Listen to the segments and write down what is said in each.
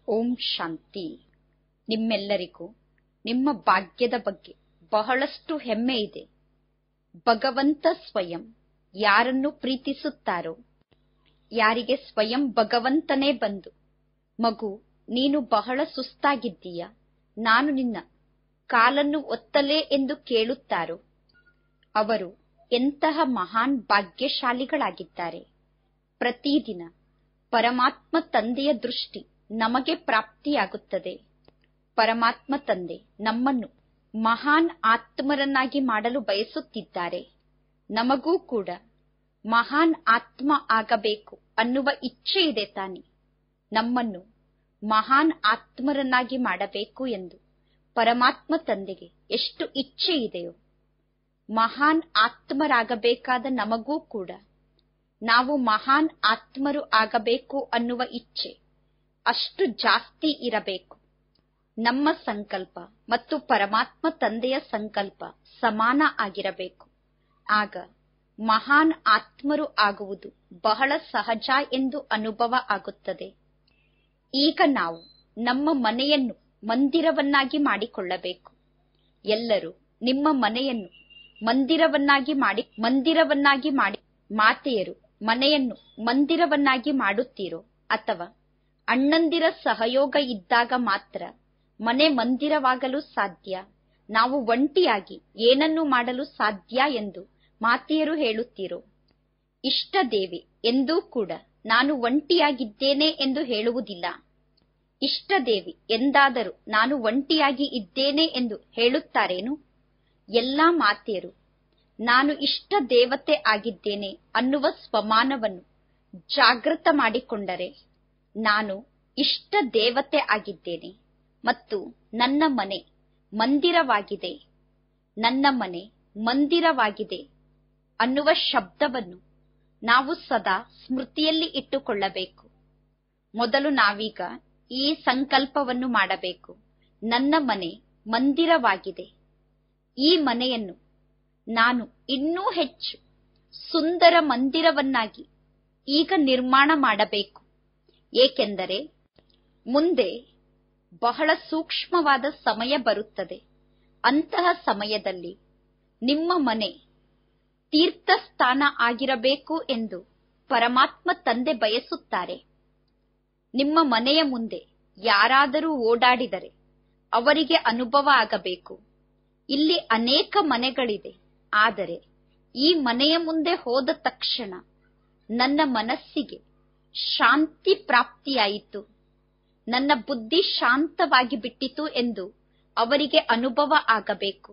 ಓಂ ಶಾಂತಿ ನಿಮ್ಮೆಲ್ಲರಿಗೂ ನಿಮ್ಮ ಭಾಗ್ಯದ ಬಗ್ಗೆ ಬಹಳಷ್ಟು ಹೆಮ್ಮೆ ಇದೆ ಭಗವಂತ ಸ್ವಯಂ ಯಾರನ್ನು ಪ್ರೀತಿಸುತ್ತಾರೋ ಯಾರಿಗೆ ಸ್ವಯಂ ಭಗವಂತನೇ ಬಂದು ಮಗು ನೀನು ಬಹಳ ಸುಸ್ತಾಗಿದ್ದೀಯ ನಾನು ನಿನ್ನ ಕಾಲನ್ನು ಒತ್ತಲೇ ಎಂದು ಕೇಳುತ್ತಾರೋ ಅವರು ಎಂತಹ ಮಹಾನ್ ಭಾಗ್ಯಶಾಲಿಗಳಾಗಿದ್ದಾರೆ ಪ್ರತಿದಿನ ಪರಮಾತ್ಮ ತಂದೆಯ ದೃಷ್ಟಿ ನಮಗೆ ಪ್ರಾಪ್ತಿಯಾಗುತ್ತದೆ ಪರಮಾತ್ಮ ತಂದೆ ನಮ್ಮನ್ನು ಮಹಾನ್ ಆತ್ಮರನ್ನಾಗಿ ಮಾಡಲು ಬಯಸುತ್ತಿದ್ದಾರೆ ನಮಗೂ ಕೂಡ ಮಹಾನ್ ಆತ್ಮ ಆಗಬೇಕು ಅನ್ನುವ ಇಚ್ಛೆ ಇದೆ ತಾನೆ ನಮ್ಮನ್ನು ಮಹಾನ್ ಆತ್ಮರನ್ನಾಗಿ ಮಾಡಬೇಕು ಎಂದು ಪರಮಾತ್ಮ ತಂದೆಗೆ ಎಷ್ಟು ಇಚ್ಛೆ ಇದೆಯೋ ಮಹಾನ್ ಆತ್ಮರಾಗಬೇಕಾದ ನಮಗೂ ಕೂಡ ನಾವು ಮಹಾನ್ ಆತ್ಮರು ಆಗಬೇಕು ಅನ್ನುವ ಇಚ್ಛೆ ಅಷ್ಟು ಜಾಸ್ತಿ ಇರಬೇಕು ನಮ್ಮ ಸಂಕಲ್ಪ ಮತ್ತು ಪರಮಾತ್ಮ ತಂದೆಯ ಸಂಕಲ್ಪ ಸಮಾನ ಆಗಿರಬೇಕು ಆಗ ಮಹಾನ್ ಆತ್ಮರು ಆಗುವುದು ಬಹಳ ಸಹಜ ಎಂದು ಅನುಭವ ಆಗುತ್ತದೆ ಈಗ ನಾವು ನಮ್ಮ ಮನೆಯನ್ನು ಮಂದಿರವನ್ನಾಗಿ ಮಾಡಿಕೊಳ್ಳಬೇಕು ಎಲ್ಲರೂ ನಿಮ್ಮ ಮನೆಯನ್ನು ಮಂದಿರವನ್ನಾಗಿ ಮಾಡಿ ಮಂದಿರವನ್ನಾಗಿ ಮಾಡಿ ಮಾತೆಯರು ಮನೆಯನ್ನು ಮಂದಿರವನ್ನಾಗಿ ಮಾಡುತ್ತೀರೋ ಅಥವಾ ಅಣ್ಣಂದಿರ ಸಹಯೋಗ ಇದ್ದಾಗ ಮಾತ್ರ ಮನೆ ಮಂದಿರವಾಗಲು ಸಾಧ್ಯ ನಾವು ಒಂಟಿಯಾಗಿ ಏನನ್ನು ಮಾಡಲು ಸಾಧ್ಯ ಎಂದು ಮಾತೆಯರು ಹೇಳುತ್ತೀರೋ ಇಷ್ಟ ದೇವಿ ಎಂದೂ ಕೂಡ ನಾನು ಒಂಟಿಯಾಗಿದ್ದೇನೆ ಎಂದು ಹೇಳುವುದಿಲ್ಲ ಇಷ್ಟ ದೇವಿ ಎಂದಾದರೂ ನಾನು ಒಂಟಿಯಾಗಿ ಇದ್ದೇನೆ ಎಂದು ಹೇಳುತ್ತಾರೇನು ಎಲ್ಲಾ ಮಾತೆಯರು ನಾನು ಇಷ್ಟ ದೇವತೆ ಆಗಿದ್ದೇನೆ ಅನ್ನುವ ಸ್ವಮಾನವನ್ನು ಜಾಗೃತ ಮಾಡಿಕೊಂಡರೆ ನಾನು ಇಷ್ಟ ದೇವತೆ ಆಗಿದ್ದೇನೆ ಮತ್ತು ನನ್ನ ಮನೆ ಮಂದಿರವಾಗಿದೆ ನನ್ನ ಮನೆ ಮಂದಿರವಾಗಿದೆ ಅನ್ನುವ ಶಬ್ದವನ್ನು ನಾವು ಸದಾ ಸ್ಮೃತಿಯಲ್ಲಿ ಇಟ್ಟುಕೊಳ್ಳಬೇಕು ಮೊದಲು ನಾವೀಗ ಈ ಸಂಕಲ್ಪವನ್ನು ಮಾಡಬೇಕು ನನ್ನ ಮನೆ ಮಂದಿರವಾಗಿದೆ ಈ ಮನೆಯನ್ನು ನಾನು ಇನ್ನೂ ಹೆಚ್ಚು ಸುಂದರ ಮಂದಿರವನ್ನಾಗಿ ಈಗ ನಿರ್ಮಾಣ ಮಾಡಬೇಕು ಏಕೆಂದರೆ ಮುಂದೆ ಬಹಳ ಸೂಕ್ಷ್ಮವಾದ ಸಮಯ ಬರುತ್ತದೆ ಅಂತಹ ಸಮಯದಲ್ಲಿ ನಿಮ್ಮ ಮನೆ ತೀರ್ಥಸ್ಥಾನ ಆಗಿರಬೇಕು ಎಂದು ಪರಮಾತ್ಮ ತಂದೆ ಬಯಸುತ್ತಾರೆ ನಿಮ್ಮ ಮನೆಯ ಮುಂದೆ ಯಾರಾದರೂ ಓಡಾಡಿದರೆ ಅವರಿಗೆ ಅನುಭವ ಆಗಬೇಕು ಇಲ್ಲಿ ಅನೇಕ ಮನೆಗಳಿದೆ ಆದರೆ ಈ ಮನೆಯ ಮುಂದೆ ಹೋದ ತಕ್ಷಣ ನನ್ನ ಮನಸ್ಸಿಗೆ ಶಾಂತಿ ಪ್ರಾಪ್ತಿಯಾಯಿತು ನನ್ನ ಬುದ್ಧಿ ಶಾಂತವಾಗಿ ಬಿಟ್ಟಿತು ಎಂದು ಅವರಿಗೆ ಅನುಭವ ಆಗಬೇಕು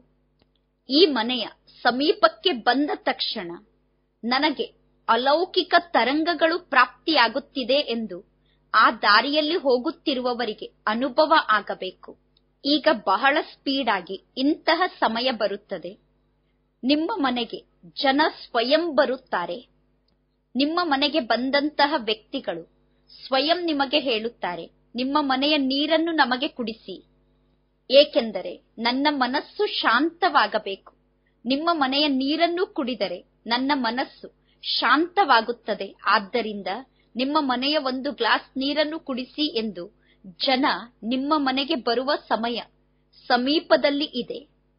ಈ ಮನೆಯ ಸಮೀಪಕ್ಕೆ ಬಂದ ತಕ್ಷಣ ನನಗೆ ಅಲೌಕಿಕ ತರಂಗಗಳು ಪ್ರಾಪ್ತಿಯಾಗುತ್ತಿದೆ ಎಂದು ಆ ದಾರಿಯಲ್ಲಿ ಹೋಗುತ್ತಿರುವವರಿಗೆ ಅನುಭವ ಆಗಬೇಕು ಈಗ ಬಹಳ ಸ್ಪೀಡ್ ಆಗಿ ಇಂತಹ ಸಮಯ ಬರುತ್ತದೆ ನಿಮ್ಮ ಮನೆಗೆ ಜನ ಸ್ವಯಂ ಬರುತ್ತಾರೆ ನಿಮ್ಮ ಮನೆಗೆ ಬಂದಂತಹ ವ್ಯಕ್ತಿಗಳು ಸ್ವಯಂ ನಿಮಗೆ ಹೇಳುತ್ತಾರೆ ನಿಮ್ಮ ಮನೆಯ ನೀರನ್ನು ನಮಗೆ ಕುಡಿಸಿ ಏಕೆಂದರೆ ನನ್ನ ಮನಸ್ಸು ಶಾಂತವಾಗಬೇಕು ನಿಮ್ಮ ಮನೆಯ ನೀರನ್ನು ಕುಡಿದರೆ ನನ್ನ ಮನಸ್ಸು ಶಾಂತವಾಗುತ್ತದೆ ಆದ್ದರಿಂದ ನಿಮ್ಮ ಮನೆಯ ಒಂದು ಗ್ಲಾಸ್ ನೀರನ್ನು ಕುಡಿಸಿ ಎಂದು ಜನ ನಿಮ್ಮ ಮನೆಗೆ ಬರುವ ಸಮಯ ಸಮೀಪದಲ್ಲಿ ಇದೆ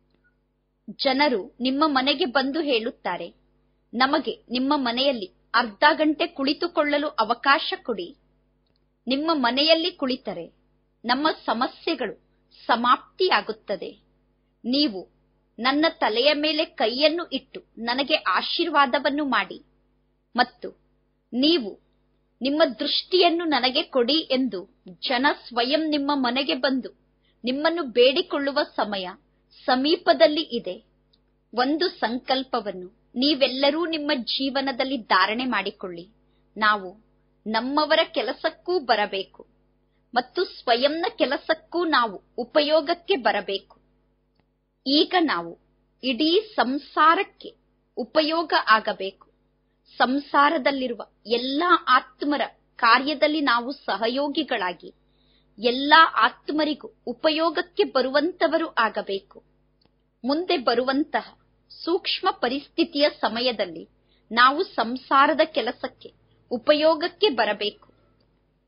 ಜನರು ನಿಮ್ಮ ಮನೆಗೆ ಬಂದು ಹೇಳುತ್ತಾರೆ ನಮಗೆ ನಿಮ್ಮ ಮನೆಯಲ್ಲಿ ಅರ್ಧ ಗಂಟೆ ಕುಳಿತುಕೊಳ್ಳಲು ಅವಕಾಶ ಕೊಡಿ ನಿಮ್ಮ ಮನೆಯಲ್ಲಿ ಕುಳಿತರೆ ನಮ್ಮ ಸಮಸ್ಯೆಗಳು ಸಮಾಪ್ತಿಯಾಗುತ್ತದೆ ನೀವು ನನ್ನ ತಲೆಯ ಮೇಲೆ ಕೈಯನ್ನು ಇಟ್ಟು ನನಗೆ ಆಶೀರ್ವಾದವನ್ನು ಮಾಡಿ ಮತ್ತು ನೀವು ನಿಮ್ಮ ದೃಷ್ಟಿಯನ್ನು ನನಗೆ ಕೊಡಿ ಎಂದು ಜನ ಸ್ವಯಂ ನಿಮ್ಮ ಮನೆಗೆ ಬಂದು ನಿಮ್ಮನ್ನು ಬೇಡಿಕೊಳ್ಳುವ ಸಮಯ ಸಮೀಪದಲ್ಲಿ ಇದೆ ಒಂದು ಸಂಕಲ್ಪವನ್ನು ನೀವೆಲ್ಲರೂ ನಿಮ್ಮ ಜೀವನದಲ್ಲಿ ಧಾರಣೆ ಮಾಡಿಕೊಳ್ಳಿ ನಾವು ನಮ್ಮವರ ಕೆಲಸಕ್ಕೂ ಬರಬೇಕು ಮತ್ತು ಸ್ವಯಂನ ಕೆಲಸಕ್ಕೂ ನಾವು ಉಪಯೋಗಕ್ಕೆ ಬರಬೇಕು ಈಗ ನಾವು ಇಡೀ ಸಂಸಾರಕ್ಕೆ ಉಪಯೋಗ ಆಗಬೇಕು ಸಂಸಾರದಲ್ಲಿರುವ ಎಲ್ಲಾ ಆತ್ಮರ ಕಾರ್ಯದಲ್ಲಿ ನಾವು ಸಹಯೋಗಿಗಳಾಗಿ ಎಲ್ಲಾ ಆತ್ಮರಿಗೂ ಉಪಯೋಗಕ್ಕೆ ಬರುವಂತವರು ಆಗಬೇಕು ಮುಂದೆ ಬರುವಂತಹ ಸೂಕ್ಷ್ಮ ಪರಿಸ್ಥಿತಿಯ ಸಮಯದಲ್ಲಿ ನಾವು ಸಂಸಾರದ ಕೆಲಸಕ್ಕೆ ಉಪಯೋಗಕ್ಕೆ ಬರಬೇಕು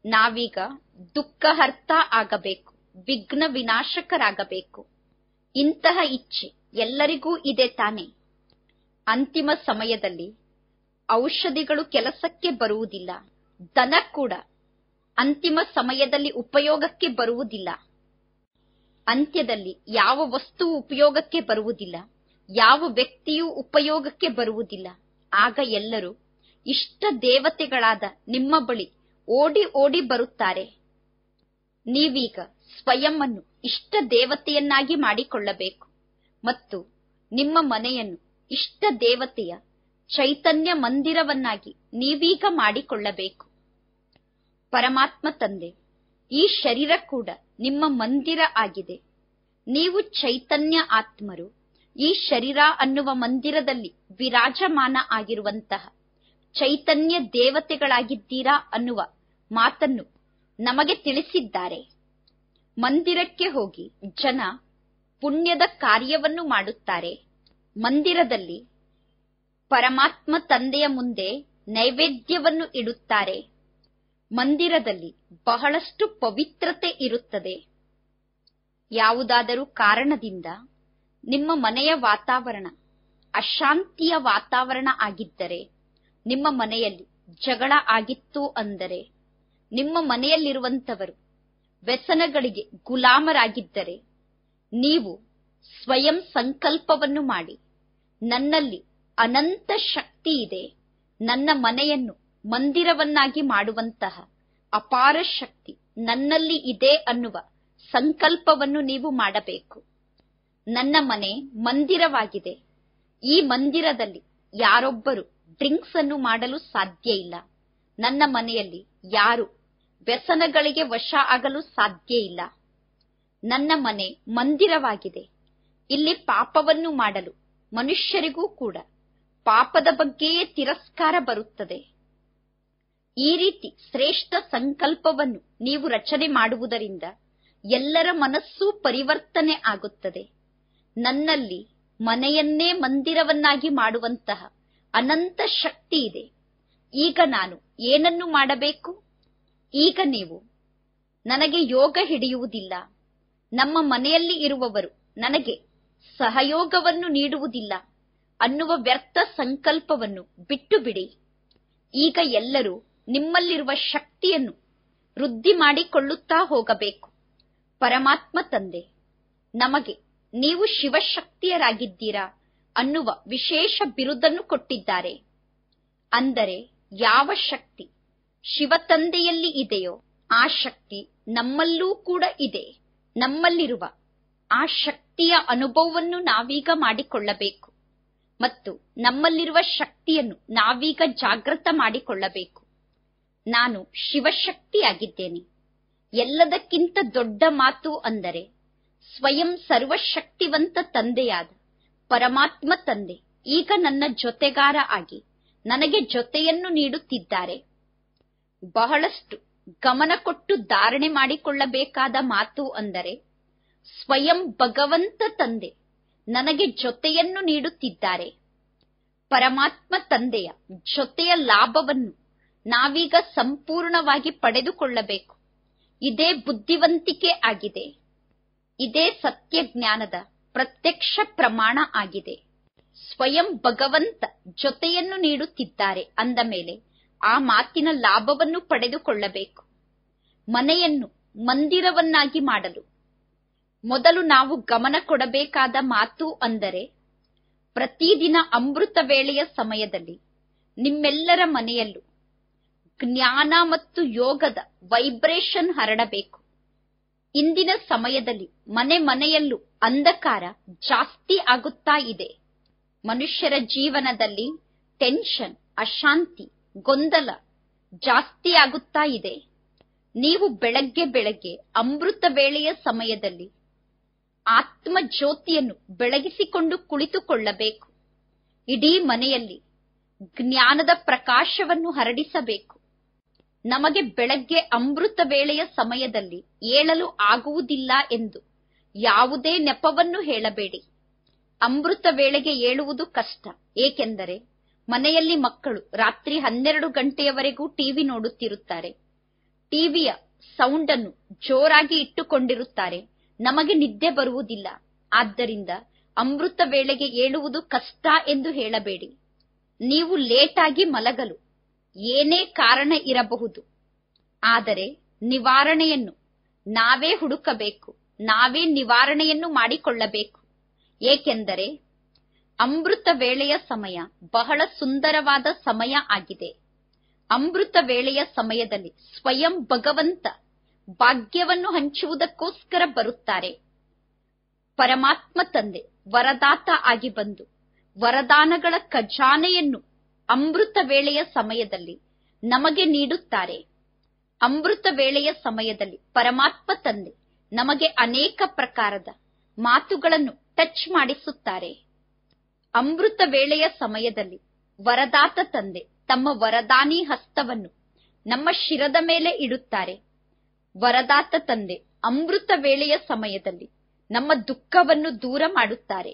ನಾವೀಗ ದುಃಖಹರ್ತ ಆಗಬೇಕು ವಿಘ್ನ ವಿನಾಶಕರಾಗಬೇಕು ಇಂತಹ ಇಚ್ಛೆ ಎಲ್ಲರಿಗೂ ಇದೆ ತಾನೆ ಅಂತಿಮ ಸಮಯದಲ್ಲಿ ಔಷಧಿಗಳು ಕೆಲಸಕ್ಕೆ ಬರುವುದಿಲ್ಲ ದನ ಕೂಡ ಅಂತಿಮ ಸಮಯದಲ್ಲಿ ಉಪಯೋಗಕ್ಕೆ ಬರುವುದಿಲ್ಲ ಅಂತ್ಯದಲ್ಲಿ ಯಾವ ವಸ್ತು ಉಪಯೋಗಕ್ಕೆ ಬರುವುದಿಲ್ಲ ಯಾವ ವ್ಯಕ್ತಿಯೂ ಉಪಯೋಗಕ್ಕೆ ಬರುವುದಿಲ್ಲ ಆಗ ಎಲ್ಲರೂ ಇಷ್ಟ ದೇವತೆಗಳಾದ ನಿಮ್ಮ ಬಳಿ ಓಡಿ ಓಡಿ ಬರುತ್ತಾರೆ ನೀವೀಗ ಸ್ವಯಂ ಅನ್ನು ಇಷ್ಟ ದೇವತೆಯನ್ನಾಗಿ ಮಾಡಿಕೊಳ್ಳಬೇಕು ಮತ್ತು ನಿಮ್ಮ ಮನೆಯನ್ನು ಇಷ್ಟ ದೇವತೆಯ ಚೈತನ್ಯ ಮಂದಿರವನ್ನಾಗಿ ನೀವೀಗ ಮಾಡಿಕೊಳ್ಳಬೇಕು ಪರಮಾತ್ಮ ತಂದೆ ಈ ಶರೀರ ಕೂಡ ನಿಮ್ಮ ಮಂದಿರ ಆಗಿದೆ ನೀವು ಚೈತನ್ಯ ಆತ್ಮರು ಈ ಶರೀರ ಅನ್ನುವ ಮಂದಿರದಲ್ಲಿ ವಿರಾಜಮಾನ ಆಗಿರುವಂತಹ ಚೈತನ್ಯ ದೇವತೆಗಳಾಗಿದ್ದೀರಾ ಅನ್ನುವ ಮಾತನ್ನು ನಮಗೆ ತಿಳಿಸಿದ್ದಾರೆ ಮಂದಿರಕ್ಕೆ ಹೋಗಿ ಜನ ಪುಣ್ಯದ ಕಾರ್ಯವನ್ನು ಮಾಡುತ್ತಾರೆ ಮಂದಿರದಲ್ಲಿ ಪರಮಾತ್ಮ ತಂದೆಯ ಮುಂದೆ ನೈವೇದ್ಯವನ್ನು ಇಡುತ್ತಾರೆ ಮಂದಿರದಲ್ಲಿ ಬಹಳಷ್ಟು ಪವಿತ್ರತೆ ಇರುತ್ತದೆ ಯಾವುದಾದರೂ ಕಾರಣದಿಂದ ನಿಮ್ಮ ಮನೆಯ ವಾತಾವರಣ ಅಶಾಂತಿಯ ವಾತಾವರಣ ಆಗಿದ್ದರೆ ನಿಮ್ಮ ಮನೆಯಲ್ಲಿ ಜಗಳ ಆಗಿತ್ತು ಅಂದರೆ ನಿಮ್ಮ ಮನೆಯಲ್ಲಿರುವಂತವರು ವ್ಯಸನಗಳಿಗೆ ಗುಲಾಮರಾಗಿದ್ದರೆ ನೀವು ಸ್ವಯಂ ಸಂಕಲ್ಪವನ್ನು ಮಾಡಿ ನನ್ನಲ್ಲಿ ಅನಂತ ಶಕ್ತಿ ಇದೆ ನನ್ನ ಮನೆಯನ್ನು ಮಂದಿರವನ್ನಾಗಿ ಮಾಡುವಂತಹ ಅಪಾರ ಶಕ್ತಿ ನನ್ನಲ್ಲಿ ಇದೆ ಅನ್ನುವ ಸಂಕಲ್ಪವನ್ನು ನೀವು ಮಾಡಬೇಕು ನನ್ನ ಮನೆ ಮಂದಿರವಾಗಿದೆ ಈ ಮಂದಿರದಲ್ಲಿ ಯಾರೊಬ್ಬರು ಡ್ರಿಂಕ್ಸ್ ಅನ್ನು ಮಾಡಲು ಸಾಧ್ಯ ಇಲ್ಲ ನನ್ನ ಮನೆಯಲ್ಲಿ ಯಾರು ವ್ಯಸನಗಳಿಗೆ ವಶ ಆಗಲು ಸಾಧ್ಯ ಇಲ್ಲ ನನ್ನ ಮನೆ ಮಂದಿರವಾಗಿದೆ ಇಲ್ಲಿ ಪಾಪವನ್ನು ಮಾಡಲು ಮನುಷ್ಯರಿಗೂ ಕೂಡ ಪಾಪದ ಬಗ್ಗೆಯೇ ತಿರಸ್ಕಾರ ಬರುತ್ತದೆ ಈ ರೀತಿ ಶ್ರೇಷ್ಠ ಸಂಕಲ್ಪವನ್ನು ನೀವು ರಚನೆ ಮಾಡುವುದರಿಂದ ಎಲ್ಲರ ಮನಸ್ಸೂ ಪರಿವರ್ತನೆ ಆಗುತ್ತದೆ ನನ್ನಲ್ಲಿ ಮನೆಯನ್ನೇ ಮಂದಿರವನ್ನಾಗಿ ಮಾಡುವಂತಹ ಅನಂತ ಶಕ್ತಿ ಇದೆ ಈಗ ನಾನು ಏನನ್ನು ಮಾಡಬೇಕು ಈಗ ನೀವು ನನಗೆ ಯೋಗ ಹಿಡಿಯುವುದಿಲ್ಲ ನಮ್ಮ ಮನೆಯಲ್ಲಿ ಇರುವವರು ನನಗೆ ಸಹಯೋಗವನ್ನು ನೀಡುವುದಿಲ್ಲ ಅನ್ನುವ ವ್ಯರ್ಥ ಸಂಕಲ್ಪವನ್ನು ಬಿಟ್ಟು ಬಿಡಿ ಈಗ ಎಲ್ಲರೂ ನಿಮ್ಮಲ್ಲಿರುವ ಶಕ್ತಿಯನ್ನು ವೃದ್ಧಿ ಮಾಡಿಕೊಳ್ಳುತ್ತಾ ಹೋಗಬೇಕು ಪರಮಾತ್ಮ ತಂದೆ ನಮಗೆ ನೀವು ಶಿವಶಕ್ತಿಯರಾಗಿದ್ದೀರಾ ಅನ್ನುವ ವಿಶೇಷ ಬಿರುದನ್ನು ಕೊಟ್ಟಿದ್ದಾರೆ ಅಂದರೆ ಯಾವ ಶಕ್ತಿ ಶಿವತಂದೆಯಲ್ಲಿ ಇದೆಯೋ ಆ ಶಕ್ತಿ ನಮ್ಮಲ್ಲೂ ಕೂಡ ಇದೆ ನಮ್ಮಲ್ಲಿರುವ ಆ ಶಕ್ತಿಯ ಅನುಭವವನ್ನು ನಾವೀಗ ಮಾಡಿಕೊಳ್ಳಬೇಕು ಮತ್ತು ನಮ್ಮಲ್ಲಿರುವ ಶಕ್ತಿಯನ್ನು ನಾವೀಗ ಜಾಗೃತ ಮಾಡಿಕೊಳ್ಳಬೇಕು ನಾನು ಶಿವಶಕ್ತಿಯಾಗಿದ್ದೇನೆ ಎಲ್ಲದಕ್ಕಿಂತ ದೊಡ್ಡ ಮಾತು ಅಂದರೆ ಸ್ವಯಂ ಸರ್ವಶಕ್ತಿವಂತ ತಂದೆಯಾದ ಪರಮಾತ್ಮ ತಂದೆ ಈಗ ನನ್ನ ಜೊತೆಗಾರ ಆಗಿ ನನಗೆ ಜೊತೆಯನ್ನು ನೀಡುತ್ತಿದ್ದಾರೆ ಬಹಳಷ್ಟು ಗಮನ ಕೊಟ್ಟು ಧಾರಣೆ ಮಾಡಿಕೊಳ್ಳಬೇಕಾದ ಮಾತು ಅಂದರೆ ಸ್ವಯಂ ಭಗವಂತ ತಂದೆ ನನಗೆ ಜೊತೆಯನ್ನು ನೀಡುತ್ತಿದ್ದಾರೆ ಪರಮಾತ್ಮ ತಂದೆಯ ಜೊತೆಯ ಲಾಭವನ್ನು ನಾವೀಗ ಸಂಪೂರ್ಣವಾಗಿ ಪಡೆದುಕೊಳ್ಳಬೇಕು ಇದೇ ಬುದ್ಧಿವಂತಿಕೆ ಆಗಿದೆ ಇದೇ ಸತ್ಯ ಜ್ಞಾನದ ಪ್ರತ್ಯಕ್ಷ ಪ್ರಮಾಣ ಆಗಿದೆ ಸ್ವಯಂ ಭಗವಂತ ಜೊತೆಯನ್ನು ನೀಡುತ್ತಿದ್ದಾರೆ ಅಂದ ಮೇಲೆ ಆ ಮಾತಿನ ಲಾಭವನ್ನು ಪಡೆದುಕೊಳ್ಳಬೇಕು ಮನೆಯನ್ನು ಮಂದಿರವನ್ನಾಗಿ ಮಾಡಲು ಮೊದಲು ನಾವು ಗಮನ ಕೊಡಬೇಕಾದ ಮಾತು ಅಂದರೆ ಪ್ರತಿದಿನ ಅಮೃತ ವೇಳೆಯ ಸಮಯದಲ್ಲಿ ನಿಮ್ಮೆಲ್ಲರ ಮನೆಯಲ್ಲೂ ಜ್ಞಾನ ಮತ್ತು ಯೋಗದ ವೈಬ್ರೇಷನ್ ಹರಡಬೇಕು ಇಂದಿನ ಸಮಯದಲ್ಲಿ ಮನೆ ಮನೆಯಲ್ಲೂ ಅಂಧಕಾರ ಜಾಸ್ತಿ ಆಗುತ್ತಾ ಇದೆ ಮನುಷ್ಯರ ಜೀವನದಲ್ಲಿ ಟೆನ್ಷನ್ ಅಶಾಂತಿ ಗೊಂದಲ ಜಾಸ್ತಿ ಆಗುತ್ತಾ ಇದೆ ನೀವು ಬೆಳಗ್ಗೆ ಬೆಳಗ್ಗೆ ಅಮೃತ ವೇಳೆಯ ಸಮಯದಲ್ಲಿ ಆತ್ಮ ಜ್ಯೋತಿಯನ್ನು ಬೆಳಗಿಸಿಕೊಂಡು ಕುಳಿತುಕೊಳ್ಳಬೇಕು ಇಡೀ ಮನೆಯಲ್ಲಿ ಜ್ಞಾನದ ಪ್ರಕಾಶವನ್ನು ಹರಡಿಸಬೇಕು ನಮಗೆ ಬೆಳಗ್ಗೆ ಅಮೃತ ವೇಳೆಯ ಸಮಯದಲ್ಲಿ ಏಳಲು ಆಗುವುದಿಲ್ಲ ಎಂದು ಯಾವುದೇ ನೆಪವನ್ನು ಹೇಳಬೇಡಿ ಅಮೃತ ವೇಳೆಗೆ ಏಳುವುದು ಕಷ್ಟ ಏಕೆಂದರೆ ಮನೆಯಲ್ಲಿ ಮಕ್ಕಳು ರಾತ್ರಿ ಹನ್ನೆರಡು ಗಂಟೆಯವರೆಗೂ ಟಿವಿ ನೋಡುತ್ತಿರುತ್ತಾರೆ ಟಿವಿಯ ಸೌಂಡ್ ಅನ್ನು ಜೋರಾಗಿ ಇಟ್ಟುಕೊಂಡಿರುತ್ತಾರೆ ನಮಗೆ ನಿದ್ದೆ ಬರುವುದಿಲ್ಲ ಆದ್ದರಿಂದ ಅಮೃತ ವೇಳೆಗೆ ಏಳುವುದು ಕಷ್ಟ ಎಂದು ಹೇಳಬೇಡಿ ನೀವು ಲೇಟಾಗಿ ಮಲಗಲು ಏನೇ ಕಾರಣ ಇರಬಹುದು ಆದರೆ ನಿವಾರಣೆಯನ್ನು ನಾವೇ ಹುಡುಕಬೇಕು ನಾವೇ ನಿವಾರಣೆಯನ್ನು ಮಾಡಿಕೊಳ್ಳಬೇಕು ಏಕೆಂದರೆ ಅಮೃತ ವೇಳೆಯ ಸಮಯ ಬಹಳ ಸುಂದರವಾದ ಸಮಯ ಆಗಿದೆ ಅಮೃತ ವೇಳೆಯ ಸಮಯದಲ್ಲಿ ಸ್ವಯಂ ಭಗವಂತ ಭಾಗ್ಯವನ್ನು ಹಂಚುವುದಕ್ಕೋಸ್ಕರ ಬರುತ್ತಾರೆ ಪರಮಾತ್ಮ ತಂದೆ ವರದಾತ ಆಗಿ ಬಂದು ವರದಾನಗಳ ಖಜಾನೆಯನ್ನು ಅಮೃತ ವೇಳೆಯ ಸಮಯದಲ್ಲಿ ನಮಗೆ ನೀಡುತ್ತಾರೆ ಅಮೃತ ವೇಳೆಯ ಸಮಯದಲ್ಲಿ ಪರಮಾತ್ಮ ತಂದೆ ನಮಗೆ ಅನೇಕ ಪ್ರಕಾರದ ಮಾತುಗಳನ್ನು ಟಚ್ ಮಾಡಿಸುತ್ತಾರೆ ಅಮೃತ ವೇಳೆಯ ಸಮಯದಲ್ಲಿ ವರದಾತ ತಂದೆ ತಮ್ಮ ವರದಾನಿ ಹಸ್ತವನ್ನು ನಮ್ಮ ಶಿರದ ಮೇಲೆ ಇಡುತ್ತಾರೆ ವರದಾತ ತಂದೆ ಅಮೃತ ವೇಳೆಯ ಸಮಯದಲ್ಲಿ ನಮ್ಮ ದುಃಖವನ್ನು ದೂರ ಮಾಡುತ್ತಾರೆ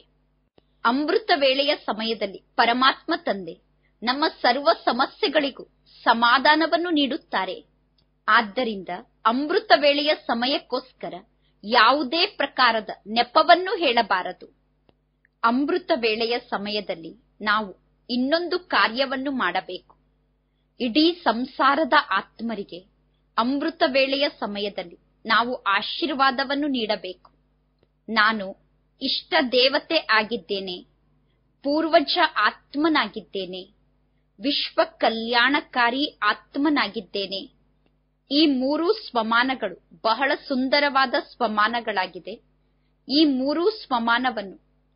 ಅಮೃತ ವೇಳೆಯ ಸಮಯದಲ್ಲಿ ಪರಮಾತ್ಮ ತಂದೆ ನಮ್ಮ ಸರ್ವ ಸಮಸ್ಯೆಗಳಿಗೂ ಸಮಾಧಾನವನ್ನು ನೀಡುತ್ತಾರೆ ಆದ್ದರಿಂದ ಅಮೃತ ವೇಳೆಯ ಸಮಯಕ್ಕೋಸ್ಕರ ಯಾವುದೇ ಪ್ರಕಾರದ ನೆಪವನ್ನು ಹೇಳಬಾರದು ಅಮೃತ ವೇಳೆಯ ಸಮಯದಲ್ಲಿ ನಾವು ಇನ್ನೊಂದು ಕಾರ್ಯವನ್ನು ಮಾಡಬೇಕು ಇಡೀ ಸಂಸಾರದ ಆತ್ಮರಿಗೆ ಅಮೃತ ವೇಳೆಯ ಸಮಯದಲ್ಲಿ ನಾವು ಆಶೀರ್ವಾದವನ್ನು ನೀಡಬೇಕು ನಾನು ಇಷ್ಟ ದೇವತೆ ಆಗಿದ್ದೇನೆ ಪೂರ್ವಜ ಆತ್ಮನಾಗಿದ್ದೇನೆ ವಿಶ್ವ ಕಲ್ಯಾಣಕಾರಿ ಆತ್ಮನಾಗಿದ್ದೇನೆ ಈ ಮೂರೂ ಸ್ವಮಾನಗಳು ಬಹಳ ಸುಂದರವಾದ ಸ್ವಮಾನಗಳಾಗಿದೆ ಈ ಮೂರೂ ಸ್ವಮಾನವನ್ನು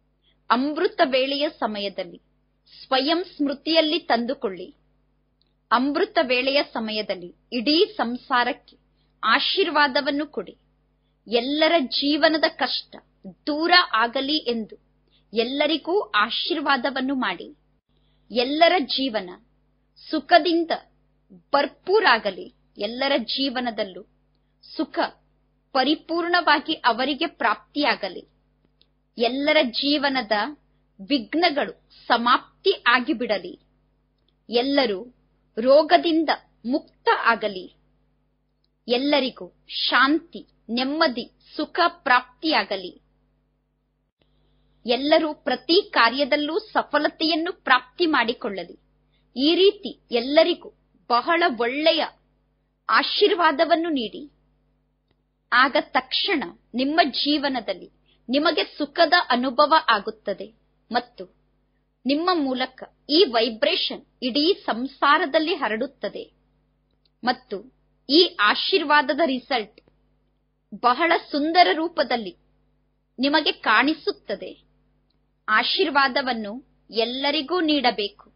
ಅಮೃತ ವೇಳೆಯ ಸಮಯದಲ್ಲಿ ಸ್ವಯಂ ಸ್ಮೃತಿಯಲ್ಲಿ ತಂದುಕೊಳ್ಳಿ ಅಮೃತ ವೇಳೆಯ ಸಮಯದಲ್ಲಿ ಇಡೀ ಸಂಸಾರಕ್ಕೆ ಆಶೀರ್ವಾದವನ್ನು ಕೊಡಿ ಎಲ್ಲರ ಜೀವನದ ಕಷ್ಟ ದೂರ ಆಗಲಿ ಎಂದು ಎಲ್ಲರಿಗೂ ಆಶೀರ್ವಾದವನ್ನು ಮಾಡಿ ಎಲ್ಲರ ಜೀವನ ಸುಖದಿಂದ ಭರ್ಪೂರಾಗಲಿ ಎಲ್ಲರ ಜೀವನದಲ್ಲೂ ಸುಖ ಪರಿಪೂರ್ಣವಾಗಿ ಅವರಿಗೆ ಪ್ರಾಪ್ತಿಯಾಗಲಿ ಎಲ್ಲರ ಜೀವನದ ವಿಘ್ನಗಳು ಸಮಾಪ್ತಿ ಆಗಿಬಿಡಲಿ ಎಲ್ಲರೂ ರೋಗದಿಂದ ಮುಕ್ತ ಆಗಲಿ ಎಲ್ಲರಿಗೂ ಶಾಂತಿ ನೆಮ್ಮದಿ ಸುಖ ಪ್ರಾಪ್ತಿಯಾಗಲಿ ಎಲ್ಲರೂ ಪ್ರತಿ ಕಾರ್ಯದಲ್ಲೂ ಸಫಲತೆಯನ್ನು ಪ್ರಾಪ್ತಿ ಮಾಡಿಕೊಳ್ಳಲಿ ಈ ರೀತಿ ಎಲ್ಲರಿಗೂ ಬಹಳ ಒಳ್ಳೆಯ ಆಶೀರ್ವಾದವನ್ನು ನೀಡಿ ಆಗ ತಕ್ಷಣ ನಿಮ್ಮ ಜೀವನದಲ್ಲಿ ನಿಮಗೆ ಸುಖದ ಅನುಭವ ಆಗುತ್ತದೆ ಮತ್ತು ನಿಮ್ಮ ಮೂಲಕ ಈ ವೈಬ್ರೇಷನ್ ಇಡೀ ಸಂಸಾರದಲ್ಲಿ ಹರಡುತ್ತದೆ ಮತ್ತು ಈ ಆಶೀರ್ವಾದದ ರಿಸಲ್ಟ್ ಬಹಳ ಸುಂದರ ರೂಪದಲ್ಲಿ ನಿಮಗೆ ಕಾಣಿಸುತ್ತದೆ ಆಶೀರ್ವಾದವನ್ನು ಎಲ್ಲರಿಗೂ ನೀಡಬೇಕು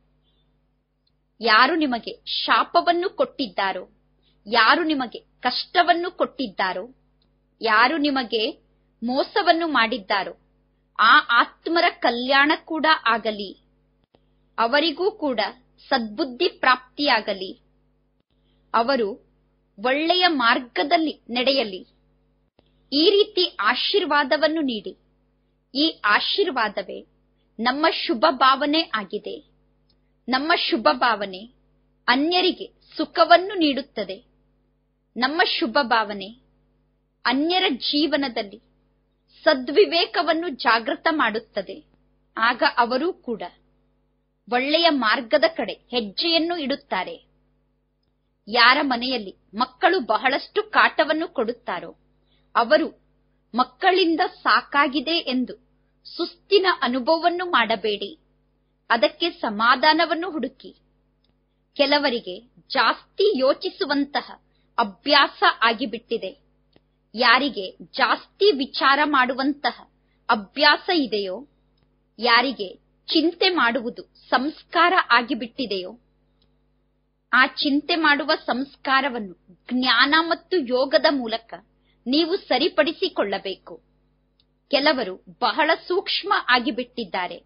ಯಾರು ನಿಮಗೆ ಶಾಪವನ್ನು ಕೊಟ್ಟಿದ್ದಾರೋ ಯಾರು ನಿಮಗೆ ಕಷ್ಟವನ್ನು ಕೊಟ್ಟಿದ್ದಾರೋ ಯಾರು ನಿಮಗೆ ಮೋಸವನ್ನು ಮಾಡಿದ್ದಾರೋ ಆ ಆತ್ಮರ ಕಲ್ಯಾಣ ಕೂಡ ಆಗಲಿ ಅವರಿಗೂ ಕೂಡ ಸದ್ಬುದ್ಧಿ ಪ್ರಾಪ್ತಿಯಾಗಲಿ ಅವರು ಒಳ್ಳೆಯ ಮಾರ್ಗದಲ್ಲಿ ನಡೆಯಲಿ ಈ ರೀತಿ ಆಶೀರ್ವಾದವನ್ನು ನೀಡಿ ಈ ಆಶೀರ್ವಾದವೇ ನಮ್ಮ ಶುಭ ಭಾವನೆ ಆಗಿದೆ ನಮ್ಮ ಶುಭ ಭಾವನೆ ಅನ್ಯರಿಗೆ ಸುಖವನ್ನು ನೀಡುತ್ತದೆ ನಮ್ಮ ಶುಭ ಭಾವನೆ ಅನ್ಯರ ಜೀವನದಲ್ಲಿ ಸದ್ವಿವೇಕವನ್ನು ಜಾಗೃತ ಮಾಡುತ್ತದೆ ಆಗ ಅವರೂ ಕೂಡ ಒಳ್ಳೆಯ ಮಾರ್ಗದ ಕಡೆ ಹೆಜ್ಜೆಯನ್ನು ಇಡುತ್ತಾರೆ ಯಾರ ಮನೆಯಲ್ಲಿ ಮಕ್ಕಳು ಬಹಳಷ್ಟು ಕಾಟವನ್ನು ಕೊಡುತ್ತಾರೋ ಅವರು ಮಕ್ಕಳಿಂದ ಸಾಕಾಗಿದೆ ಎಂದು ಸುಸ್ತಿನ ಅನುಭವವನ್ನು ಮಾಡಬೇಡಿ ಅದಕ್ಕೆ ಸಮಾಧಾನವನ್ನು ಹುಡುಕಿ ಕೆಲವರಿಗೆ ಜಾಸ್ತಿ ಯೋಚಿಸುವಂತಹ ಅಭ್ಯಾಸ ಆಗಿಬಿಟ್ಟಿದೆ ಯಾರಿಗೆ ಜಾಸ್ತಿ ವಿಚಾರ ಮಾಡುವಂತಹ ಅಭ್ಯಾಸ ಇದೆಯೋ ಯಾರಿಗೆ ಚಿಂತೆ ಮಾಡುವುದು ಸಂಸ್ಕಾರ ಆಗಿಬಿಟ್ಟಿದೆಯೋ ಆ ಚಿಂತೆ ಮಾಡುವ ಸಂಸ್ಕಾರವನ್ನು ಜ್ಞಾನ ಮತ್ತು ಯೋಗದ ಮೂಲಕ ನೀವು ಸರಿಪಡಿಸಿಕೊಳ್ಳಬೇಕು ಕೆಲವರು ಬಹಳ ಸೂಕ್ಷ್ಮ ಆಗಿಬಿಟ್ಟಿದ್ದಾರೆ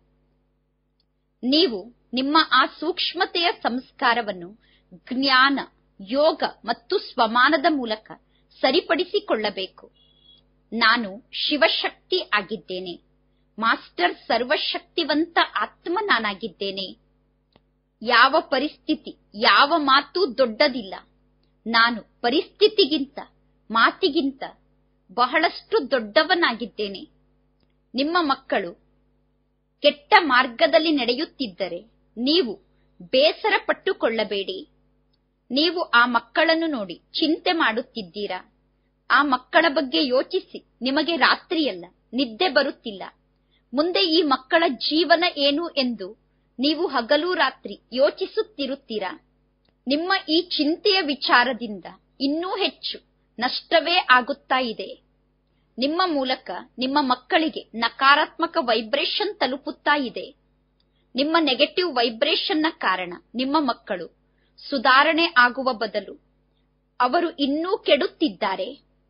ನೀವು ನಿಮ್ಮ ಆ ಸೂಕ್ಷ್ಮತೆಯ ಸಂಸ್ಕಾರವನ್ನು ಜ್ಞಾನ ಯೋಗ ಮತ್ತು ಸ್ವಮಾನದ ಮೂಲಕ ಸರಿಪಡಿಸಿಕೊಳ್ಳಬೇಕು ನಾನು ಶಿವಶಕ್ತಿ ಆಗಿದ್ದೇನೆ ಮಾಸ್ಟರ್ ಸರ್ವಶಕ್ತಿವಂತ ಆತ್ಮ ನಾನಾಗಿದ್ದೇನೆ ಯಾವ ಪರಿಸ್ಥಿತಿ ಯಾವ ಮಾತು ದೊಡ್ಡದಿಲ್ಲ ನಾನು ಪರಿಸ್ಥಿತಿಗಿಂತ ಮಾತಿಗಿಂತ ಬಹಳಷ್ಟು ದೊಡ್ಡವನಾಗಿದ್ದೇನೆ ನಿಮ್ಮ ಮಕ್ಕಳು ಕೆಟ್ಟ ಮಾರ್ಗದಲ್ಲಿ ನಡೆಯುತ್ತಿದ್ದರೆ ನೀವು ಬೇಸರ ಪಟ್ಟುಕೊಳ್ಳಬೇಡಿ ನೀವು ಆ ಮಕ್ಕಳನ್ನು ನೋಡಿ ಚಿಂತೆ ಮಾಡುತ್ತಿದ್ದೀರಾ ಆ ಮಕ್ಕಳ ಬಗ್ಗೆ ಯೋಚಿಸಿ ನಿಮಗೆ ರಾತ್ರಿಯಲ್ಲ ನಿದ್ದೆ ಬರುತ್ತಿಲ್ಲ ಮುಂದೆ ಈ ಮಕ್ಕಳ ಜೀವನ ಏನು ಎಂದು ನೀವು ಹಗಲು ರಾತ್ರಿ ಯೋಚಿಸುತ್ತಿರುತ್ತೀರಾ ನಿಮ್ಮ ಈ ಚಿಂತೆಯ ವಿಚಾರದಿಂದ ಇನ್ನೂ ಹೆಚ್ಚು ನಷ್ಟವೇ ಆಗುತ್ತಾ ಇದೆ ನಿಮ್ಮ ಮೂಲಕ ನಿಮ್ಮ ಮಕ್ಕಳಿಗೆ ನಕಾರಾತ್ಮಕ ವೈಬ್ರೇಷನ್ ತಲುಪುತ್ತಾ ಇದೆ ನಿಮ್ಮ ನೆಗೆಟಿವ್ ವೈಬ್ರೇಷನ್ನ ಕಾರಣ ನಿಮ್ಮ ಮಕ್ಕಳು ಸುಧಾರಣೆ ಆಗುವ ಬದಲು ಅವರು ಇನ್ನೂ ಕೆಡುತ್ತಿದ್ದಾರೆ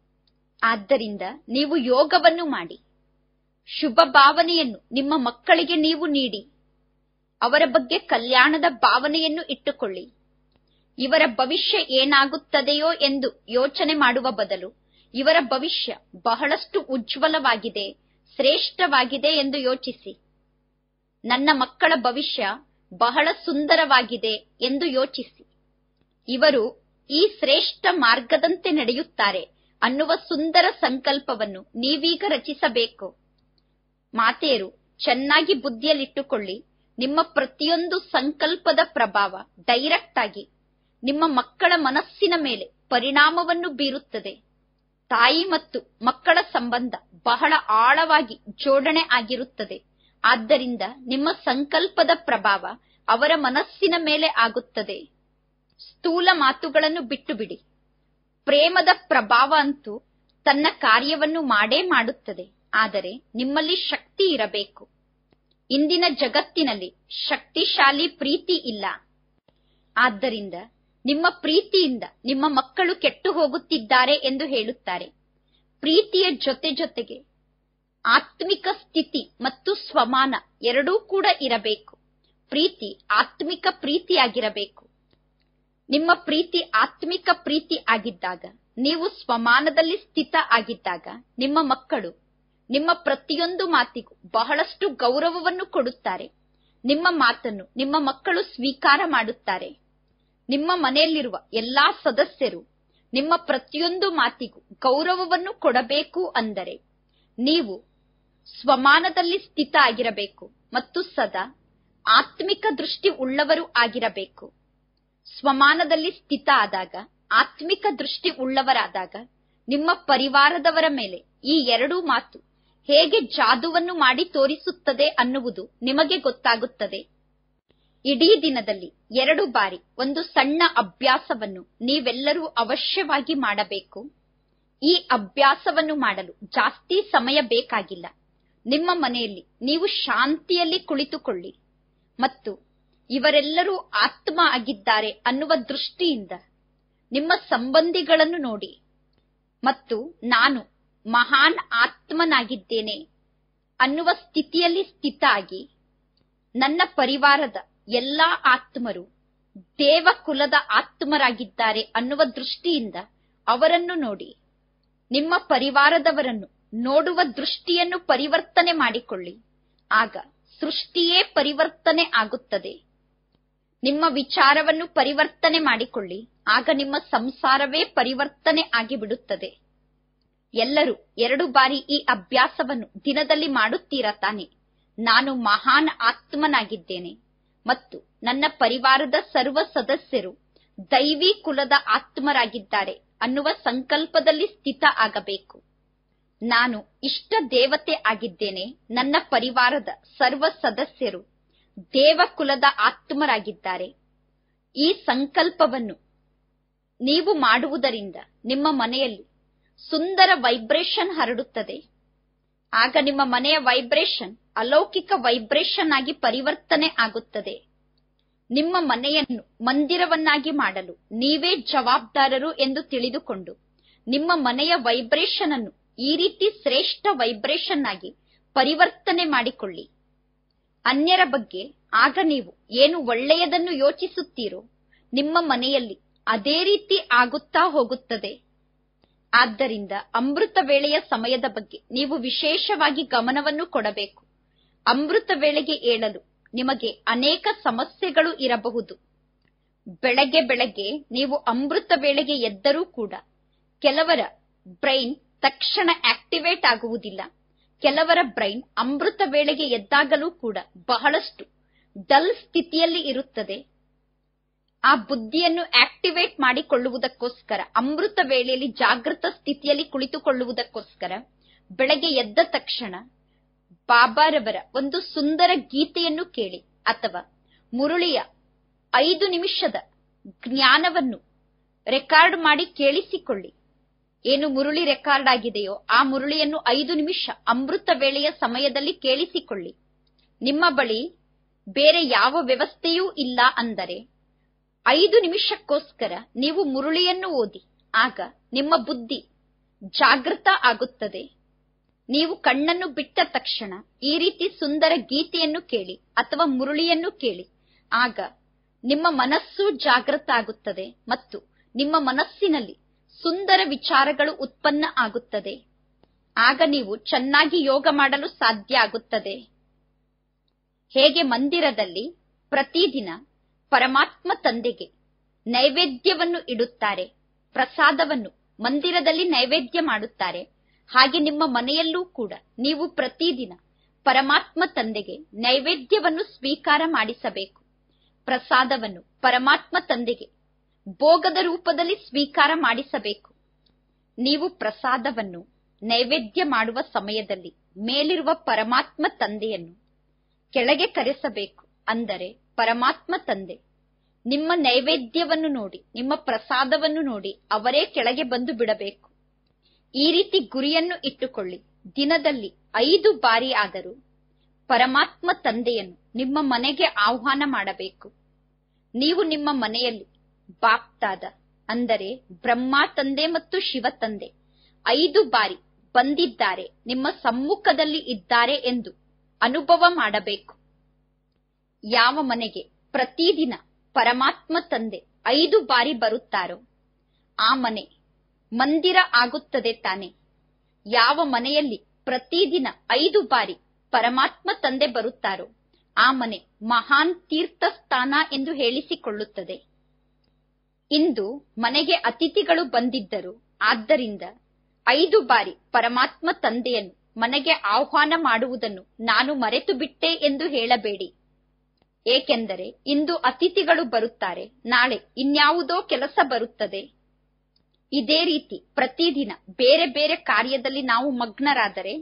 ಆದ್ದರಿಂದ ನೀವು ಯೋಗವನ್ನು ಮಾಡಿ ಶುಭ ಭಾವನೆಯನ್ನು ನಿಮ್ಮ ಮಕ್ಕಳಿಗೆ ನೀವು ನೀಡಿ ಅವರ ಬಗ್ಗೆ ಕಲ್ಯಾಣದ ಭಾವನೆಯನ್ನು ಇಟ್ಟುಕೊಳ್ಳಿ ಇವರ ಭವಿಷ್ಯ ಏನಾಗುತ್ತದೆಯೋ ಎಂದು ಯೋಚನೆ ಮಾಡುವ ಬದಲು ಇವರ ಭವಿಷ್ಯ ಬಹಳಷ್ಟು ಉಜ್ವಲವಾಗಿದೆ ಶ್ರೇಷ್ಠವಾಗಿದೆ ಎಂದು ಯೋಚಿಸಿ ನನ್ನ ಮಕ್ಕಳ ಭವಿಷ್ಯ ಬಹಳ ಸುಂದರವಾಗಿದೆ ಎಂದು ಯೋಚಿಸಿ ಇವರು ಈ ಶ್ರೇಷ್ಠ ಮಾರ್ಗದಂತೆ ನಡೆಯುತ್ತಾರೆ ಅನ್ನುವ ಸುಂದರ ಸಂಕಲ್ಪವನ್ನು ನೀವೀಗ ರಚಿಸಬೇಕು ಮಾತೆಯರು ಚೆನ್ನಾಗಿ ಬುದ್ಧಿಯಲ್ಲಿಟ್ಟುಕೊಳ್ಳಿ ನಿಮ್ಮ ಪ್ರತಿಯೊಂದು ಸಂಕಲ್ಪದ ಪ್ರಭಾವ ಡೈರೆಕ್ಟ್ ಆಗಿ ನಿಮ್ಮ ಮಕ್ಕಳ ಮನಸ್ಸಿನ ಮೇಲೆ ಪರಿಣಾಮವನ್ನು ಬೀರುತ್ತದೆ ತಾಯಿ ಮತ್ತು ಮಕ್ಕಳ ಸಂಬಂಧ ಬಹಳ ಆಳವಾಗಿ ಜೋಡಣೆ ಆಗಿರುತ್ತದೆ ಆದ್ದರಿಂದ ನಿಮ್ಮ ಸಂಕಲ್ಪದ ಪ್ರಭಾವ ಅವರ ಮನಸ್ಸಿನ ಮೇಲೆ ಆಗುತ್ತದೆ ಸ್ಥೂಲ ಮಾತುಗಳನ್ನು ಬಿಟ್ಟು ಬಿಡಿ ಪ್ರೇಮದ ಪ್ರಭಾವ ಅಂತೂ ತನ್ನ ಕಾರ್ಯವನ್ನು ಮಾಡೇ ಮಾಡುತ್ತದೆ ಆದರೆ ನಿಮ್ಮಲ್ಲಿ ಶಕ್ತಿ ಇರಬೇಕು ಇಂದಿನ ಜಗತ್ತಿನಲ್ಲಿ ಶಕ್ತಿಶಾಲಿ ಪ್ರೀತಿ ಇಲ್ಲ ಆದ್ದರಿಂದ ನಿಮ್ಮ ಪ್ರೀತಿಯಿಂದ ನಿಮ್ಮ ಮಕ್ಕಳು ಕೆಟ್ಟು ಹೋಗುತ್ತಿದ್ದಾರೆ ಎಂದು ಹೇಳುತ್ತಾರೆ ಪ್ರೀತಿಯ ಜೊತೆ ಜೊತೆಗೆ ಆತ್ಮಿಕ ಸ್ಥಿತಿ ಮತ್ತು ಸ್ವಮಾನ ಎರಡೂ ಕೂಡ ಇರಬೇಕು ಪ್ರೀತಿ ಆತ್ಮಿಕ ಪ್ರೀತಿಯಾಗಿರಬೇಕು ನಿಮ್ಮ ಪ್ರೀತಿ ಆತ್ಮಿಕ ಪ್ರೀತಿ ಆಗಿದ್ದಾಗ ನೀವು ಸ್ವಮಾನದಲ್ಲಿ ಸ್ಥಿತ ಆಗಿದ್ದಾಗ ನಿಮ್ಮ ಮಕ್ಕಳು ನಿಮ್ಮ ಪ್ರತಿಯೊಂದು ಮಾತಿಗೂ ಬಹಳಷ್ಟು ಗೌರವವನ್ನು ಕೊಡುತ್ತಾರೆ ನಿಮ್ಮ ಮಾತನ್ನು ನಿಮ್ಮ ಮಕ್ಕಳು ಸ್ವೀಕಾರ ಮಾಡುತ್ತಾರೆ ನಿಮ್ಮ ಮನೆಯಲ್ಲಿರುವ ಎಲ್ಲಾ ಸದಸ್ಯರು ನಿಮ್ಮ ಪ್ರತಿಯೊಂದು ಮಾತಿಗೂ ಗೌರವವನ್ನು ಕೊಡಬೇಕು ಅಂದರೆ ನೀವು ಸ್ವಮಾನದಲ್ಲಿ ಸ್ಥಿತ ಆಗಿರಬೇಕು ಮತ್ತು ಸದಾ ಆತ್ಮಿಕ ದೃಷ್ಟಿ ಉಳ್ಳವರು ಆಗಿರಬೇಕು ಸ್ವಮಾನದಲ್ಲಿ ಸ್ಥಿತ ಆದಾಗ ಆತ್ಮಿಕ ದೃಷ್ಟಿ ಉಳ್ಳವರಾದಾಗ ನಿಮ್ಮ ಪರಿವಾರದವರ ಮೇಲೆ ಈ ಎರಡೂ ಮಾತು ಹೇಗೆ ಜಾದುವನ್ನು ಮಾಡಿ ತೋರಿಸುತ್ತದೆ ಅನ್ನುವುದು ನಿಮಗೆ ಗೊತ್ತಾಗುತ್ತದೆ ಇಡೀ ದಿನದಲ್ಲಿ ಎರಡು ಬಾರಿ ಒಂದು ಸಣ್ಣ ಅಭ್ಯಾಸವನ್ನು ನೀವೆಲ್ಲರೂ ಅವಶ್ಯವಾಗಿ ಮಾಡಬೇಕು ಈ ಅಭ್ಯಾಸವನ್ನು ಮಾಡಲು ಜಾಸ್ತಿ ಸಮಯ ಬೇಕಾಗಿಲ್ಲ ನಿಮ್ಮ ಮನೆಯಲ್ಲಿ ನೀವು ಶಾಂತಿಯಲ್ಲಿ ಕುಳಿತುಕೊಳ್ಳಿ ಮತ್ತು ಇವರೆಲ್ಲರೂ ಆತ್ಮ ಆಗಿದ್ದಾರೆ ಅನ್ನುವ ದೃಷ್ಟಿಯಿಂದ ನಿಮ್ಮ ಸಂಬಂಧಿಗಳನ್ನು ನೋಡಿ ಮತ್ತು ನಾನು ಮಹಾನ್ ಆತ್ಮನಾಗಿದ್ದೇನೆ ಅನ್ನುವ ಸ್ಥಿತಿಯಲ್ಲಿ ಸ್ಥಿತ ಆಗಿ ನನ್ನ ಪರಿವಾರದ ಎಲ್ಲಾ ಆತ್ಮರು ದೇವಕುಲದ ಆತ್ಮರಾಗಿದ್ದಾರೆ ಅನ್ನುವ ದೃಷ್ಟಿಯಿಂದ ಅವರನ್ನು ನೋಡಿ ನಿಮ್ಮ ಪರಿವಾರದವರನ್ನು ನೋಡುವ ದೃಷ್ಟಿಯನ್ನು ಪರಿವರ್ತನೆ ಮಾಡಿಕೊಳ್ಳಿ ಆಗ ಸೃಷ್ಟಿಯೇ ಪರಿವರ್ತನೆ ಆಗುತ್ತದೆ ನಿಮ್ಮ ವಿಚಾರವನ್ನು ಪರಿವರ್ತನೆ ಮಾಡಿಕೊಳ್ಳಿ ಆಗ ನಿಮ್ಮ ಸಂಸಾರವೇ ಪರಿವರ್ತನೆ ಆಗಿಬಿಡುತ್ತದೆ ಎಲ್ಲರೂ ಎರಡು ಬಾರಿ ಈ ಅಭ್ಯಾಸವನ್ನು ದಿನದಲ್ಲಿ ಮಾಡುತ್ತೀರಾ ತಾನೆ ನಾನು ಮಹಾನ್ ಆತ್ಮನಾಗಿದ್ದೇನೆ ಮತ್ತು ನನ್ನ ಪರಿವಾರದ ಸರ್ವ ಸದಸ್ಯರು ದೈವಿ ಕುಲದ ಆತ್ಮರಾಗಿದ್ದಾರೆ ಅನ್ನುವ ಸಂಕಲ್ಪದಲ್ಲಿ ಸ್ಥಿತ ಆಗಬೇಕು ನಾನು ಇಷ್ಟ ದೇವತೆ ಆಗಿದ್ದೇನೆ ನನ್ನ ಪರಿವಾರದ ಸರ್ವ ಸದಸ್ಯರು ದೇವಕುಲದ ಆತ್ಮರಾಗಿದ್ದಾರೆ ಈ ಸಂಕಲ್ಪವನ್ನು ನೀವು ಮಾಡುವುದರಿಂದ ನಿಮ್ಮ ಮನೆಯಲ್ಲಿ ಸುಂದರ ವೈಬ್ರೇಷನ್ ಹರಡುತ್ತದೆ ಆಗ ನಿಮ್ಮ ಮನೆಯ ವೈಬ್ರೇಷನ್ ಅಲೌಕಿಕ ವೈಬ್ರೇಷನ್ ಆಗಿ ಪರಿವರ್ತನೆ ಆಗುತ್ತದೆ ನಿಮ್ಮ ಮನೆಯನ್ನು ಮಂದಿರವನ್ನಾಗಿ ಮಾಡಲು ನೀವೇ ಜವಾಬ್ದಾರರು ಎಂದು ತಿಳಿದುಕೊಂಡು ನಿಮ್ಮ ಮನೆಯ ವೈಬ್ರೇಷನ್ ಅನ್ನು ಈ ರೀತಿ ಶ್ರೇಷ್ಠ ವೈಬ್ರೇಷನ್ ಆಗಿ ಪರಿವರ್ತನೆ ಮಾಡಿಕೊಳ್ಳಿ ಅನ್ಯರ ಬಗ್ಗೆ ಆಗ ನೀವು ಏನು ಒಳ್ಳೆಯದನ್ನು ಯೋಚಿಸುತ್ತೀರೋ ನಿಮ್ಮ ಮನೆಯಲ್ಲಿ ಅದೇ ರೀತಿ ಆಗುತ್ತಾ ಹೋಗುತ್ತದೆ ಆದ್ದರಿಂದ ಅಮೃತ ವೇಳೆಯ ಸಮಯದ ಬಗ್ಗೆ ನೀವು ವಿಶೇಷವಾಗಿ ಗಮನವನ್ನು ಕೊಡಬೇಕು ಅಮೃತ ವೇಳೆಗೆ ಏಳಲು ನಿಮಗೆ ಅನೇಕ ಸಮಸ್ಯೆಗಳು ಇರಬಹುದು ಬೆಳಗ್ಗೆ ಬೆಳಗ್ಗೆ ನೀವು ಅಮೃತ ವೇಳೆಗೆ ಎದ್ದರೂ ಕೂಡ ಕೆಲವರ ಬ್ರೈನ್ ತಕ್ಷಣ ಆಕ್ಟಿವೇಟ್ ಆಗುವುದಿಲ್ಲ ಕೆಲವರ ಬ್ರೈನ್ ಅಮೃತ ವೇಳೆಗೆ ಎದ್ದಾಗಲೂ ಕೂಡ ಬಹಳಷ್ಟು ಡಲ್ ಸ್ಥಿತಿಯಲ್ಲಿ ಇರುತ್ತದೆ ಆ ಬುದ್ಧಿಯನ್ನು ಆಕ್ಟಿವೇಟ್ ಮಾಡಿಕೊಳ್ಳುವುದಕ್ಕೋಸ್ಕರ ಅಮೃತ ವೇಳೆಯಲ್ಲಿ ಜಾಗೃತ ಸ್ಥಿತಿಯಲ್ಲಿ ಕುಳಿತುಕೊಳ್ಳುವುದಕ್ಕೋಸ್ಕರ ಬೆಳಗ್ಗೆ ಎದ್ದ ತಕ್ಷಣ ಬಾಬಾರವರ ಒಂದು ಸುಂದರ ಗೀತೆಯನ್ನು ಕೇಳಿ ಅಥವಾ ಮುರುಳಿಯ ಐದು ನಿಮಿಷದ ಜ್ಞಾನವನ್ನು ರೆಕಾರ್ಡ್ ಮಾಡಿ ಕೇಳಿಸಿಕೊಳ್ಳಿ ಏನು ಮುರುಳಿ ರೆಕಾರ್ಡ್ ಆಗಿದೆಯೋ ಆ ಮುರುಳಿಯನ್ನು ಐದು ನಿಮಿಷ ಅಮೃತ ವೇಳೆಯ ಸಮಯದಲ್ಲಿ ಕೇಳಿಸಿಕೊಳ್ಳಿ ನಿಮ್ಮ ಬಳಿ ಬೇರೆ ಯಾವ ವ್ಯವಸ್ಥೆಯೂ ಇಲ್ಲ ಅಂದರೆ ಐದು ನಿಮಿಷಕ್ಕೋಸ್ಕರ ನೀವು ಮುರುಳಿಯನ್ನು ಓದಿ ಆಗ ನಿಮ್ಮ ಬುದ್ಧಿ ಜಾಗೃತ ಆಗುತ್ತದೆ ನೀವು ಕಣ್ಣನ್ನು ಬಿಟ್ಟ ತಕ್ಷಣ ಈ ರೀತಿ ಸುಂದರ ಗೀತೆಯನ್ನು ಕೇಳಿ ಅಥವಾ ಮುರುಳಿಯನ್ನು ಕೇಳಿ ಆಗ ನಿಮ್ಮ ಮನಸ್ಸು ಜಾಗೃತ ಆಗುತ್ತದೆ ಮತ್ತು ನಿಮ್ಮ ಮನಸ್ಸಿನಲ್ಲಿ ಸುಂದರ ವಿಚಾರಗಳು ಉತ್ಪನ್ನ ಆಗುತ್ತದೆ ಆಗ ನೀವು ಚೆನ್ನಾಗಿ ಯೋಗ ಮಾಡಲು ಸಾಧ್ಯ ಆಗುತ್ತದೆ ಹೇಗೆ ಮಂದಿರದಲ್ಲಿ ಪ್ರತಿದಿನ ಪರಮಾತ್ಮ ತಂದೆಗೆ ನೈವೇದ್ಯವನ್ನು ಇಡುತ್ತಾರೆ ಪ್ರಸಾದವನ್ನು ಮಂದಿರದಲ್ಲಿ ನೈವೇದ್ಯ ಮಾಡುತ್ತಾರೆ ಹಾಗೆ ನಿಮ್ಮ ಮನೆಯಲ್ಲೂ ಕೂಡ ನೀವು ಪ್ರತಿದಿನ ಪರಮಾತ್ಮ ತಂದೆಗೆ ನೈವೇದ್ಯವನ್ನು ಸ್ವೀಕಾರ ಮಾಡಿಸಬೇಕು ಪ್ರಸಾದವನ್ನು ಪರಮಾತ್ಮ ತಂದೆಗೆ ಭೋಗದ ರೂಪದಲ್ಲಿ ಸ್ವೀಕಾರ ಮಾಡಿಸಬೇಕು ನೀವು ಪ್ರಸಾದವನ್ನು ನೈವೇದ್ಯ ಮಾಡುವ ಸಮಯದಲ್ಲಿ ಮೇಲಿರುವ ಪರಮಾತ್ಮ ತಂದೆಯನ್ನು ಕೆಳಗೆ ಕರೆಸಬೇಕು ಅಂದರೆ ಪರಮಾತ್ಮ ತಂದೆ ನಿಮ್ಮ ನೈವೇದ್ಯವನ್ನು ನೋಡಿ ನಿಮ್ಮ ಪ್ರಸಾದವನ್ನು ನೋಡಿ ಅವರೇ ಕೆಳಗೆ ಬಂದು ಬಿಡಬೇಕು ಈ ರೀತಿ ಗುರಿಯನ್ನು ಇಟ್ಟುಕೊಳ್ಳಿ ದಿನದಲ್ಲಿ ಐದು ಬಾರಿ ಆದರೂ ಪರಮಾತ್ಮ ತಂದೆಯನ್ನು ನಿಮ್ಮ ಮನೆಗೆ ಆಹ್ವಾನ ಮಾಡಬೇಕು ನೀವು ನಿಮ್ಮ ಮನೆಯಲ್ಲಿ ಬಾಪ್ತಾದ ಅಂದರೆ ಬ್ರಹ್ಮ ತಂದೆ ಮತ್ತು ಶಿವ ತಂದೆ ಐದು ಬಾರಿ ಬಂದಿದ್ದಾರೆ ನಿಮ್ಮ ಸಮ್ಮುಖದಲ್ಲಿ ಇದ್ದಾರೆ ಎಂದು ಅನುಭವ ಮಾಡಬೇಕು ಯಾವ ಮನೆಗೆ ಪ್ರತಿದಿನ ಪರಮಾತ್ಮ ತಂದೆ ಐದು ಬಾರಿ ಬರುತ್ತಾರೋ ಆ ಮನೆ ಮಂದಿರ ಆಗುತ್ತದೆ ತಾನೆ ಯಾವ ಮನೆಯಲ್ಲಿ ಪ್ರತಿದಿನ ಐದು ಬಾರಿ ಪರಮಾತ್ಮ ತಂದೆ ಬರುತ್ತಾರೋ ಆ ಮನೆ ಮಹಾನ್ ತೀರ್ಥ ಸ್ಥಾನ ಎಂದು ಹೇಳಿಸಿಕೊಳ್ಳುತ್ತದೆ ಇಂದು ಮನೆಗೆ ಅತಿಥಿಗಳು ಬಂದಿದ್ದರು ಆದ್ದರಿಂದ ಐದು ಬಾರಿ ಪರಮಾತ್ಮ ತಂದೆಯನ್ನು ಮನೆಗೆ ಆಹ್ವಾನ ಮಾಡುವುದನ್ನು ನಾನು ಮರೆತು ಬಿಟ್ಟೆ ಎಂದು ಹೇಳಬೇಡಿ ಏಕೆಂದರೆ ಇಂದು ಅತಿಥಿಗಳು ಬರುತ್ತಾರೆ ನಾಳೆ ಇನ್ಯಾವುದೋ ಕೆಲಸ ಬರುತ್ತದೆ ಇದೇ ರೀತಿ ಪ್ರತಿದಿನ ಬೇರೆ ಬೇರೆ ಕಾರ್ಯದಲ್ಲಿ ನಾವು ಮಗ್ನರಾದರೆ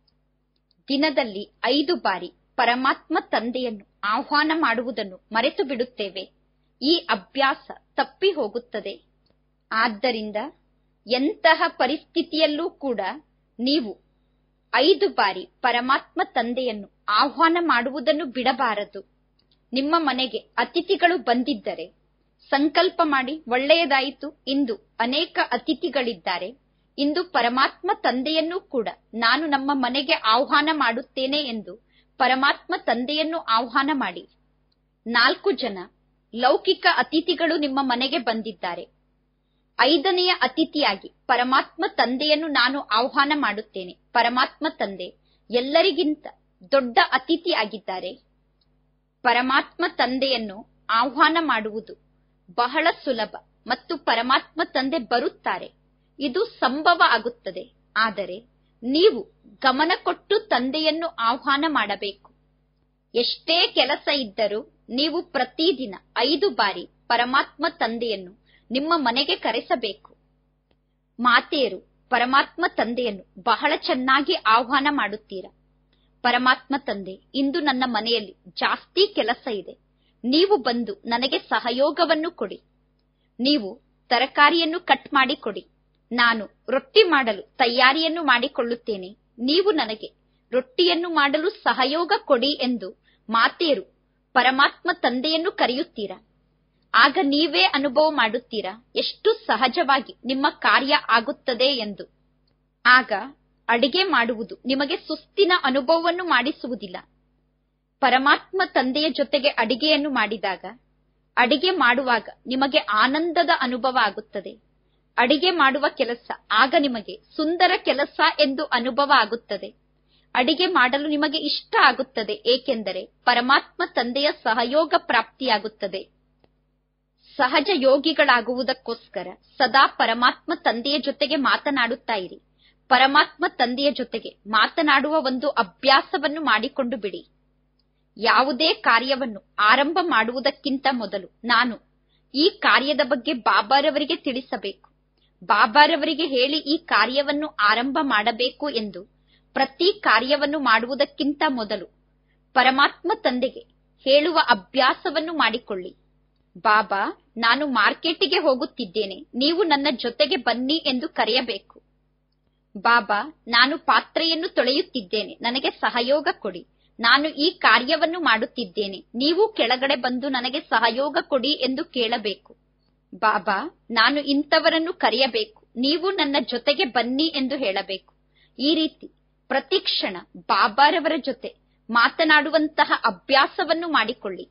ದಿನದಲ್ಲಿ ಐದು ಬಾರಿ ಪರಮಾತ್ಮ ತಂದೆಯನ್ನು ಆಹ್ವಾನ ಮಾಡುವುದನ್ನು ಮರೆತು ಬಿಡುತ್ತೇವೆ ಈ ಅಭ್ಯಾಸ ತಪ್ಪಿ ಹೋಗುತ್ತದೆ ಆದ್ದರಿಂದ ಎಂತಹ ಪರಿಸ್ಥಿತಿಯಲ್ಲೂ ಕೂಡ ನೀವು ಐದು ಬಾರಿ ಪರಮಾತ್ಮ ತಂದೆಯನ್ನು ಆಹ್ವಾನ ಮಾಡುವುದನ್ನು ಬಿಡಬಾರದು ನಿಮ್ಮ ಮನೆಗೆ ಅತಿಥಿಗಳು ಬಂದಿದ್ದರೆ ಸಂಕಲ್ಪ ಮಾಡಿ ಒಳ್ಳೆಯದಾಯಿತು ಇಂದು ಅನೇಕ ಅತಿಥಿಗಳಿದ್ದಾರೆ ಇಂದು ಪರಮಾತ್ಮ ತಂದೆಯನ್ನೂ ಕೂಡ ನಾನು ನಮ್ಮ ಮನೆಗೆ ಆಹ್ವಾನ ಮಾಡುತ್ತೇನೆ ಎಂದು ಪರಮಾತ್ಮ ತಂದೆಯನ್ನು ಆಹ್ವಾನ ಮಾಡಿ ನಾಲ್ಕು ಜನ ಲೌಕಿಕ ಅತಿಥಿಗಳು ನಿಮ್ಮ ಮನೆಗೆ ಬಂದಿದ್ದಾರೆ ಐದನೆಯ ಅತಿಥಿಯಾಗಿ ಪರಮಾತ್ಮ ತಂದೆಯನ್ನು ನಾನು ಆಹ್ವಾನ ಮಾಡುತ್ತೇನೆ ಪರಮಾತ್ಮ ತಂದೆ ಎಲ್ಲರಿಗಿಂತ ದೊಡ್ಡ ಅತಿಥಿ ಆಗಿದ್ದಾರೆ ಪರಮಾತ್ಮ ತಂದೆಯನ್ನು ಆಹ್ವಾನ ಮಾಡುವುದು ಬಹಳ ಸುಲಭ ಮತ್ತು ಪರಮಾತ್ಮ ತಂದೆ ಬರುತ್ತಾರೆ ಇದು ಸಂಭವ ಆಗುತ್ತದೆ ಆದರೆ ನೀವು ಗಮನ ಕೊಟ್ಟು ತಂದೆಯನ್ನು ಆಹ್ವಾನ ಮಾಡಬೇಕು ಎಷ್ಟೇ ಕೆಲಸ ಇದ್ದರೂ ನೀವು ಪ್ರತಿದಿನ ಐದು ಬಾರಿ ಪರಮಾತ್ಮ ತಂದೆಯನ್ನು ನಿಮ್ಮ ಮನೆಗೆ ಕರೆಸಬೇಕು ಮಾತೆಯರು ಪರಮಾತ್ಮ ತಂದೆಯನ್ನು ಬಹಳ ಚೆನ್ನಾಗಿ ಆಹ್ವಾನ ಮಾಡುತ್ತೀರಾ ಪರಮಾತ್ಮ ತಂದೆ ಇಂದು ನನ್ನ ಮನೆಯಲ್ಲಿ ಜಾಸ್ತಿ ಕೆಲಸ ಇದೆ ನೀವು ಬಂದು ನನಗೆ ಸಹಯೋಗವನ್ನು ಕೊಡಿ ನೀವು ತರಕಾರಿಯನ್ನು ಕಟ್ ಮಾಡಿ ಕೊಡಿ ನಾನು ರೊಟ್ಟಿ ಮಾಡಲು ತಯಾರಿಯನ್ನು ಮಾಡಿಕೊಳ್ಳುತ್ತೇನೆ ನೀವು ನನಗೆ ರೊಟ್ಟಿಯನ್ನು ಮಾಡಲು ಸಹಯೋಗ ಕೊಡಿ ಎಂದು ಮಾತೆಯರು ಪರಮಾತ್ಮ ತಂದೆಯನ್ನು ಕರೆಯುತ್ತೀರಾ ಆಗ ನೀವೇ ಅನುಭವ ಮಾಡುತ್ತೀರಾ ಎಷ್ಟು ಸಹಜವಾಗಿ ನಿಮ್ಮ ಕಾರ್ಯ ಆಗುತ್ತದೆ ಎಂದು ಆಗ ಅಡಿಗೆ ಮಾಡುವುದು ನಿಮಗೆ ಸುಸ್ತಿನ ಅನುಭವವನ್ನು ಮಾಡಿಸುವುದಿಲ್ಲ ಪರಮಾತ್ಮ ತಂದೆಯ ಜೊತೆಗೆ ಅಡಿಗೆಯನ್ನು ಮಾಡಿದಾಗ ಅಡಿಗೆ ಮಾಡುವಾಗ ನಿಮಗೆ ಆನಂದದ ಅನುಭವ ಆಗುತ್ತದೆ ಅಡಿಗೆ ಮಾಡುವ ಕೆಲಸ ಆಗ ನಿಮಗೆ ಸುಂದರ ಕೆಲಸ ಎಂದು ಅನುಭವ ಆಗುತ್ತದೆ ಅಡಿಗೆ ಮಾಡಲು ನಿಮಗೆ ಇಷ್ಟ ಆಗುತ್ತದೆ ಏಕೆಂದರೆ ಪರಮಾತ್ಮ ತಂದೆಯ ಸಹಯೋಗ ಪ್ರಾಪ್ತಿಯಾಗುತ್ತದೆ ಸಹಜ ಯೋಗಿಗಳಾಗುವುದಕ್ಕೋಸ್ಕರ ಸದಾ ಪರಮಾತ್ಮ ತಂದೆಯ ಜೊತೆಗೆ ಮಾತನಾಡುತ್ತಾ ಇರಿ ಪರಮಾತ್ಮ ತಂದೆಯ ಜೊತೆಗೆ ಮಾತನಾಡುವ ಒಂದು ಅಭ್ಯಾಸವನ್ನು ಮಾಡಿಕೊಂಡು ಬಿಡಿ ಯಾವುದೇ ಕಾರ್ಯವನ್ನು ಆರಂಭ ಮಾಡುವುದಕ್ಕಿಂತ ಮೊದಲು ನಾನು ಈ ಕಾರ್ಯದ ಬಗ್ಗೆ ಬಾಬಾರವರಿಗೆ ತಿಳಿಸಬೇಕು ಬಾಬಾರವರಿಗೆ ಹೇಳಿ ಈ ಕಾರ್ಯವನ್ನು ಆರಂಭ ಮಾಡಬೇಕು ಎಂದು ಪ್ರತಿ ಕಾರ್ಯವನ್ನು ಮಾಡುವುದಕ್ಕಿಂತ ಮೊದಲು ಪರಮಾತ್ಮ ತಂದೆಗೆ ಹೇಳುವ ಅಭ್ಯಾಸವನ್ನು ಮಾಡಿಕೊಳ್ಳಿ ಬಾಬಾ ನಾನು ಮಾರ್ಕೆಟಿಗೆ ಹೋಗುತ್ತಿದ್ದೇನೆ ನೀವು ನನ್ನ ಜೊತೆಗೆ ಬನ್ನಿ ಎಂದು ಕರೆಯಬೇಕು ಬಾಬಾ ನಾನು ಪಾತ್ರೆಯನ್ನು ತೊಳೆಯುತ್ತಿದ್ದೇನೆ ನನಗೆ ಸಹಯೋಗ ಕೊಡಿ ನಾನು ಈ ಕಾರ್ಯವನ್ನು ಮಾಡುತ್ತಿದ್ದೇನೆ ನೀವು ಕೆಳಗಡೆ ಬಂದು ನನಗೆ ಸಹಯೋಗ ಕೊಡಿ ಎಂದು ಕೇಳಬೇಕು ಬಾಬಾ ನಾನು ಇಂಥವರನ್ನು ಕರೆಯಬೇಕು ನೀವು ನನ್ನ ಜೊತೆಗೆ ಬನ್ನಿ ಎಂದು ಹೇಳಬೇಕು ಈ ರೀತಿ ಪ್ರತಿಕ್ಷಣ ಬಾಬಾರವರ ಜೊತೆ ಮಾತನಾಡುವಂತಹ ಅಭ್ಯಾಸವನ್ನು ಮಾಡಿಕೊಳ್ಳಿ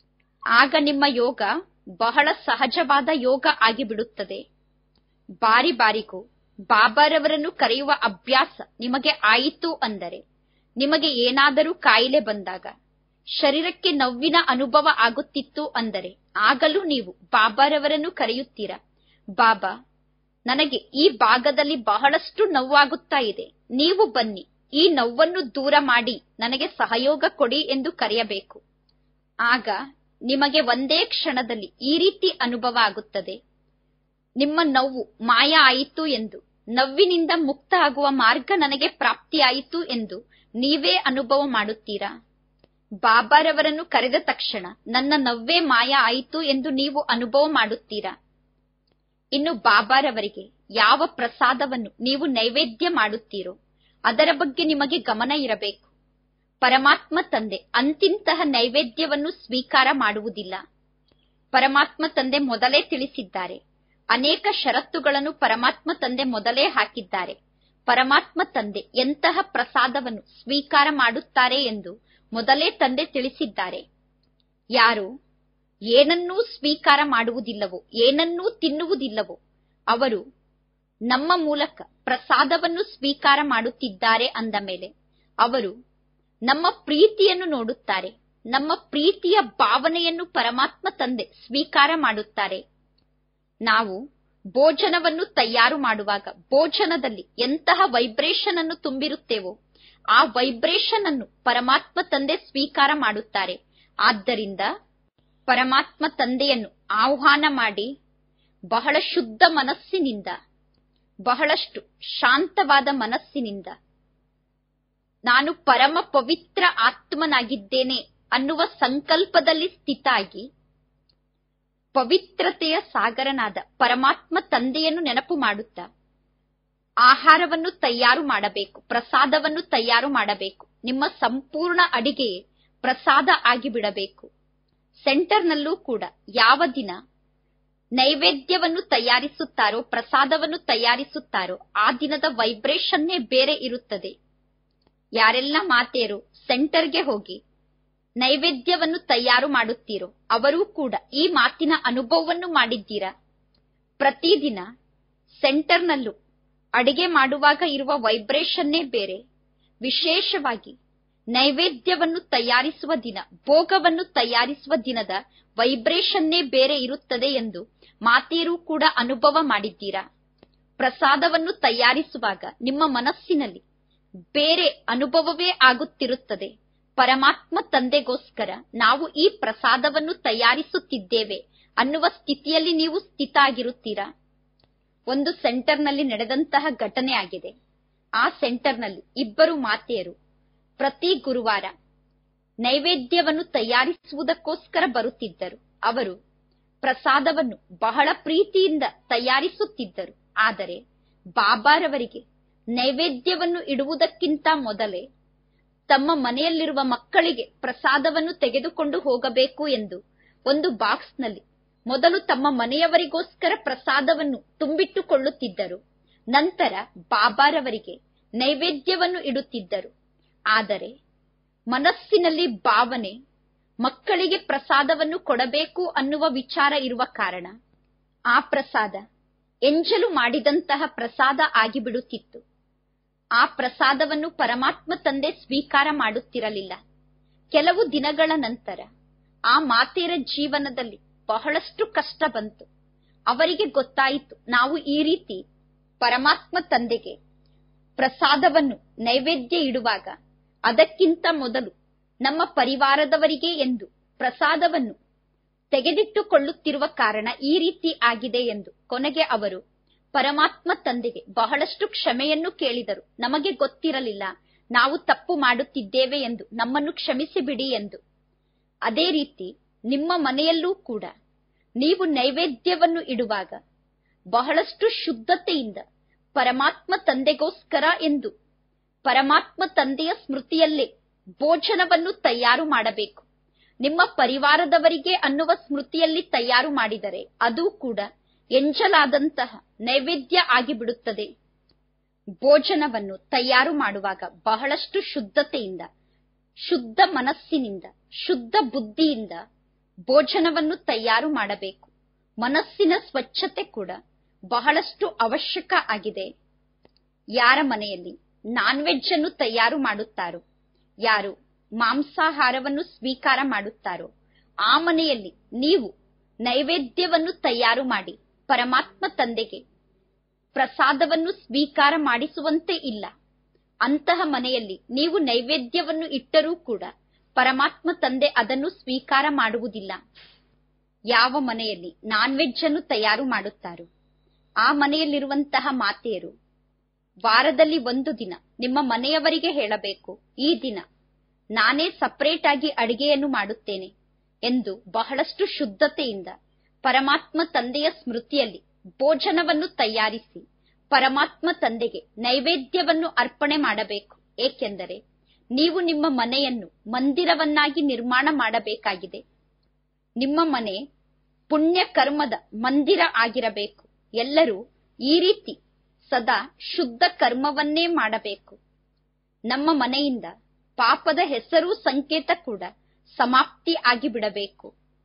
ಆಗ ನಿಮ್ಮ ಯೋಗ ಬಹಳ ಸಹಜವಾದ ಯೋಗ ಆಗಿಬಿಡುತ್ತದೆ ಬಾರಿ ಬಾರಿಗೂ ಬಾಬಾರವರನ್ನು ಕರೆಯುವ ಅಭ್ಯಾಸ ನಿಮಗೆ ಆಯಿತು ಅಂದರೆ ನಿಮಗೆ ಏನಾದರೂ ಕಾಯಿಲೆ ಬಂದಾಗ ಶರೀರಕ್ಕೆ ನೋವಿನ ಅನುಭವ ಆಗುತ್ತಿತ್ತು ಅಂದರೆ ಆಗಲೂ ನೀವು ಬಾಬಾರವರನ್ನು ಕರೆಯುತ್ತೀರಾ ಬಾಬಾ ನನಗೆ ಈ ಭಾಗದಲ್ಲಿ ಬಹಳಷ್ಟು ನೋವಾಗುತ್ತಾ ಇದೆ ನೀವು ಬನ್ನಿ ಈ ನೋವನ್ನು ದೂರ ಮಾಡಿ ನನಗೆ ಸಹಯೋಗ ಕೊಡಿ ಎಂದು ಕರೆಯಬೇಕು ಆಗ ನಿಮಗೆ ಒಂದೇ ಕ್ಷಣದಲ್ಲಿ ಈ ರೀತಿ ಅನುಭವ ಆಗುತ್ತದೆ ನಿಮ್ಮ ನೋವು ಮಾಯ ಆಯಿತು ಎಂದು ನೋವಿನಿಂದ ಮುಕ್ತ ಆಗುವ ಮಾರ್ಗ ನನಗೆ ಪ್ರಾಪ್ತಿಯಾಯಿತು ಎಂದು ನೀವೇ ಅನುಭವ ಮಾಡುತ್ತೀರಾ ಬಾಬಾರವರನ್ನು ಕರೆದ ತಕ್ಷಣ ನನ್ನ ನವ್ವೇ ಮಾಯ ಆಯಿತು ಎಂದು ನೀವು ಅನುಭವ ಮಾಡುತ್ತೀರಾ ಇನ್ನು ಬಾಬಾರವರಿಗೆ ಯಾವ ಪ್ರಸಾದವನ್ನು ನೀವು ನೈವೇದ್ಯ ಮಾಡುತ್ತೀರೋ ಅದರ ಬಗ್ಗೆ ನಿಮಗೆ ಗಮನ ಇರಬೇಕು ಪರಮಾತ್ಮ ತಂದೆ ಅಂತಿಂತಹ ನೈವೇದ್ಯವನ್ನು ಸ್ವೀಕಾರ ಮಾಡುವುದಿಲ್ಲ ಪರಮಾತ್ಮ ತಂದೆ ಮೊದಲೇ ತಿಳಿಸಿದ್ದಾರೆ ಅನೇಕ ಷರತ್ತುಗಳನ್ನು ಪರಮಾತ್ಮ ತಂದೆ ಮೊದಲೇ ಹಾಕಿದ್ದಾರೆ ಪರಮಾತ್ಮ ತಂದೆ ಎಂತಹ ಪ್ರಸಾದವನ್ನು ಸ್ವೀಕಾರ ಮಾಡುತ್ತಾರೆ ಎಂದು ಮೊದಲೇ ತಂದೆ ತಿಳಿಸಿದ್ದಾರೆ ಯಾರು ಏನನ್ನೂ ಸ್ವೀಕಾರ ಮಾಡುವುದಿಲ್ಲವೋ ಏನನ್ನೂ ತಿನ್ನುವುದಿಲ್ಲವೋ ಅವರು ನಮ್ಮ ಮೂಲಕ ಪ್ರಸಾದವನ್ನು ಸ್ವೀಕಾರ ಮಾಡುತ್ತಿದ್ದಾರೆ ಅಂದ ಮೇಲೆ ಅವರು ನಮ್ಮ ಪ್ರೀತಿಯನ್ನು ನೋಡುತ್ತಾರೆ ನಮ್ಮ ಪ್ರೀತಿಯ ಭಾವನೆಯನ್ನು ಪರಮಾತ್ಮ ತಂದೆ ಸ್ವೀಕಾರ ಮಾಡುತ್ತಾರೆ ನಾವು ಭೋಜನವನ್ನು ತಯಾರು ಮಾಡುವಾಗ ಭೋಜನದಲ್ಲಿ ಎಂತಹ ವೈಬ್ರೇಷನ್ ಅನ್ನು ತುಂಬಿರುತ್ತೇವೋ ಆ ವೈಬ್ರೇಷನ್ ಅನ್ನು ಪರಮಾತ್ಮ ತಂದೆ ಸ್ವೀಕಾರ ಮಾಡುತ್ತಾರೆ ಆದ್ದರಿಂದ ಪರಮಾತ್ಮ ತಂದೆಯನ್ನು ಆಹ್ವಾನ ಮಾಡಿ ಬಹಳ ಶುದ್ಧ ಮನಸ್ಸಿನಿಂದ ಬಹಳಷ್ಟು ಶಾಂತವಾದ ಮನಸ್ಸಿನಿಂದ ನಾನು ಪರಮ ಪವಿತ್ರ ಆತ್ಮನಾಗಿದ್ದೇನೆ ಅನ್ನುವ ಸಂಕಲ್ಪದಲ್ಲಿ ಸ್ಥಿತಾಗಿ ಪವಿತ್ರತೆಯ ಸಾಗರನಾದ ಪರಮಾತ್ಮ ತಂದೆಯನ್ನು ನೆನಪು ಮಾಡುತ್ತಾ ಆಹಾರವನ್ನು ತಯಾರು ಮಾಡಬೇಕು ಪ್ರಸಾದವನ್ನು ತಯಾರು ಮಾಡಬೇಕು ನಿಮ್ಮ ಸಂಪೂರ್ಣ ಅಡಿಗೆಯೇ ಪ್ರಸಾದ ಆಗಿಬಿಡಬೇಕು ಸೆಂಟರ್ನಲ್ಲೂ ಕೂಡ ಯಾವ ದಿನ ನೈವೇದ್ಯವನ್ನು ತಯಾರಿಸುತ್ತಾರೋ ಪ್ರಸಾದವನ್ನು ತಯಾರಿಸುತ್ತಾರೋ ಆ ದಿನದ ವೈಬ್ರೇಷನ್ನೇ ಬೇರೆ ಇರುತ್ತದೆ ಯಾರೆಲ್ಲ ಮಾತೆಯರು ಸೆಂಟರ್ಗೆ ಹೋಗಿ ನೈವೇದ್ಯವನ್ನು ತಯಾರು ಮಾಡುತ್ತೀರೋ ಅವರೂ ಕೂಡ ಈ ಮಾತಿನ ಅನುಭವವನ್ನು ಮಾಡಿದ್ದೀರಾ ಪ್ರತಿದಿನ ಸೆಂಟರ್ನಲ್ಲೂ ಅಡಿಗೆ ಮಾಡುವಾಗ ಇರುವ ವೈಬ್ರೇಷನ್ನೇ ಬೇರೆ ವಿಶೇಷವಾಗಿ ನೈವೇದ್ಯವನ್ನು ತಯಾರಿಸುವ ದಿನ ಭೋಗವನ್ನು ತಯಾರಿಸುವ ದಿನದ ವೈಬ್ರೇಷನ್ನೇ ಬೇರೆ ಇರುತ್ತದೆ ಎಂದು ಮಾತೆಯರೂ ಕೂಡ ಅನುಭವ ಮಾಡಿದ್ದೀರಾ ಪ್ರಸಾದವನ್ನು ತಯಾರಿಸುವಾಗ ನಿಮ್ಮ ಮನಸ್ಸಿನಲ್ಲಿ ಬೇರೆ ಅನುಭವವೇ ಆಗುತ್ತಿರುತ್ತದೆ ಪರಮಾತ್ಮ ತಂದೆಗೋಸ್ಕರ ನಾವು ಈ ಪ್ರಸಾದವನ್ನು ತಯಾರಿಸುತ್ತಿದ್ದೇವೆ ಅನ್ನುವ ಸ್ಥಿತಿಯಲ್ಲಿ ನೀವು ಸ್ಥಿತ ಆಗಿರುತ್ತೀರಾ ಒಂದು ಸೆಂಟರ್ನಲ್ಲಿ ನಡೆದಂತಹ ಘಟನೆ ಆಗಿದೆ ಆ ಸೆಂಟರ್ನಲ್ಲಿ ಇಬ್ಬರು ಮಾತೆಯರು ಪ್ರತಿ ಗುರುವಾರ ನೈವೇದ್ಯವನ್ನು ತಯಾರಿಸುವುದಕ್ಕೋಸ್ಕರ ಬರುತ್ತಿದ್ದರು ಅವರು ಪ್ರಸಾದವನ್ನು ಬಹಳ ಪ್ರೀತಿಯಿಂದ ತಯಾರಿಸುತ್ತಿದ್ದರು ಆದರೆ ಬಾಬಾರವರಿಗೆ ನೈವೇದ್ಯವನ್ನು ಇಡುವುದಕ್ಕಿಂತ ಮೊದಲೇ ತಮ್ಮ ಮನೆಯಲ್ಲಿರುವ ಮಕ್ಕಳಿಗೆ ಪ್ರಸಾದವನ್ನು ತೆಗೆದುಕೊಂಡು ಹೋಗಬೇಕು ಎಂದು ಒಂದು ಬಾಕ್ಸ್ನಲ್ಲಿ ಮೊದಲು ತಮ್ಮ ಮನೆಯವರಿಗೋಸ್ಕರ ಪ್ರಸಾದವನ್ನು ತುಂಬಿಟ್ಟುಕೊಳ್ಳುತ್ತಿದ್ದರು ನಂತರ ಬಾಬಾರವರಿಗೆ ನೈವೇದ್ಯವನ್ನು ಇಡುತ್ತಿದ್ದರು ಆದರೆ ಮನಸ್ಸಿನಲ್ಲಿ ಭಾವನೆ ಮಕ್ಕಳಿಗೆ ಪ್ರಸಾದವನ್ನು ಕೊಡಬೇಕು ಅನ್ನುವ ವಿಚಾರ ಇರುವ ಕಾರಣ ಆ ಪ್ರಸಾದ ಎಂಜಲು ಮಾಡಿದಂತಹ ಪ್ರಸಾದ ಆಗಿಬಿಡುತ್ತಿತ್ತು ಆ ಪ್ರಸಾದವನ್ನು ಪರಮಾತ್ಮ ತಂದೆ ಸ್ವೀಕಾರ ಮಾಡುತ್ತಿರಲಿಲ್ಲ ಕೆಲವು ದಿನಗಳ ನಂತರ ಆ ಮಾತೆಯರ ಜೀವನದಲ್ಲಿ ಬಹಳಷ್ಟು ಕಷ್ಟ ಬಂತು ಅವರಿಗೆ ಗೊತ್ತಾಯಿತು ನಾವು ಈ ರೀತಿ ಪರಮಾತ್ಮ ತಂದೆಗೆ ಪ್ರಸಾದವನ್ನು ನೈವೇದ್ಯ ಇಡುವಾಗ ಅದಕ್ಕಿಂತ ಮೊದಲು ನಮ್ಮ ಪರಿವಾರದವರಿಗೆ ಎಂದು ಪ್ರಸಾದವನ್ನು ತೆಗೆದಿಟ್ಟುಕೊಳ್ಳುತ್ತಿರುವ ಕಾರಣ ಈ ರೀತಿ ಆಗಿದೆ ಎಂದು ಕೊನೆಗೆ ಅವರು ಪರಮಾತ್ಮ ತಂದೆಗೆ ಬಹಳಷ್ಟು ಕ್ಷಮೆಯನ್ನು ಕೇಳಿದರು ನಮಗೆ ಗೊತ್ತಿರಲಿಲ್ಲ ನಾವು ತಪ್ಪು ಮಾಡುತ್ತಿದ್ದೇವೆ ಎಂದು ನಮ್ಮನ್ನು ಕ್ಷಮಿಸಿ ಬಿಡಿ ಎಂದು ಅದೇ ರೀತಿ ನಿಮ್ಮ ಮನೆಯಲ್ಲೂ ಕೂಡ ನೀವು ನೈವೇದ್ಯವನ್ನು ಇಡುವಾಗ ಬಹಳಷ್ಟು ಶುದ್ಧತೆಯಿಂದ ಪರಮಾತ್ಮ ತಂದೆಗೋಸ್ಕರ ಎಂದು ಪರಮಾತ್ಮ ತಂದೆಯ ಸ್ಮೃತಿಯಲ್ಲೇ ಭೋಜನವನ್ನು ತಯಾರು ಮಾಡಬೇಕು ನಿಮ್ಮ ಪರಿವಾರದವರಿಗೆ ಅನ್ನುವ ಸ್ಮೃತಿಯಲ್ಲಿ ತಯಾರು ಮಾಡಿದರೆ ಅದು ಕೂಡ ಎಂಜಲಾದಂತಹ ನೈವೇದ್ಯ ಆಗಿಬಿಡುತ್ತದೆ ಭೋಜನವನ್ನು ತಯಾರು ಮಾಡುವಾಗ ಬಹಳಷ್ಟು ಶುದ್ಧತೆಯಿಂದ ಶುದ್ಧ ಮನಸ್ಸಿನಿಂದ ಶುದ್ಧ ಬುದ್ಧಿಯಿಂದ ಭೋಜನವನ್ನು ತಯಾರು ಮಾಡಬೇಕು ಮನಸ್ಸಿನ ಸ್ವಚ್ಛತೆ ಕೂಡ ಬಹಳಷ್ಟು ಅವಶ್ಯಕ ಆಗಿದೆ ಯಾರ ಮನೆಯಲ್ಲಿ ನಾನ್ ವೆಜ್ ಅನ್ನು ತಯಾರು ಮಾಡುತ್ತಾರೋ ಯಾರು ಮಾಂಸಾಹಾರವನ್ನು ಸ್ವೀಕಾರ ಮಾಡುತ್ತಾರೋ ಆ ಮನೆಯಲ್ಲಿ ನೀವು ನೈವೇದ್ಯವನ್ನು ತಯಾರು ಮಾಡಿ ಪರಮಾತ್ಮ ತಂದೆಗೆ ಪ್ರಸಾದವನ್ನು ಸ್ವೀಕಾರ ಮಾಡಿಸುವಂತೆ ಇಲ್ಲ ಅಂತಹ ಮನೆಯಲ್ಲಿ ನೀವು ನೈವೇದ್ಯವನ್ನು ಇಟ್ಟರೂ ಕೂಡ ಪರಮಾತ್ಮ ತಂದೆ ಅದನ್ನು ಸ್ವೀಕಾರ ಮಾಡುವುದಿಲ್ಲ ಯಾವ ಮನೆಯಲ್ಲಿ ನಾನ್ ವೆಜ್ ಅನ್ನು ತಯಾರು ಮಾಡುತ್ತಾರೋ ಆ ಮನೆಯಲ್ಲಿರುವಂತಹ ಮಾತೆಯರು ವಾರದಲ್ಲಿ ಒಂದು ದಿನ ನಿಮ್ಮ ಮನೆಯವರಿಗೆ ಹೇಳಬೇಕು ಈ ದಿನ ನಾನೇ ಸಪರೇಟ್ ಆಗಿ ಅಡಿಗೆಯನ್ನು ಮಾಡುತ್ತೇನೆ ಎಂದು ಬಹಳಷ್ಟು ಶುದ್ಧತೆಯಿಂದ ಪರಮಾತ್ಮ ತಂದೆಯ ಸ್ಮೃತಿಯಲ್ಲಿ ಭೋಜನವನ್ನು ತಯಾರಿಸಿ ಪರಮಾತ್ಮ ತಂದೆಗೆ ನೈವೇದ್ಯವನ್ನು ಅರ್ಪಣೆ ಮಾಡಬೇಕು ಏಕೆಂದರೆ ನೀವು ನಿಮ್ಮ ಮನೆಯನ್ನು ಮಂದಿರವನ್ನಾಗಿ ನಿರ್ಮಾಣ ಮಾಡಬೇಕಾಗಿದೆ ನಿಮ್ಮ ಮನೆ ಪುಣ್ಯ ಕರ್ಮದ ಮಂದಿರ ಆಗಿರಬೇಕು ಎಲ್ಲರೂ ಈ ರೀತಿ ಸದಾ ಶುದ್ಧ ಕರ್ಮವನ್ನೇ ಮಾಡಬೇಕು ನಮ್ಮ ಮನೆಯಿಂದ ಪಾಪದ ಹೆಸರು ಸಂಕೇತ ಕೂಡ ಸಮಾಪ್ತಿ ಆಗಿಬಿಡಬೇಕು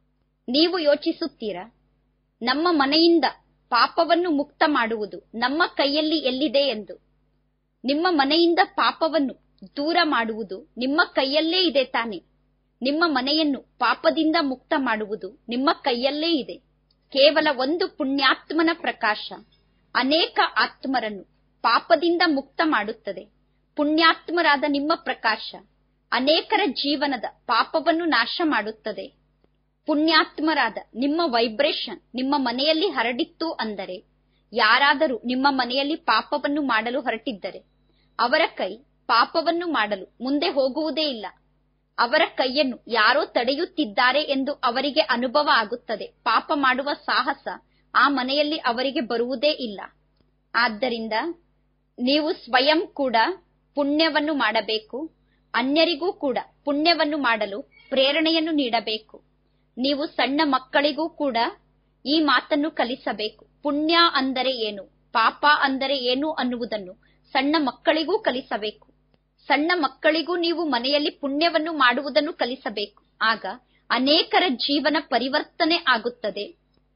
ನೀವು ಯೋಚಿಸುತ್ತೀರಾ ನಮ್ಮ ಮನೆಯಿಂದ ಪಾಪವನ್ನು ಮುಕ್ತ ಮಾಡುವುದು ನಮ್ಮ ಕೈಯಲ್ಲಿ ಎಲ್ಲಿದೆ ಎಂದು ನಿಮ್ಮ ಮನೆಯಿಂದ ಪಾಪವನ್ನು ದೂರ ಮಾಡುವುದು ನಿಮ್ಮ ಕೈಯಲ್ಲೇ ಇದೆ ತಾನೆ ನಿಮ್ಮ ಮನೆಯನ್ನು ಪಾಪದಿಂದ ಮುಕ್ತ ಮಾಡುವುದು ನಿಮ್ಮ ಕೈಯಲ್ಲೇ ಇದೆ ಕೇವಲ ಒಂದು ಪುಣ್ಯಾತ್ಮನ ಪ್ರಕಾಶ ಅನೇಕ ಆತ್ಮರನ್ನು ಪಾಪದಿಂದ ಮುಕ್ತ ಮಾಡುತ್ತದೆ ಪುಣ್ಯಾತ್ಮರಾದ ನಿಮ್ಮ ಪ್ರಕಾಶ ಅನೇಕರ ಜೀವನದ ಪಾಪವನ್ನು ನಾಶ ಮಾಡುತ್ತದೆ ಪುಣ್ಯಾತ್ಮರಾದ ನಿಮ್ಮ ವೈಬ್ರೇಷನ್ ನಿಮ್ಮ ಮನೆಯಲ್ಲಿ ಹರಡಿತ್ತು ಅಂದರೆ ಯಾರಾದರೂ ನಿಮ್ಮ ಮನೆಯಲ್ಲಿ ಪಾಪವನ್ನು ಮಾಡಲು ಹೊರಟಿದ್ದರೆ ಅವರ ಕೈ ಪಾಪವನ್ನು ಮಾಡಲು ಮುಂದೆ ಹೋಗುವುದೇ ಇಲ್ಲ ಅವರ ಕೈಯನ್ನು ಯಾರೋ ತಡೆಯುತ್ತಿದ್ದಾರೆ ಎಂದು ಅವರಿಗೆ ಅನುಭವ ಆಗುತ್ತದೆ ಪಾಪ ಮಾಡುವ ಸಾಹಸ ಆ ಮನೆಯಲ್ಲಿ ಅವರಿಗೆ ಬರುವುದೇ ಇಲ್ಲ ಆದ್ದರಿಂದ ನೀವು ಸ್ವಯಂ ಕೂಡ ಪುಣ್ಯವನ್ನು ಮಾಡಬೇಕು ಅನ್ಯರಿಗೂ ಕೂಡ ಪುಣ್ಯವನ್ನು ಮಾಡಲು ಪ್ರೇರಣೆಯನ್ನು ನೀಡಬೇಕು ನೀವು ಸಣ್ಣ ಮಕ್ಕಳಿಗೂ ಕೂಡ ಈ ಮಾತನ್ನು ಕಲಿಸಬೇಕು ಪುಣ್ಯ ಅಂದರೆ ಏನು ಪಾಪ ಅಂದರೆ ಏನು ಅನ್ನುವುದನ್ನು ಸಣ್ಣ ಮಕ್ಕಳಿಗೂ ಕಲಿಸಬೇಕು ಸಣ್ಣ ಮಕ್ಕಳಿಗೂ ನೀವು ಮನೆಯಲ್ಲಿ ಪುಣ್ಯವನ್ನು ಮಾಡುವುದನ್ನು ಕಲಿಸಬೇಕು ಆಗ ಅನೇಕರ ಜೀವನ ಪರಿವರ್ತನೆ ಆಗುತ್ತದೆ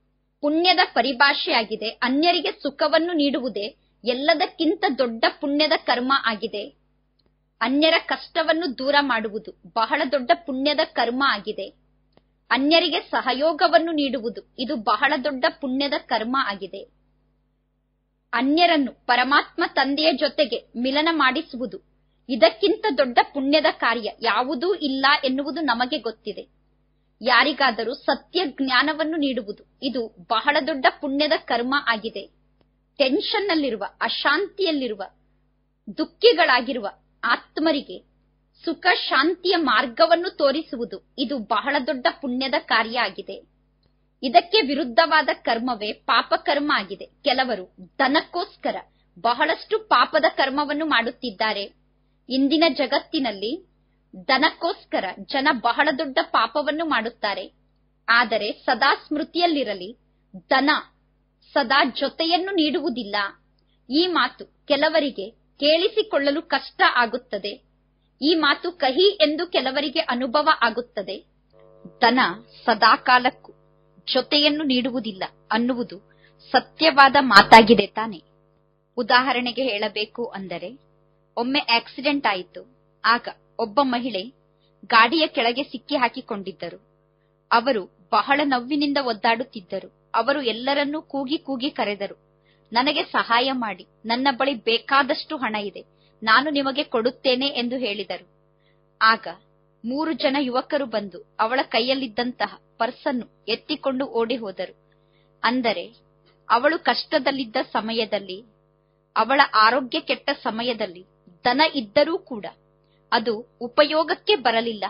ಪುಣ್ಯದ ಪರಿಭಾಷೆಯಾಗಿದೆ ಅನ್ಯರಿಗೆ ಸುಖವನ್ನು ನೀಡುವುದೇ ಎಲ್ಲದಕ್ಕಿಂತ ದೊಡ್ಡ ಪುಣ್ಯದ ಕರ್ಮ ಆಗಿದೆ ಅನ್ಯರ ಕಷ್ಟವನ್ನು ದೂರ ಮಾಡುವುದು ಬಹಳ ದೊಡ್ಡ ಪುಣ್ಯದ ಕರ್ಮ ಆಗಿದೆ ಅನ್ಯರಿಗೆ ಸಹಯೋಗವನ್ನು ನೀಡುವುದು ಇದು ಬಹಳ ದೊಡ್ಡ ಪುಣ್ಯದ ಕರ್ಮ ಆಗಿದೆ ಅನ್ಯರನ್ನು ಪರಮಾತ್ಮ ತಂದೆಯ ಜೊತೆಗೆ ಮಿಲನ ಮಾಡಿಸುವುದು ಇದಕ್ಕಿಂತ ದೊಡ್ಡ ಪುಣ್ಯದ ಕಾರ್ಯ ಯಾವುದೂ ಇಲ್ಲ ಎನ್ನುವುದು ನಮಗೆ ಗೊತ್ತಿದೆ ಯಾರಿಗಾದರೂ ಸತ್ಯ ಜ್ಞಾನವನ್ನು ನೀಡುವುದು ಇದು ಬಹಳ ದೊಡ್ಡ ಪುಣ್ಯದ ಕರ್ಮ ಆಗಿದೆ ಟೆನ್ಷನ್ನಲ್ಲಿರುವ ಅಶಾಂತಿಯಲ್ಲಿರುವ ದುಃಖಿಗಳಾಗಿರುವ ಆತ್ಮರಿಗೆ ಸುಖ ಶಾಂತಿಯ ಮಾರ್ಗವನ್ನು ತೋರಿಸುವುದು ಇದು ಬಹಳ ದೊಡ್ಡ ಪುಣ್ಯದ ಕಾರ್ಯ ಆಗಿದೆ ಇದಕ್ಕೆ ವಿರುದ್ಧವಾದ ಕರ್ಮವೇ ಪಾಪ ಕರ್ಮ ಆಗಿದೆ ಕೆಲವರು ಧನಕ್ಕೋಸ್ಕರ ಬಹಳಷ್ಟು ಪಾಪದ ಕರ್ಮವನ್ನು ಮಾಡುತ್ತಿದ್ದಾರೆ ಇಂದಿನ ಜಗತ್ತಿನಲ್ಲಿ ಧನಕ್ಕೋಸ್ಕರ ಜನ ಬಹಳ ದೊಡ್ಡ ಪಾಪವನ್ನು ಮಾಡುತ್ತಾರೆ ಆದರೆ ಸದಾ ಸ್ಮೃತಿಯಲ್ಲಿರಲಿ ಧನ ಸದಾ ಜೊತೆಯನ್ನು ನೀಡುವುದಿಲ್ಲ ಈ ಮಾತು ಕೆಲವರಿಗೆ ಕೇಳಿಸಿಕೊಳ್ಳಲು ಕಷ್ಟ ಆಗುತ್ತದೆ ಈ ಮಾತು ಕಹಿ ಎಂದು ಕೆಲವರಿಗೆ ಅನುಭವ ಆಗುತ್ತದೆ ಧನ ಸದಾಕಾಲಕ್ಕೂ ಜೊತೆಯನ್ನು ನೀಡುವುದಿಲ್ಲ ಅನ್ನುವುದು ಸತ್ಯವಾದ ಮಾತಾಗಿದೆ ತಾನೆ ಉದಾಹರಣೆಗೆ ಹೇಳಬೇಕು ಅಂದರೆ ಒಮ್ಮೆ ಆಕ್ಸಿಡೆಂಟ್ ಆಯಿತು ಆಗ ಒಬ್ಬ ಮಹಿಳೆ ಗಾಡಿಯ ಕೆಳಗೆ ಸಿಕ್ಕಿ ಹಾಕಿಕೊಂಡಿದ್ದರು ಅವರು ಬಹಳ ನೋವಿನಿಂದ ಒದ್ದಾಡುತ್ತಿದ್ದರು ಅವರು ಎಲ್ಲರನ್ನೂ ಕೂಗಿ ಕೂಗಿ ಕರೆದರು ನನಗೆ ಸಹಾಯ ಮಾಡಿ ನನ್ನ ಬಳಿ ಬೇಕಾದಷ್ಟು ಹಣ ಇದೆ ನಾನು ನಿಮಗೆ ಕೊಡುತ್ತೇನೆ ಎಂದು ಹೇಳಿದರು ಆಗ ಮೂರು ಜನ ಯುವಕರು ಬಂದು ಅವಳ ಕೈಯಲ್ಲಿದ್ದಂತಹ ಪರ್ಸನ್ನು ಎತ್ತಿಕೊಂಡು ಓಡಿ ಹೋದರು ಅಂದರೆ ಅವಳು ಕಷ್ಟದಲ್ಲಿದ್ದ ಸಮಯದಲ್ಲಿ ಅವಳ ಆರೋಗ್ಯ ಕೆಟ್ಟ ಸಮಯದಲ್ಲಿ ದನ ಇದ್ದರೂ ಕೂಡ ಅದು ಉಪಯೋಗಕ್ಕೆ ಬರಲಿಲ್ಲ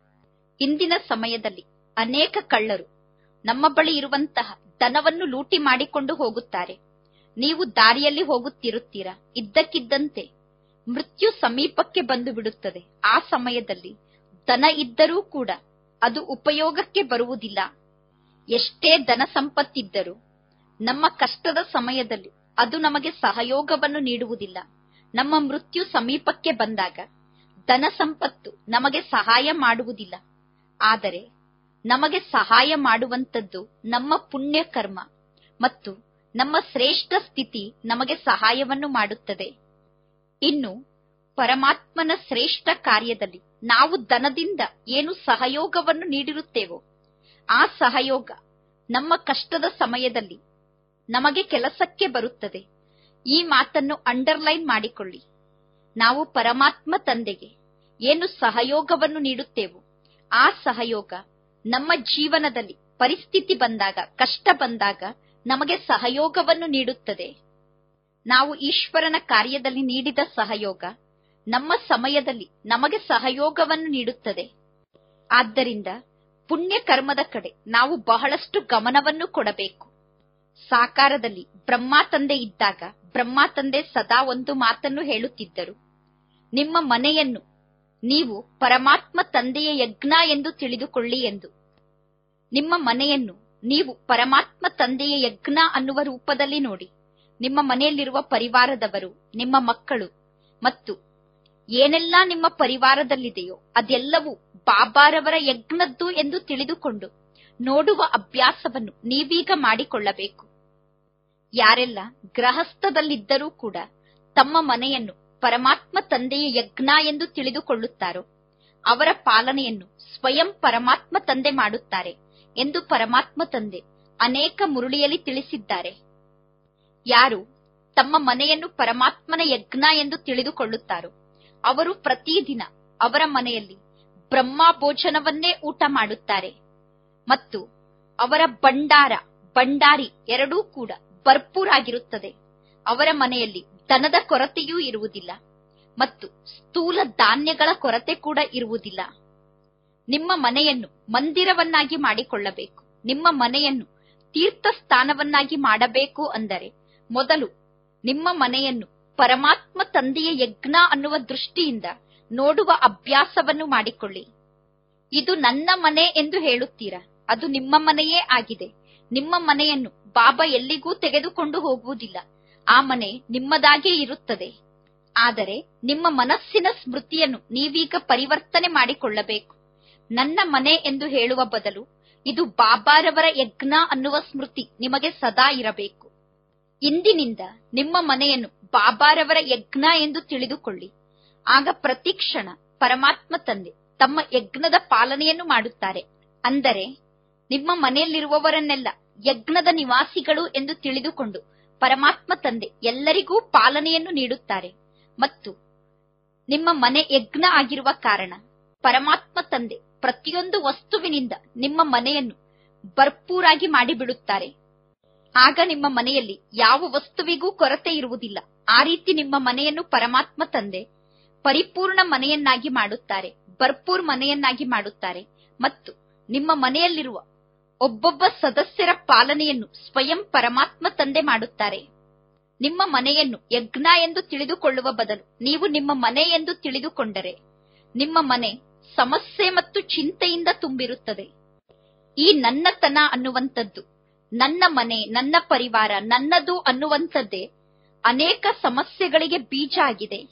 ಇಂದಿನ ಸಮಯದಲ್ಲಿ ಅನೇಕ ಕಳ್ಳರು ನಮ್ಮ ಬಳಿ ಇರುವಂತಹ ದನವನ್ನು ಲೂಟಿ ಮಾಡಿಕೊಂಡು ಹೋಗುತ್ತಾರೆ ನೀವು ದಾರಿಯಲ್ಲಿ ಹೋಗುತ್ತಿರುತ್ತೀರಾ ಇದ್ದಕ್ಕಿದ್ದಂತೆ ಮೃತ್ಯು ಸಮೀಪಕ್ಕೆ ಬಂದು ಬಿಡುತ್ತದೆ ಆ ಸಮಯದಲ್ಲಿ ದನ ಇದ್ದರೂ ಕೂಡ ಅದು ಉಪಯೋಗಕ್ಕೆ ಬರುವುದಿಲ್ಲ ಎಷ್ಟೇ ಧನ ಸಂಪತ್ತಿದ್ದರೂ ನಮ್ಮ ಕಷ್ಟದ ಸಮಯದಲ್ಲಿ ಅದು ನಮಗೆ ಸಹಯೋಗವನ್ನು ನೀಡುವುದಿಲ್ಲ ನಮ್ಮ ಮೃತ್ಯು ಸಮೀಪಕ್ಕೆ ಬಂದಾಗ ಧನ ಸಂಪತ್ತು ನಮಗೆ ಸಹಾಯ ಮಾಡುವುದಿಲ್ಲ ಆದರೆ ನಮಗೆ ಸಹಾಯ ಮಾಡುವಂತದ್ದು ನಮ್ಮ ಪುಣ್ಯ ಕರ್ಮ ಮತ್ತು ನಮ್ಮ ಶ್ರೇಷ್ಠ ಸ್ಥಿತಿ ನಮಗೆ ಸಹಾಯವನ್ನು ಮಾಡುತ್ತದೆ ಇನ್ನು ಪರಮಾತ್ಮನ ಶ್ರೇಷ್ಠ ಕಾರ್ಯದಲ್ಲಿ ನಾವು ಧನದಿಂದ ಏನು ಸಹಯೋಗವನ್ನು ನೀಡಿರುತ್ತೇವೋ ಆ ಸಹಯೋಗ ನಮ್ಮ ಕಷ್ಟದ ಸಮಯದಲ್ಲಿ ನಮಗೆ ಕೆಲಸಕ್ಕೆ ಬರುತ್ತದೆ ಈ ಮಾತನ್ನು ಅಂಡರ್ಲೈನ್ ಮಾಡಿಕೊಳ್ಳಿ ನಾವು ಪರಮಾತ್ಮ ತಂದೆಗೆ ಏನು ಸಹಯೋಗವನ್ನು ನೀಡುತ್ತೇವೋ ಆ ಸಹಯೋಗ ನಮ್ಮ ಜೀವನದಲ್ಲಿ ಪರಿಸ್ಥಿತಿ ಬಂದಾಗ ಕಷ್ಟ ಬಂದಾಗ ನಮಗೆ ಸಹಯೋಗವನ್ನು ನೀಡುತ್ತದೆ ನಾವು ಈಶ್ವರನ ಕಾರ್ಯದಲ್ಲಿ ನೀಡಿದ ಸಹಯೋಗ ನಮ್ಮ ಸಮಯದಲ್ಲಿ ನಮಗೆ ಸಹಯೋಗವನ್ನು ನೀಡುತ್ತದೆ ಆದ್ದರಿಂದ ಪುಣ್ಯ ಕರ್ಮದ ಕಡೆ ನಾವು ಬಹಳಷ್ಟು ಗಮನವನ್ನು ಕೊಡಬೇಕು ಸಾಕಾರದಲ್ಲಿ ಬ್ರಹ್ಮ ತಂದೆ ಇದ್ದಾಗ ಬ್ರಹ್ಮ ತಂದೆ ಸದಾ ಒಂದು ಮಾತನ್ನು ಹೇಳುತ್ತಿದ್ದರು ನಿಮ್ಮ ಮನೆಯನ್ನು ನೀವು ಪರಮಾತ್ಮ ತಂದೆಯ ಯಜ್ಞ ಎಂದು ತಿಳಿದುಕೊಳ್ಳಿ ಎಂದು ನಿಮ್ಮ ಮನೆಯನ್ನು ನೀವು ಪರಮಾತ್ಮ ತಂದೆಯ ಯಜ್ಞ ಅನ್ನುವ ರೂಪದಲ್ಲಿ ನೋಡಿ ನಿಮ್ಮ ಮನೆಯಲ್ಲಿರುವ ಪರಿವಾರದವರು ನಿಮ್ಮ ಮಕ್ಕಳು ಮತ್ತು ಏನೆಲ್ಲ ನಿಮ್ಮ ಪರಿವಾರದಲ್ಲಿದೆಯೋ ಅದೆಲ್ಲವೂ ಬಾಬಾರವರ ಯಜ್ಞದ್ದು ಎಂದು ತಿಳಿದುಕೊಂಡು ನೋಡುವ ಅಭ್ಯಾಸವನ್ನು ನೀವೀಗ ಮಾಡಿಕೊಳ್ಳಬೇಕು ಯಾರೆಲ್ಲ ಗೃಹಸ್ಥದಲ್ಲಿದ್ದರೂ ಕೂಡ ತಮ್ಮ ಮನೆಯನ್ನು ಪರಮಾತ್ಮ ತಂದೆಯ ಯಜ್ಞ ಎಂದು ತಿಳಿದುಕೊಳ್ಳುತ್ತಾರೋ ಅವರ ಪಾಲನೆಯನ್ನು ಸ್ವಯಂ ಪರಮಾತ್ಮ ತಂದೆ ಮಾಡುತ್ತಾರೆ ಎಂದು ಪರಮಾತ್ಮ ತಂದೆ ಅನೇಕ ಮುರುಳಿಯಲ್ಲಿ ತಿಳಿಸಿದ್ದಾರೆ ಯಾರು ತಮ್ಮ ಮನೆಯನ್ನು ಪರಮಾತ್ಮನ ಯಜ್ಞ ಎಂದು ತಿಳಿದುಕೊಳ್ಳುತ್ತಾರೋ ಅವರು ಪ್ರತಿದಿನ ಅವರ ಮನೆಯಲ್ಲಿ ಬ್ರಹ್ಮ ಭೋಜನವನ್ನೇ ಊಟ ಮಾಡುತ್ತಾರೆ ಮತ್ತು ಅವರ ಭಂಡಾರ ಭಂಡಾರಿ ಎರಡೂ ಕೂಡ ಭರ್ಪೂರಾಗಿರುತ್ತದೆ ಅವರ ಮನೆಯಲ್ಲಿ ದನದ ಕೊರತೆಯೂ ಇರುವುದಿಲ್ಲ ಮತ್ತು ಸ್ಥೂಲ ಧಾನ್ಯಗಳ ಕೊರತೆ ಕೂಡ ಇರುವುದಿಲ್ಲ ನಿಮ್ಮ ಮನೆಯನ್ನು ಮಂದಿರವನ್ನಾಗಿ ಮಾಡಿಕೊಳ್ಳಬೇಕು ನಿಮ್ಮ ಮನೆಯನ್ನು ತೀರ್ಥ ಸ್ಥಾನವನ್ನಾಗಿ ಮಾಡಬೇಕು ಅಂದರೆ ಮೊದಲು ನಿಮ್ಮ ಮನೆಯನ್ನು ಪರಮಾತ್ಮ ತಂದೆಯ ಯಜ್ಞ ಅನ್ನುವ ದೃಷ್ಟಿಯಿಂದ ನೋಡುವ ಅಭ್ಯಾಸವನ್ನು ಮಾಡಿಕೊಳ್ಳಿ ಇದು ನನ್ನ ಮನೆ ಎಂದು ಹೇಳುತ್ತೀರಾ ಅದು ನಿಮ್ಮ ಮನೆಯೇ ಆಗಿದೆ ನಿಮ್ಮ ಮನೆಯನ್ನು ಬಾಬಾ ಎಲ್ಲಿಗೂ ತೆಗೆದುಕೊಂಡು ಹೋಗುವುದಿಲ್ಲ ಆ ಮನೆ ನಿಮ್ಮದಾಗೇ ಇರುತ್ತದೆ ಆದರೆ ನಿಮ್ಮ ಮನಸ್ಸಿನ ಸ್ಮೃತಿಯನ್ನು ನೀವೀಗ ಪರಿವರ್ತನೆ ಮಾಡಿಕೊಳ್ಳಬೇಕು ನನ್ನ ಮನೆ ಎಂದು ಹೇಳುವ ಬದಲು ಇದು ಬಾಬಾರವರ ಯಜ್ಞ ಅನ್ನುವ ಸ್ಮೃತಿ ನಿಮಗೆ ಸದಾ ಇರಬೇಕು ಇಂದಿನಿಂದ ನಿಮ್ಮ ಮನೆಯನ್ನು ಬಾಬಾರವರ ಯಜ್ಞ ಎಂದು ತಿಳಿದುಕೊಳ್ಳಿ ಆಗ ಪ್ರತಿಕ್ಷಣ ಪರಮಾತ್ಮ ತಂದೆ ತಮ್ಮ ಯಜ್ಞದ ಪಾಲನೆಯನ್ನು ಮಾಡುತ್ತಾರೆ ಅಂದರೆ ನಿಮ್ಮ ಮನೆಯಲ್ಲಿರುವವರನ್ನೆಲ್ಲ ಯಜ್ಞದ ನಿವಾಸಿಗಳು ಎಂದು ತಿಳಿದುಕೊಂಡು ಪರಮಾತ್ಮ ತಂದೆ ಎಲ್ಲರಿಗೂ ಪಾಲನೆಯನ್ನು ನೀಡುತ್ತಾರೆ ಮತ್ತು ನಿಮ್ಮ ಮನೆ ಯಜ್ಞ ಆಗಿರುವ ಕಾರಣ ಪರಮಾತ್ಮ ತಂದೆ ಪ್ರತಿಯೊಂದು ವಸ್ತುವಿನಿಂದ ನಿಮ್ಮ ಮನೆಯನ್ನು ಭರ್ಪೂರಾಗಿ ಮಾಡಿಬಿಡುತ್ತಾರೆ ಆಗ ನಿಮ್ಮ ಮನೆಯಲ್ಲಿ ಯಾವ ವಸ್ತುವಿಗೂ ಕೊರತೆ ಇರುವುದಿಲ್ಲ ಆ ರೀತಿ ನಿಮ್ಮ ಮನೆಯನ್ನು ಪರಮಾತ್ಮ ತಂದೆ ಪರಿಪೂರ್ಣ ಮನೆಯನ್ನಾಗಿ ಮಾಡುತ್ತಾರೆ ಭರ್ಪೂರ್ ಮನೆಯನ್ನಾಗಿ ಮಾಡುತ್ತಾರೆ ಮತ್ತು ನಿಮ್ಮ ಮನೆಯಲ್ಲಿರುವ ಒಬ್ಬೊಬ್ಬ ಸದಸ್ಯರ ಪಾಲನೆಯನ್ನು ಸ್ವಯಂ ಪರಮಾತ್ಮ ತಂದೆ ಮಾಡುತ್ತಾರೆ ನಿಮ್ಮ ಮನೆಯನ್ನು ಯಜ್ಞ ಎಂದು ತಿಳಿದುಕೊಳ್ಳುವ ಬದಲು ನೀವು ನಿಮ್ಮ ಮನೆ ಎಂದು ತಿಳಿದುಕೊಂಡರೆ ನಿಮ್ಮ ಮನೆ ಸಮಸ್ಯೆ ಮತ್ತು ಚಿಂತೆಯಿಂದ ತುಂಬಿರುತ್ತದೆ ಈ ನನ್ನತನ ಅನ್ನುವಂಥದ್ದು ನನ್ನ ಮನೆ ನನ್ನ ಪರಿವಾರ ನನ್ನದು ಅನ್ನುವಂಥದ್ದೇ ಅನೇಕ ಸಮಸ್ಯೆಗಳಿಗೆ ಬೀಜ ಆಗಿದೆ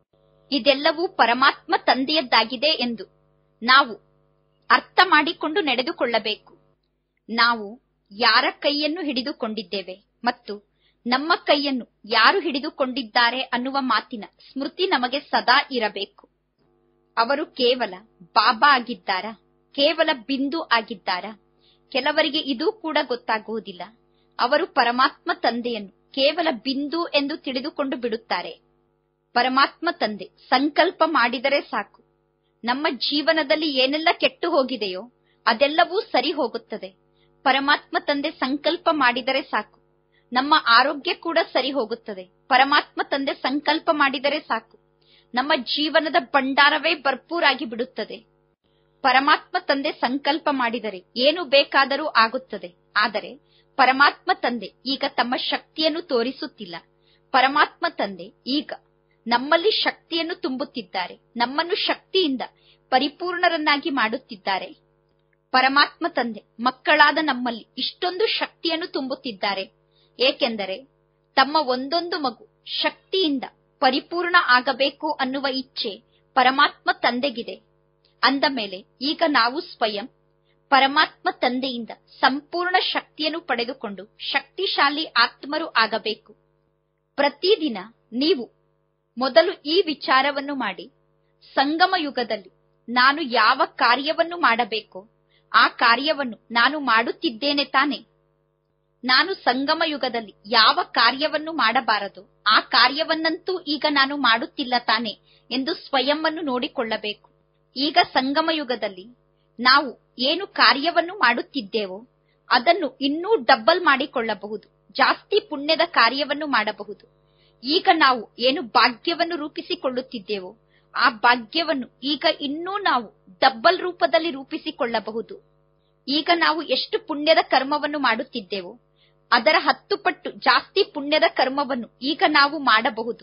ಇದೆಲ್ಲವೂ ಪರಮಾತ್ಮ ತಂದೆಯದ್ದಾಗಿದೆ ಎಂದು ನಾವು ಅರ್ಥ ಮಾಡಿಕೊಂಡು ನಡೆದುಕೊಳ್ಳಬೇಕು ನಾವು ಯಾರ ಕೈಯನ್ನು ಹಿಡಿದುಕೊಂಡಿದ್ದೇವೆ ಮತ್ತು ನಮ್ಮ ಕೈಯನ್ನು ಯಾರು ಹಿಡಿದುಕೊಂಡಿದ್ದಾರೆ ಅನ್ನುವ ಮಾತಿನ ಸ್ಮೃತಿ ನಮಗೆ ಸದಾ ಇರಬೇಕು ಅವರು ಕೇವಲ ಬಾಬಾ ಆಗಿದ್ದಾರಾ ಕೇವಲ ಬಿಂದು ಆಗಿದ್ದಾರಾ ಕೆಲವರಿಗೆ ಇದೂ ಕೂಡ ಗೊತ್ತಾಗುವುದಿಲ್ಲ ಅವರು ಪರಮಾತ್ಮ ತಂದೆಯನ್ನು ಕೇವಲ ಬಿಂದು ಎಂದು ತಿಳಿದುಕೊಂಡು ಬಿಡುತ್ತಾರೆ ಪರಮಾತ್ಮ ತಂದೆ ಸಂಕಲ್ಪ ಮಾಡಿದರೆ ಸಾಕು ನಮ್ಮ ಜೀವನದಲ್ಲಿ ಏನೆಲ್ಲ ಕೆಟ್ಟು ಹೋಗಿದೆಯೋ ಅದೆಲ್ಲವೂ ಸರಿ ಹೋಗುತ್ತದೆ ಪರಮಾತ್ಮ ತಂದೆ ಸಂಕಲ್ಪ ಮಾಡಿದರೆ ಸಾಕು ನಮ್ಮ ಆರೋಗ್ಯ ಕೂಡ ಸರಿ ಹೋಗುತ್ತದೆ ಪರಮಾತ್ಮ ತಂದೆ ಸಂಕಲ್ಪ ಮಾಡಿದರೆ ಸಾಕು ನಮ್ಮ ಜೀವನದ ಭಂಡಾರವೇ ಭರ್ಪೂರಾಗಿ ಬಿಡುತ್ತದೆ ಪರಮಾತ್ಮ ತಂದೆ ಸಂಕಲ್ಪ ಮಾಡಿದರೆ ಏನು ಬೇಕಾದರೂ ಆಗುತ್ತದೆ ಆದರೆ ಪರಮಾತ್ಮ ತಂದೆ ಈಗ ತಮ್ಮ ಶಕ್ತಿಯನ್ನು ತೋರಿಸುತ್ತಿಲ್ಲ ಪರಮಾತ್ಮ ತಂದೆ ಈಗ ನಮ್ಮಲ್ಲಿ ಶಕ್ತಿಯನ್ನು ತುಂಬುತ್ತಿದ್ದಾರೆ ನಮ್ಮನ್ನು ಶಕ್ತಿಯಿಂದ ಪರಿಪೂರ್ಣರನ್ನಾಗಿ ಮಾಡುತ್ತಿದ್ದಾರೆ ಪರಮಾತ್ಮ ತಂದೆ ಮಕ್ಕಳಾದ ನಮ್ಮಲ್ಲಿ ಇಷ್ಟೊಂದು ಶಕ್ತಿಯನ್ನು ತುಂಬುತ್ತಿದ್ದಾರೆ ಏಕೆಂದರೆ ತಮ್ಮ ಒಂದೊಂದು ಮಗು ಶಕ್ತಿಯಿಂದ ಪರಿಪೂರ್ಣ ಆಗಬೇಕು ಅನ್ನುವ ಇಚ್ಛೆ ಪರಮಾತ್ಮ ತಂದೆಗಿದೆ ಅಂದ ಮೇಲೆ ಈಗ ನಾವು ಸ್ವಯಂ ಪರಮಾತ್ಮ ತಂದೆಯಿಂದ ಸಂಪೂರ್ಣ ಶಕ್ತಿಯನ್ನು ಪಡೆದುಕೊಂಡು ಶಕ್ತಿಶಾಲಿ ಆತ್ಮರು ಆಗಬೇಕು ಪ್ರತಿದಿನ ನೀವು ಮೊದಲು ಈ ವಿಚಾರವನ್ನು ಮಾಡಿ ಸಂಗಮ ಯುಗದಲ್ಲಿ ನಾನು ಯಾವ ಕಾರ್ಯವನ್ನು ಮಾಡಬೇಕೋ ಆ ಕಾರ್ಯವನ್ನು ನಾನು ಮಾಡುತ್ತಿದ್ದೇನೆ ತಾನೆ ನಾನು ಸಂಗಮ ಯುಗದಲ್ಲಿ ಯಾವ ಕಾರ್ಯವನ್ನು ಮಾಡಬಾರದು ಆ ಕಾರ್ಯವನ್ನಂತೂ ಈಗ ನಾನು ಮಾಡುತ್ತಿಲ್ಲ ತಾನೆ ಎಂದು ಸ್ವಯಂವನ್ನು ನೋಡಿಕೊಳ್ಳಬೇಕು ಈಗ ಸಂಗಮ ಯುಗದಲ್ಲಿ ನಾವು ಏನು ಕಾರ್ಯವನ್ನು ಮಾಡುತ್ತಿದ್ದೇವೋ ಅದನ್ನು ಇನ್ನೂ ಡಬ್ಬಲ್ ಮಾಡಿಕೊಳ್ಳಬಹುದು ಜಾಸ್ತಿ ಪುಣ್ಯದ ಕಾರ್ಯವನ್ನು ಮಾಡಬಹುದು ಈಗ ನಾವು ಏನು ಭಾಗ್ಯವನ್ನು ರೂಪಿಸಿಕೊಳ್ಳುತ್ತಿದ್ದೇವೋ ಆ ಭಾಗ್ಯವನ್ನು ಈಗ ಇನ್ನೂ ನಾವು ಡಬ್ಬಲ್ ರೂಪದಲ್ಲಿ ರೂಪಿಸಿಕೊಳ್ಳಬಹುದು ಈಗ ನಾವು ಎಷ್ಟು ಪುಣ್ಯದ ಕರ್ಮವನ್ನು ಮಾಡುತ್ತಿದ್ದೇವೋ ಅದರ ಹತ್ತು ಪಟ್ಟು ಜಾಸ್ತಿ ಪುಣ್ಯದ ಕರ್ಮವನ್ನು ಈಗ ನಾವು ಮಾಡಬಹುದು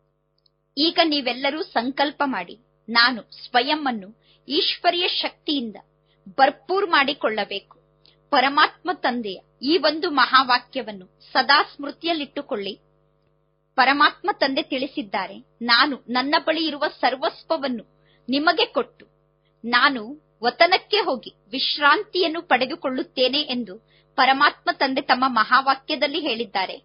ಈಗ ನೀವೆಲ್ಲರೂ ಸಂಕಲ್ಪ ಮಾಡಿ ನಾನು ಸ್ವಯಂ ಅನ್ನು ಈಶ್ವರಿಯ ಶಕ್ತಿಯಿಂದ ಭರ್ಪೂರ್ ಮಾಡಿಕೊಳ್ಳಬೇಕು ಪರಮಾತ್ಮ ತಂದೆಯ ಈ ಒಂದು ಮಹಾವಾಕ್ಯವನ್ನು ಸದಾ ಸ್ಮೃತಿಯಲ್ಲಿಟ್ಟುಕೊಳ್ಳಿ ಪರಮಾತ್ಮ ತಂದೆ ತಿಳಿಸಿದ್ದಾರೆ ನಾನು ನನ್ನ ಬಳಿ ಇರುವ ಸರ್ವಸ್ವವನ್ನು ನಿಮಗೆ ಕೊಟ್ಟು ನಾನು ವತನಕ್ಕೆ ಹೋಗಿ ವಿಶ್ರಾಂತಿಯನ್ನು ಪಡೆದುಕೊಳ್ಳುತ್ತೇನೆ ಎಂದು ಪರಮಾತ್ಮ ತಂದೆ ತಮ್ಮ ಮಹಾವಾಕ್ಯದಲ್ಲಿ ಹೇಳಿದ್ದಾರೆ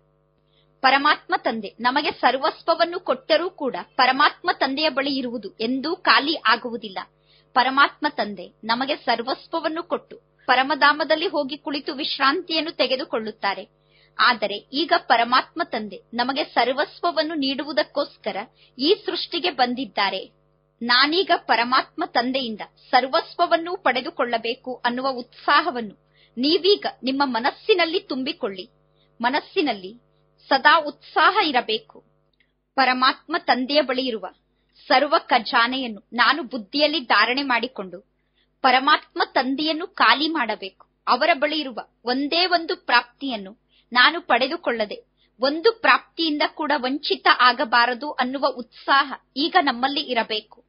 ಪರಮಾತ್ಮ ತಂದೆ ನಮಗೆ ಸರ್ವಸ್ವವನ್ನು ಕೊಟ್ಟರೂ ಕೂಡ ಪರಮಾತ್ಮ ತಂದೆಯ ಬಳಿ ಇರುವುದು ಎಂದೂ ಖಾಲಿ ಆಗುವುದಿಲ್ಲ ಪರಮಾತ್ಮ ತಂದೆ ನಮಗೆ ಸರ್ವಸ್ವವನ್ನು ಕೊಟ್ಟು ಪರಮಧಾಮದಲ್ಲಿ ಹೋಗಿ ಕುಳಿತು ವಿಶ್ರಾಂತಿಯನ್ನು ತೆಗೆದುಕೊಳ್ಳುತ್ತಾರೆ ಆದರೆ ಈಗ ಪರಮಾತ್ಮ ತಂದೆ ನಮಗೆ ಸರ್ವಸ್ವವನ್ನು ನೀಡುವುದಕ್ಕೋಸ್ಕರ ಈ ಸೃಷ್ಟಿಗೆ ಬಂದಿದ್ದಾರೆ ನಾನೀಗ ಪರಮಾತ್ಮ ತಂದೆಯಿಂದ ಸರ್ವಸ್ವವನ್ನೂ ಪಡೆದುಕೊಳ್ಳಬೇಕು ಅನ್ನುವ ಉತ್ಸಾಹವನ್ನು ನೀವೀಗ ನಿಮ್ಮ ಮನಸ್ಸಿನಲ್ಲಿ ತುಂಬಿಕೊಳ್ಳಿ ಮನಸ್ಸಿನಲ್ಲಿ ಸದಾ ಉತ್ಸಾಹ ಇರಬೇಕು ಪರಮಾತ್ಮ ತಂದೆಯ ಬಳಿ ಇರುವ ಸರ್ವ ಖಜಾನೆಯನ್ನು ನಾನು ಬುದ್ಧಿಯಲ್ಲಿ ಧಾರಣೆ ಮಾಡಿಕೊಂಡು ಪರಮಾತ್ಮ ತಂದೆಯನ್ನು ಖಾಲಿ ಮಾಡಬೇಕು ಅವರ ಬಳಿ ಇರುವ ಒಂದೇ ಒಂದು ಪ್ರಾಪ್ತಿಯನ್ನು ನಾನು ಪಡೆದುಕೊಳ್ಳದೆ ಒಂದು ಪ್ರಾಪ್ತಿಯಿಂದ ಕೂಡ ವಂಚಿತ ಆಗಬಾರದು ಅನ್ನುವ ಉತ್ಸಾಹ ಈಗ ನಮ್ಮಲ್ಲಿ ಇರಬೇಕು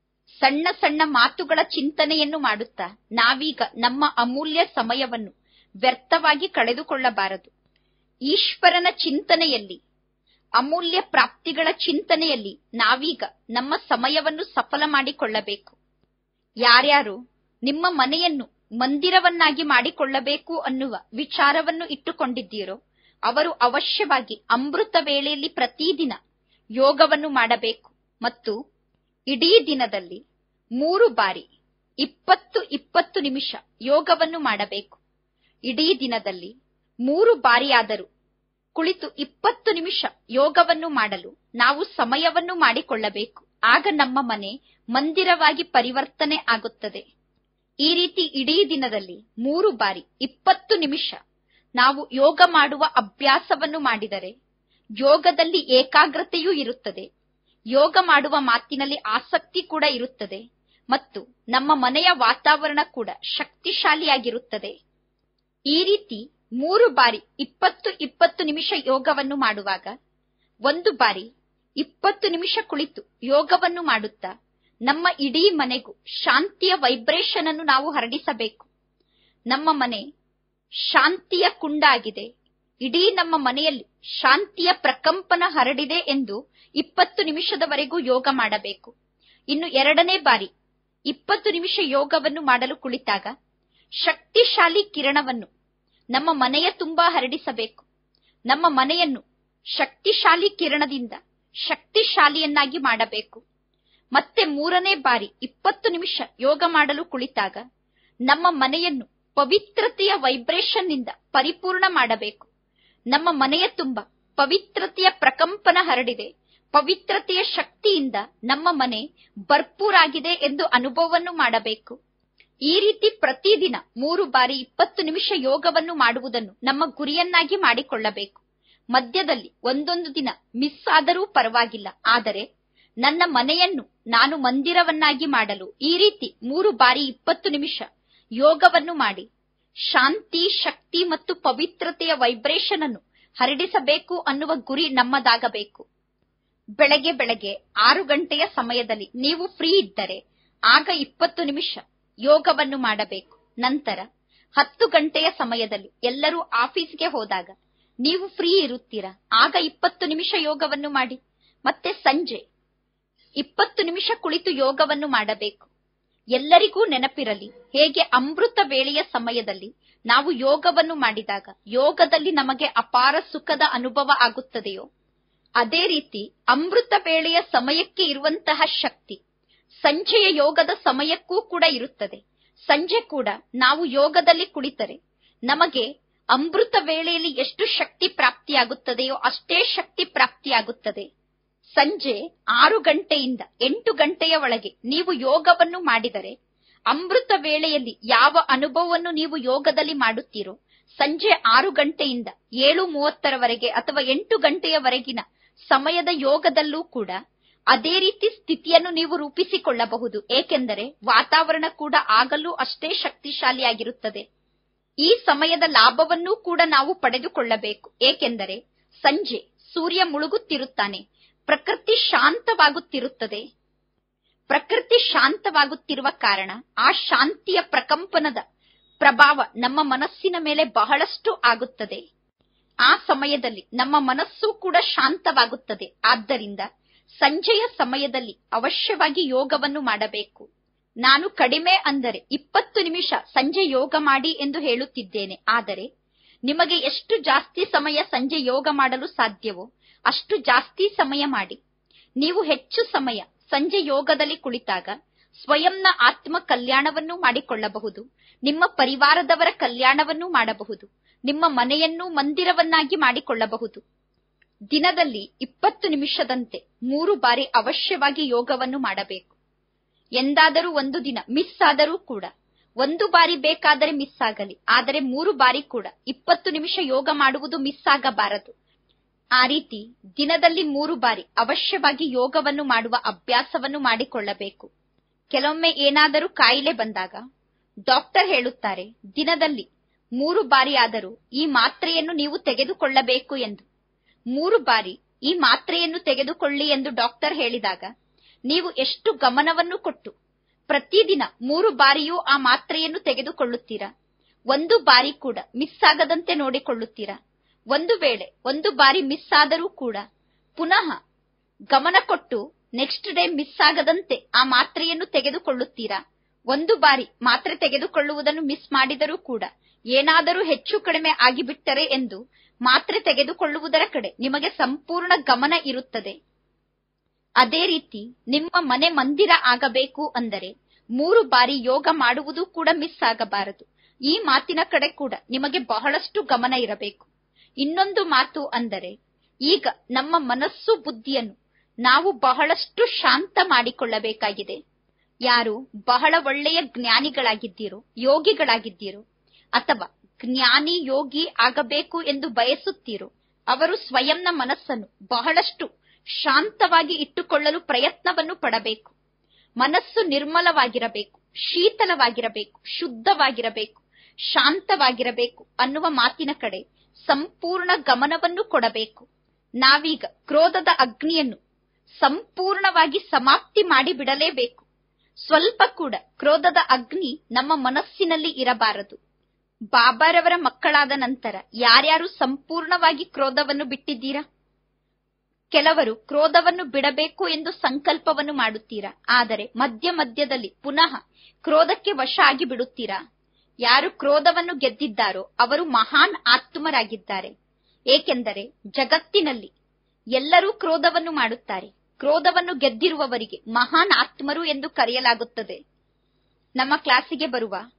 ಸಣ್ಣ ಸಣ್ಣ ಮಾತುಗಳ ಚಿಂತನೆಯನ್ನು ಮಾಡುತ್ತಾ ನಾವೀಗ ನಮ್ಮ ಅಮೂಲ್ಯ ಸಮಯವನ್ನು ವ್ಯರ್ಥವಾಗಿ ಕಳೆದುಕೊಳ್ಳಬಾರದು ಈಶ್ವರನ ಚಿಂತನೆಯಲ್ಲಿ ಅಮೂಲ್ಯ ಪ್ರಾಪ್ತಿಗಳ ಚಿಂತನೆಯಲ್ಲಿ ನಾವೀಗ ನಮ್ಮ ಸಮಯವನ್ನು ಸಫಲ ಮಾಡಿಕೊಳ್ಳಬೇಕು ಯಾರ್ಯಾರು ನಿಮ್ಮ ಮನೆಯನ್ನು ಮಂದಿರವನ್ನಾಗಿ ಮಾಡಿಕೊಳ್ಳಬೇಕು ಅನ್ನುವ ವಿಚಾರವನ್ನು ಇಟ್ಟುಕೊಂಡಿದ್ದೀರೋ ಅವರು ಅವಶ್ಯವಾಗಿ ಅಮೃತ ವೇಳೆಯಲ್ಲಿ ಪ್ರತಿದಿನ ಯೋಗವನ್ನು ಮಾಡಬೇಕು ಮತ್ತು ಇಡೀ ದಿನದಲ್ಲಿ ಮೂರು ಬಾರಿ ಇಪ್ಪತ್ತು ಇಪ್ಪತ್ತು ನಿಮಿಷ ಯೋಗವನ್ನು ಮಾಡಬೇಕು ಇಡೀ ದಿನದಲ್ಲಿ ಮೂರು ಬಾರಿಯಾದರೂ ಕುಳಿತು ಇಪ್ಪತ್ತು ನಿಮಿಷ ಯೋಗವನ್ನು ಮಾಡಲು ನಾವು ಸಮಯವನ್ನು ಮಾಡಿಕೊಳ್ಳಬೇಕು ಆಗ ನಮ್ಮ ಮನೆ ಮಂದಿರವಾಗಿ ಪರಿವರ್ತನೆ ಆಗುತ್ತದೆ ಈ ರೀತಿ ಇಡೀ ದಿನದಲ್ಲಿ ಮೂರು ಬಾರಿ ಇಪ್ಪತ್ತು ನಿಮಿಷ ನಾವು ಯೋಗ ಮಾಡುವ ಅಭ್ಯಾಸವನ್ನು ಮಾಡಿದರೆ ಯೋಗದಲ್ಲಿ ಏಕಾಗ್ರತೆಯೂ ಇರುತ್ತದೆ ಯೋಗ ಮಾಡುವ ಮಾತಿನಲ್ಲಿ ಆಸಕ್ತಿ ಕೂಡ ಇರುತ್ತದೆ ಮತ್ತು ನಮ್ಮ ಮನೆಯ ವಾತಾವರಣ ಕೂಡ ಶಕ್ತಿಶಾಲಿಯಾಗಿರುತ್ತದೆ ಈ ರೀತಿ ಮೂರು ಬಾರಿ ಇಪ್ಪತ್ತು ಇಪ್ಪತ್ತು ನಿಮಿಷ ಯೋಗವನ್ನು ಮಾಡುವಾಗ ಒಂದು ಬಾರಿ ಇಪ್ಪತ್ತು ನಿಮಿಷ ಕುಳಿತು ಯೋಗವನ್ನು ಮಾಡುತ್ತಾ ನಮ್ಮ ಇಡೀ ಮನೆಗೂ ಶಾಂತಿಯ ವೈಬ್ರೇಷನ್ ಅನ್ನು ನಾವು ಹರಡಿಸಬೇಕು ನಮ್ಮ ಮನೆ ಶಾಂತಿಯ ಕುಂಡಾಗಿದೆ ಇಡೀ ನಮ್ಮ ಮನೆಯಲ್ಲಿ ಶಾಂತಿಯ ಪ್ರಕಂಪನ ಹರಡಿದೆ ಎಂದು ಇಪ್ಪತ್ತು ನಿಮಿಷದವರೆಗೂ ಯೋಗ ಮಾಡಬೇಕು ಇನ್ನು ಎರಡನೇ ಬಾರಿ ಇಪ್ಪತ್ತು ನಿಮಿಷ ಯೋಗವನ್ನು ಮಾಡಲು ಕುಳಿತಾಗ ಶಕ್ತಿಶಾಲಿ ಕಿರಣವನ್ನು ನಮ್ಮ ಮನೆಯ ತುಂಬಾ ಹರಡಿಸಬೇಕು ನಮ್ಮ ಮನೆಯನ್ನು ಶಕ್ತಿಶಾಲಿ ಕಿರಣದಿಂದ ಶಕ್ತಿಶಾಲಿಯನ್ನಾಗಿ ಮಾಡಬೇಕು ಮತ್ತೆ ಮೂರನೇ ಬಾರಿ ಇಪ್ಪತ್ತು ನಿಮಿಷ ಯೋಗ ಮಾಡಲು ಕುಳಿತಾಗ ನಮ್ಮ ಮನೆಯನ್ನು ಪವಿತ್ರತೆಯ ವೈಬ್ರೇಷನ್ ನಿಂದ ಪರಿಪೂರ್ಣ ಮಾಡಬೇಕು ನಮ್ಮ ಮನೆಯ ತುಂಬ ಪವಿತ್ರತೆಯ ಪ್ರಕಂಪನ ಹರಡಿದೆ ಪವಿತ್ರತೆಯ ಶಕ್ತಿಯಿಂದ ನಮ್ಮ ಮನೆ ಭರ್ಪೂರಾಗಿದೆ ಎಂದು ಅನುಭವವನ್ನು ಮಾಡಬೇಕು ಈ ರೀತಿ ಪ್ರತಿದಿನ ಮೂರು ಬಾರಿ ಇಪ್ಪತ್ತು ನಿಮಿಷ ಯೋಗವನ್ನು ಮಾಡುವುದನ್ನು ನಮ್ಮ ಗುರಿಯನ್ನಾಗಿ ಮಾಡಿಕೊಳ್ಳಬೇಕು ಮಧ್ಯದಲ್ಲಿ ಒಂದೊಂದು ದಿನ ಮಿಸ್ ಆದರೂ ಪರವಾಗಿಲ್ಲ ಆದರೆ ನನ್ನ ಮನೆಯನ್ನು ನಾನು ಮಂದಿರವನ್ನಾಗಿ ಮಾಡಲು ಈ ರೀತಿ ಮೂರು ಬಾರಿ ಇಪ್ಪತ್ತು ನಿಮಿಷ ಯೋಗವನ್ನು ಮಾಡಿ ಶಾಂತಿ ಶಕ್ತಿ ಮತ್ತು ಪವಿತ್ರತೆಯ ವೈಬ್ರೇಷನ್ ಅನ್ನು ಹರಡಿಸಬೇಕು ಅನ್ನುವ ಗುರಿ ನಮ್ಮದಾಗಬೇಕು ಬೆಳಗ್ಗೆ ಬೆಳಗ್ಗೆ ಆರು ಗಂಟೆಯ ಸಮಯದಲ್ಲಿ ನೀವು ಫ್ರೀ ಇದ್ದರೆ ಆಗ ಇಪ್ಪತ್ತು ನಿಮಿಷ ಯೋಗವನ್ನು ಮಾಡಬೇಕು ನಂತರ ಹತ್ತು ಗಂಟೆಯ ಸಮಯದಲ್ಲಿ ಎಲ್ಲರೂ ಆಫೀಸ್ಗೆ ಹೋದಾಗ ನೀವು ಫ್ರೀ ಇರುತ್ತೀರಾ ಆಗ ಇಪ್ಪತ್ತು ನಿಮಿಷ ಯೋಗವನ್ನು ಮಾಡಿ ಮತ್ತೆ ಸಂಜೆ ಇಪ್ಪತ್ತು ನಿಮಿಷ ಕುಳಿತು ಯೋಗವನ್ನು ಮಾಡಬೇಕು ಎಲ್ಲರಿಗೂ ನೆನಪಿರಲಿ ಹೇಗೆ ಅಮೃತ ವೇಳೆಯ ಸಮಯದಲ್ಲಿ ನಾವು ಯೋಗವನ್ನು ಮಾಡಿದಾಗ ಯೋಗದಲ್ಲಿ ನಮಗೆ ಅಪಾರ ಸುಖದ ಅನುಭವ ಆಗುತ್ತದೆಯೋ ಅದೇ ರೀತಿ ಅಮೃತ ವೇಳೆಯ ಸಮಯಕ್ಕೆ ಇರುವಂತಹ ಶಕ್ತಿ ಸಂಜೆಯ ಯೋಗದ ಸಮಯಕ್ಕೂ ಕೂಡ ಇರುತ್ತದೆ ಸಂಜೆ ಕೂಡ ನಾವು ಯೋಗದಲ್ಲಿ ಕುಳಿತರೆ ನಮಗೆ ಅಮೃತ ವೇಳೆಯಲ್ಲಿ ಎಷ್ಟು ಶಕ್ತಿ ಪ್ರಾಪ್ತಿಯಾಗುತ್ತದೆಯೋ ಅಷ್ಟೇ ಶಕ್ತಿ ಪ್ರಾಪ್ತಿಯಾಗುತ್ತದೆ ಸಂಜೆ ಆರು ಗಂಟೆಯಿಂದ ಎಂಟು ಗಂಟೆಯ ಒಳಗೆ ನೀವು ಯೋಗವನ್ನು ಮಾಡಿದರೆ ಅಮೃತ ವೇಳೆಯಲ್ಲಿ ಯಾವ ಅನುಭವವನ್ನು ನೀವು ಯೋಗದಲ್ಲಿ ಮಾಡುತ್ತೀರೋ ಸಂಜೆ ಆರು ಗಂಟೆಯಿಂದ ಏಳು ಮೂವತ್ತರವರೆಗೆ ಅಥವಾ ಎಂಟು ಗಂಟೆಯವರೆಗಿನ ಸಮಯದ ಯೋಗದಲ್ಲೂ ಕೂಡ ಅದೇ ರೀತಿ ಸ್ಥಿತಿಯನ್ನು ನೀವು ರೂಪಿಸಿಕೊಳ್ಳಬಹುದು ಏಕೆಂದರೆ ವಾತಾವರಣ ಕೂಡ ಆಗಲೂ ಅಷ್ಟೇ ಶಕ್ತಿಶಾಲಿಯಾಗಿರುತ್ತದೆ ಈ ಸಮಯದ ಲಾಭವನ್ನೂ ಕೂಡ ನಾವು ಪಡೆದುಕೊಳ್ಳಬೇಕು ಏಕೆಂದರೆ ಸಂಜೆ ಸೂರ್ಯ ಮುಳುಗುತ್ತಿರುತ್ತಾನೆ ಪ್ರಕೃತಿ ಶಾಂತವಾಗುತ್ತಿರುತ್ತದೆ ಪ್ರಕೃತಿ ಶಾಂತವಾಗುತ್ತಿರುವ ಕಾರಣ ಆ ಶಾಂತಿಯ ಪ್ರಕಂಪನದ ಪ್ರಭಾವ ನಮ್ಮ ಮನಸ್ಸಿನ ಮೇಲೆ ಬಹಳಷ್ಟು ಆಗುತ್ತದೆ ಆ ಸಮಯದಲ್ಲಿ ನಮ್ಮ ಮನಸ್ಸು ಕೂಡ ಶಾಂತವಾಗುತ್ತದೆ ಆದ್ದರಿಂದ ಸಂಜೆಯ ಸಮಯದಲ್ಲಿ ಅವಶ್ಯವಾಗಿ ಯೋಗವನ್ನು ಮಾಡಬೇಕು ನಾನು ಕಡಿಮೆ ಅಂದರೆ ಇಪ್ಪತ್ತು ನಿಮಿಷ ಸಂಜೆ ಯೋಗ ಮಾಡಿ ಎಂದು ಹೇಳುತ್ತಿದ್ದೇನೆ ಆದರೆ ನಿಮಗೆ ಎಷ್ಟು ಜಾಸ್ತಿ ಸಮಯ ಸಂಜೆ ಯೋಗ ಮಾಡಲು ಸಾಧ್ಯವೋ ಅಷ್ಟು ಜಾಸ್ತಿ ಸಮಯ ಮಾಡಿ ನೀವು ಹೆಚ್ಚು ಸಮಯ ಸಂಜೆ ಯೋಗದಲ್ಲಿ ಕುಳಿತಾಗ ಸ್ವಯಂನ ಆತ್ಮ ಕಲ್ಯಾಣವನ್ನು ಮಾಡಿಕೊಳ್ಳಬಹುದು ನಿಮ್ಮ ಪರಿವಾರದವರ ಕಲ್ಯಾಣವನ್ನು ಮಾಡಬಹುದು ನಿಮ್ಮ ಮನೆಯನ್ನು ಮಂದಿರವನ್ನಾಗಿ ಮಾಡಿಕೊಳ್ಳಬಹುದು ದಿನದಲ್ಲಿ ಇಪ್ಪತ್ತು ನಿಮಿಷದಂತೆ ಮೂರು ಬಾರಿ ಅವಶ್ಯವಾಗಿ ಯೋಗವನ್ನು ಮಾಡಬೇಕು ಎಂದಾದರೂ ಒಂದು ದಿನ ಮಿಸ್ ಆದರೂ ಕೂಡ ಒಂದು ಬಾರಿ ಬೇಕಾದರೆ ಮಿಸ್ ಆಗಲಿ ಆದರೆ ಮೂರು ಬಾರಿ ಕೂಡ ಇಪ್ಪತ್ತು ನಿಮಿಷ ಯೋಗ ಮಾಡುವುದು ಮಿಸ್ ಆಗಬಾರದು ಆ ರೀತಿ ದಿನದಲ್ಲಿ ಮೂರು ಬಾರಿ ಅವಶ್ಯವಾಗಿ ಯೋಗವನ್ನು ಮಾಡುವ ಅಭ್ಯಾಸವನ್ನು ಮಾಡಿಕೊಳ್ಳಬೇಕು ಕೆಲವೊಮ್ಮೆ ಏನಾದರೂ ಕಾಯಿಲೆ ಬಂದಾಗ ಡಾಕ್ಟರ್ ಹೇಳುತ್ತಾರೆ ದಿನದಲ್ಲಿ ಮೂರು ಬಾರಿ ಆದರೂ ಈ ಮಾತ್ರೆಯನ್ನು ನೀವು ತೆಗೆದುಕೊಳ್ಳಬೇಕು ಎಂದು ಮೂರು ಬಾರಿ ಈ ಮಾತ್ರೆಯನ್ನು ತೆಗೆದುಕೊಳ್ಳಿ ಎಂದು ಡಾಕ್ಟರ್ ಹೇಳಿದಾಗ ನೀವು ಎಷ್ಟು ಗಮನವನ್ನು ಕೊಟ್ಟು ಪ್ರತಿದಿನ ಮೂರು ಬಾರಿಯೂ ಆ ಮಾತ್ರೆಯನ್ನು ತೆಗೆದುಕೊಳ್ಳುತ್ತೀರಾ ಒಂದು ಬಾರಿ ಕೂಡ ಮಿಸ್ ಆಗದಂತೆ ನೋಡಿಕೊಳ್ಳುತ್ತೀರಾ ಒಂದು ವೇಳೆ ಒಂದು ಬಾರಿ ಮಿಸ್ ಆದರೂ ಕೂಡ ಪುನಃ ಗಮನ ಕೊಟ್ಟು ನೆಕ್ಸ್ಟ್ ಡೇ ಮಿಸ್ ಆಗದಂತೆ ಆ ಮಾತ್ರೆಯನ್ನು ತೆಗೆದುಕೊಳ್ಳುತ್ತೀರಾ ಒಂದು ಬಾರಿ ಮಾತ್ರೆ ತೆಗೆದುಕೊಳ್ಳುವುದನ್ನು ಮಿಸ್ ಮಾಡಿದರೂ ಕೂಡ ಏನಾದರೂ ಹೆಚ್ಚು ಕಡಿಮೆ ಆಗಿಬಿಟ್ಟರೆ ಎಂದು ಮಾತ್ರೆ ತೆಗೆದುಕೊಳ್ಳುವುದರ ಕಡೆ ನಿಮಗೆ ಸಂಪೂರ್ಣ ಗಮನ ಇರುತ್ತದೆ ಅದೇ ರೀತಿ ನಿಮ್ಮ ಮನೆ ಮಂದಿರ ಆಗಬೇಕು ಅಂದರೆ ಮೂರು ಬಾರಿ ಯೋಗ ಮಾಡುವುದು ಕೂಡ ಮಿಸ್ ಆಗಬಾರದು ಈ ಮಾತಿನ ಕಡೆ ಕೂಡ ನಿಮಗೆ ಬಹಳಷ್ಟು ಗಮನ ಇರಬೇಕು ಇನ್ನೊಂದು ಮಾತು ಅಂದರೆ ಈಗ ನಮ್ಮ ಮನಸ್ಸು ಬುದ್ಧಿಯನ್ನು ನಾವು ಬಹಳಷ್ಟು ಶಾಂತ ಮಾಡಿಕೊಳ್ಳಬೇಕಾಗಿದೆ ಯಾರು ಬಹಳ ಒಳ್ಳೆಯ ಜ್ಞಾನಿಗಳಾಗಿದ್ದೀರೋ ಯೋಗಿಗಳಾಗಿದ್ದೀರೋ ಅಥವಾ ಜ್ಞಾನಿ ಯೋಗಿ ಆಗಬೇಕು ಎಂದು ಬಯಸುತ್ತೀರೋ ಅವರು ಸ್ವಯಂನ ಮನಸ್ಸನ್ನು ಬಹಳಷ್ಟು ಶಾಂತವಾಗಿ ಇಟ್ಟುಕೊಳ್ಳಲು ಪ್ರಯತ್ನವನ್ನು ಪಡಬೇಕು ಮನಸ್ಸು ನಿರ್ಮಲವಾಗಿರಬೇಕು ಶೀತಲವಾಗಿರಬೇಕು ಶುದ್ಧವಾಗಿರಬೇಕು ಶಾಂತವಾಗಿರಬೇಕು ಅನ್ನುವ ಮಾತಿನ ಕಡೆ ಸಂಪೂರ್ಣ ಗಮನವನ್ನು ಕೊಡಬೇಕು ನಾವೀಗ ಕ್ರೋಧದ ಅಗ್ನಿಯನ್ನು ಸಂಪೂರ್ಣವಾಗಿ ಸಮಾಪ್ತಿ ಮಾಡಿಬಿಡಲೇಬೇಕು ಸ್ವಲ್ಪ ಕೂಡ ಕ್ರೋಧದ ಅಗ್ನಿ ನಮ್ಮ ಮನಸ್ಸಿನಲ್ಲಿ ಇರಬಾರದು ಬಾಬಾರವರ ಮಕ್ಕಳಾದ ನಂತರ ಯಾರ್ಯಾರು ಸಂಪೂರ್ಣವಾಗಿ ಕ್ರೋಧವನ್ನು ಬಿಟ್ಟಿದ್ದೀರಾ ಕೆಲವರು ಕ್ರೋಧವನ್ನು ಬಿಡಬೇಕು ಎಂದು ಸಂಕಲ್ಪವನ್ನು ಮಾಡುತ್ತೀರಾ ಆದರೆ ಮಧ್ಯ ಮಧ್ಯದಲ್ಲಿ ಪುನಃ ಕ್ರೋಧಕ್ಕೆ ವಶ ಆಗಿ ಬಿಡುತ್ತೀರಾ ಯಾರು ಕ್ರೋಧವನ್ನು ಗೆದ್ದಿದ್ದಾರೋ ಅವರು ಮಹಾನ್ ಆತ್ಮರಾಗಿದ್ದಾರೆ ಏಕೆಂದರೆ ಜಗತ್ತಿನಲ್ಲಿ ಎಲ್ಲರೂ ಕ್ರೋಧವನ್ನು ಮಾಡುತ್ತಾರೆ ಕ್ರೋಧವನ್ನು ಗೆದ್ದಿರುವವರಿಗೆ ಮಹಾನ್ ಆತ್ಮರು ಎಂದು ಕರೆಯಲಾಗುತ್ತದೆ ನಮ್ಮ ಕ್ಲಾಸಿಗೆ ಬರುವ